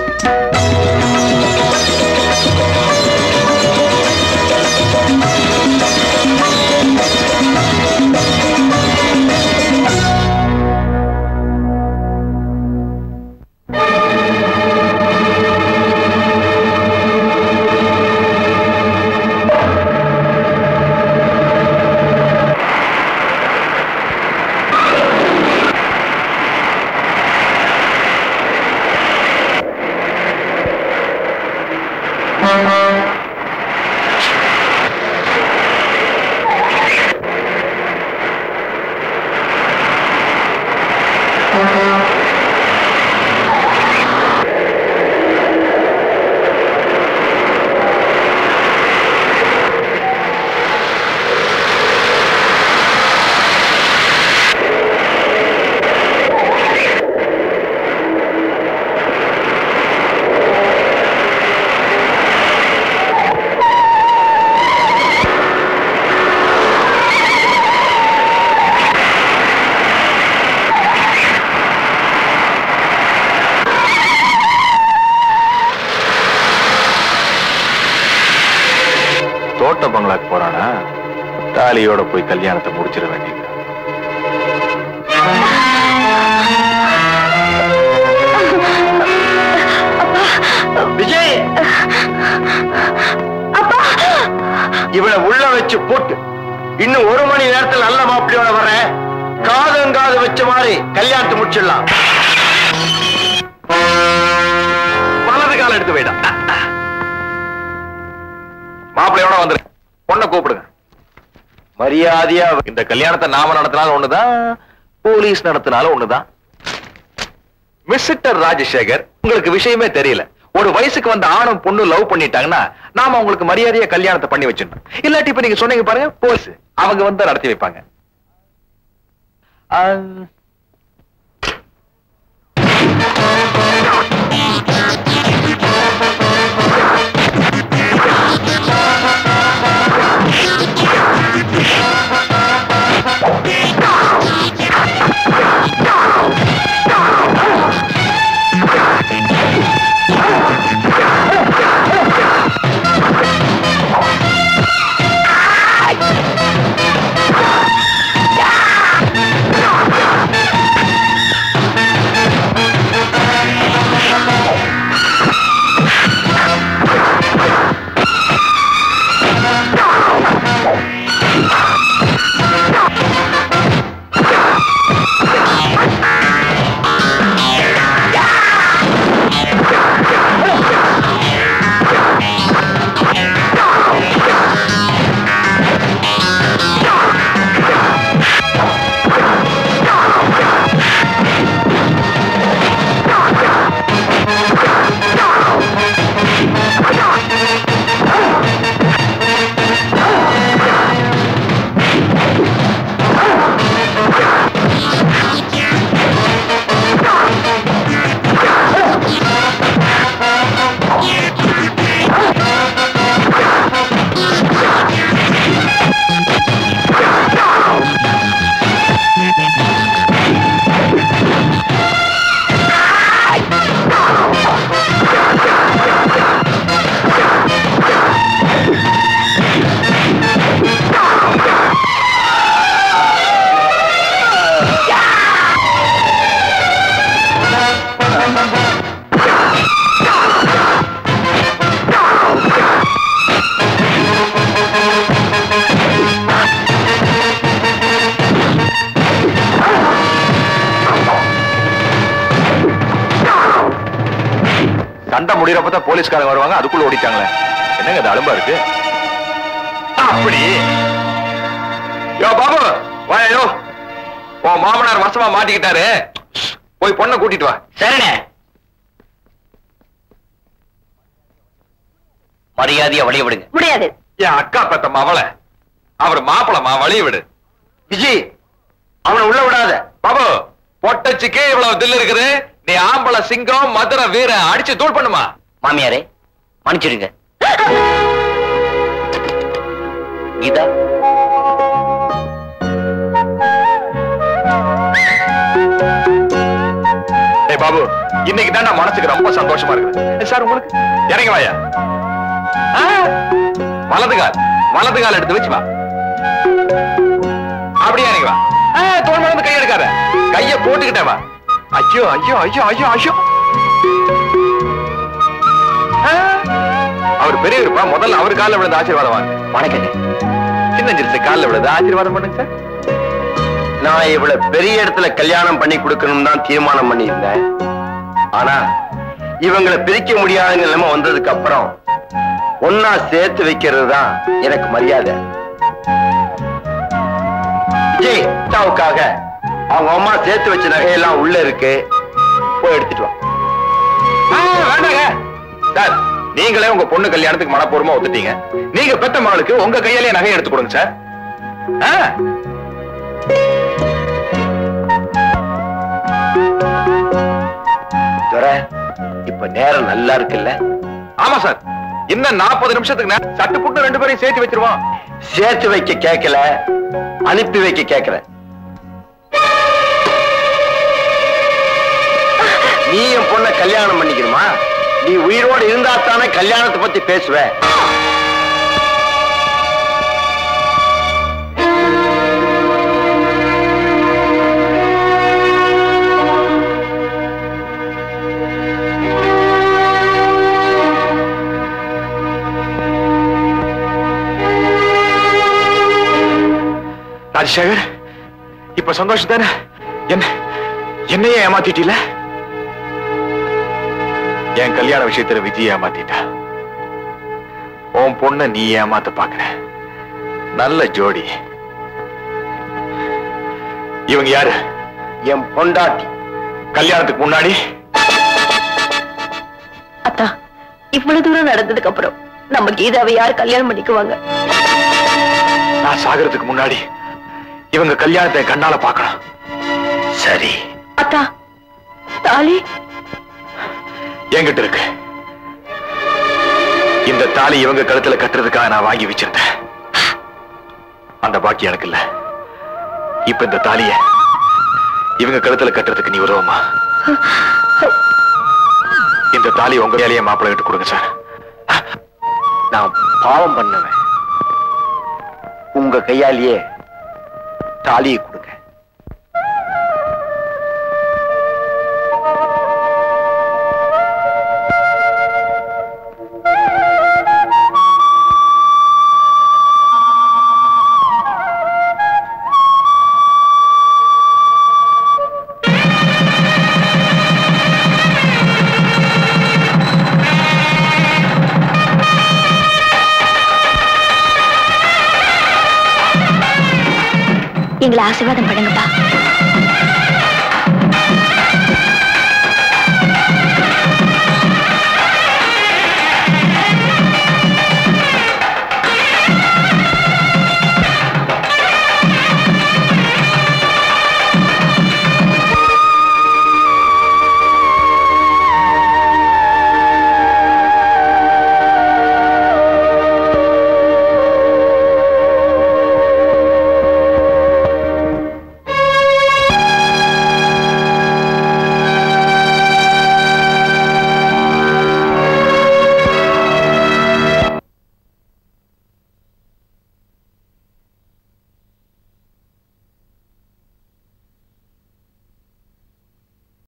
K: தோட்ட பங்களாக்கு போறானா தாலியோட போய் கல்யாணத்தை முடிச்சிட வேண்டியது
L: விஜய் இவளை உள்ள வச்சு போட்டு இன்னும் ஒரு மணி நேரத்தில் நல்ல மாப்பிள்ளையோட வரேன் காதங்காது வச்ச மாதிரி கல்யாணத்தை முடிச்சிடலாம்
K: வலது கால எடுத்து போயிடா மாப்பிள்ளையோட வந்துரு பொண்ணை கூப்பிடுங்க மரியாதையா இந்த கல்யாணத்தை நாம நடத்தினாலும் ஒண்ணுதான் போலீஸ் நடத்தினாலும் ஒண்ணுதான் மிஸ்டர் ராஜசேகர் உங்களுக்கு விஷயமே தெரியல ஒரு வயசுக்கு வந்த ஆணும் பொண்ணு லவ் பண்ணிட்டாங்கன்னா நாம அவங்களுக்கு மரியாதையா கல்யாணத்தை பண்ணி வச்சிடணும் இல்லாட்டி இப்ப நீங்க சொன்னீங்க பாருங்க போலீஸ் அவங்க வந்து நடத்தி வைப்பாங்க ஆ,
O: Ah!
K: சண்டை முடியறப்பதான் போலீஸ்காரங்க வருவாங்க அதுக்குள்ள ஓடிட்டாங்களே என்னங்க இது அலும்பா இருக்கு அப்படி யோ பாபு வாயோ உன் மாமனார் வசமா மாட்டிக்கிட்டாரு போய் பொண்ணை கூட்டிட்டு வா
C: சரிண்ணே மரியாதையா வழிய விடுங்க
A: முடியாது
K: என் அக்கா பெத்த மவளை அவர் மாப்பிளமா வழிய விடு
L: விஜய் அவனை உள்ள விடாத
K: பாபு பொட்டச்சிக்கு இவ்வளவு தில் இருக்குது நீ ஆம்பளை சிங்கம் மதுரை வீர அடிச்சு தூள் பண்ணுமா
C: மாமியாரே மன்னிச்சிடுங்க கீதா
K: ஏய் பாபு இன்னைக்கு தான் மனசுக்கு ரொம்ப சந்தோஷமா இருக்குது ஏய், சார் உங்களுக்கு இறங்கி வாயா ஆ, வலது கால் வலது கால் எடுத்து வச்சு வா அப்படியே இறங்கி வா ஆ, தோல் மேல வந்து கை எடுக்காத கைய போட்டுக்கிட்டே வா ஐயோ ஐயோ ஐயோ ஐயோ ஐயோ ஆ, அவர் பெரியவருப்பா முதல்ல அவர் காலில் விழுந்து ஆசீர்வாதம் வாங்க
C: வணக்கங்க
K: சின்ன சிறுசு காலில் விழுந்து ஆசீர்வாதம் பண்ணுங்க சார்
L: நான் இவ்வளவு பெரிய இடத்துல கல்யாணம் பண்ணி கொடுக்கணும் தான் தீர்மானம் பண்ணியிருந்தேன் ஆனா இவங்களை பிரிக்க முடியாத நிலைமை வந்ததுக்கு அப்புறம் ஒன்னா சேர்த்து வைக்கிறது தான் எனக்கு மரியாதை விஜய் அத்தாவுக்காக அவங்க அம்மா சேர்த்து வச்ச நகையெல்லாம் உள்ள இருக்கு போய் எடுத்துட்டு வா
K: ஆ, வேண்டாங்க சார் நீங்களே உங்க பொண்ணு கல்யாணத்துக்கு மனப்பூர்வமா ஒத்துட்டீங்க நீங்க பெத்த மகளுக்கு உங்க கையாலே நகை எடுத்து கொடுங்க சார் ஆ.
L: துரை இப்ப நேரம் நல்லா இருக்குல்ல
K: ஆமா சார் இன்னும் நாற்பது நிமிஷத்துக்கு நேரம் சட்டு புட்டு ரெண்டு பேரையும் சேர்த்து வச்சிருவோம்
L: சேர்த்து வைக்க கேட்கல அனுப்பி வைக்க கேட்கிறேன் நீ என் பொண்ணை கல்யாணம் பண்ணிக்கணுமா நீ உயிரோடு இருந்தா தானே கல்யாணத்தை பத்தி பேசுவ
K: ராஜசேகர் இப்ப சந்தோஷம் தானே என்ன என்னையே ஏமாத்திட்டீல என் கல்யாண விஷயத்துல விஜய் ஏமாத்திட்டா உன் பொண்ண நீ ஏமாத்த பாக்குற நல்ல ஜோடி இவங்க யாரு
L: என் பொண்டாட்டி
K: கல்யாணத்துக்கு முன்னாடி
A: அத்தா இவ்வளவு தூரம் நடந்ததுக்கு அப்புறம் நம்ம கீதாவை யார் கல்யாணம் பண்ணிக்குவாங்க
K: நான் சாகிறதுக்கு முன்னாடி இவங்க கல்யாணத்தை என் கண்ணால பார்க்கணும் சரி
A: அத்தா தாலி
K: என்கிட்ட இருக்கு இந்த தாலி இவங்க கழுத்துல கட்டுறதுக்காக நான் வாங்கி வச்சிருந்தேன் அந்த பாக்கி எனக்கு இல்ல இப்ப இந்த தாலிய இவங்க கழுத்துல கட்டுறதுக்கு நீ உதவுமா இந்த தாலி உங்க வேலையை மாப்பிள்ளை கிட்ட கொடுங்க சார்
L: நான் பாவம் பண்ணவன் உங்க கையாலேயே தாலியை கொடுங்க
D: எங்களை ஆசீர்வாதம் பண்ணுங்கப்பா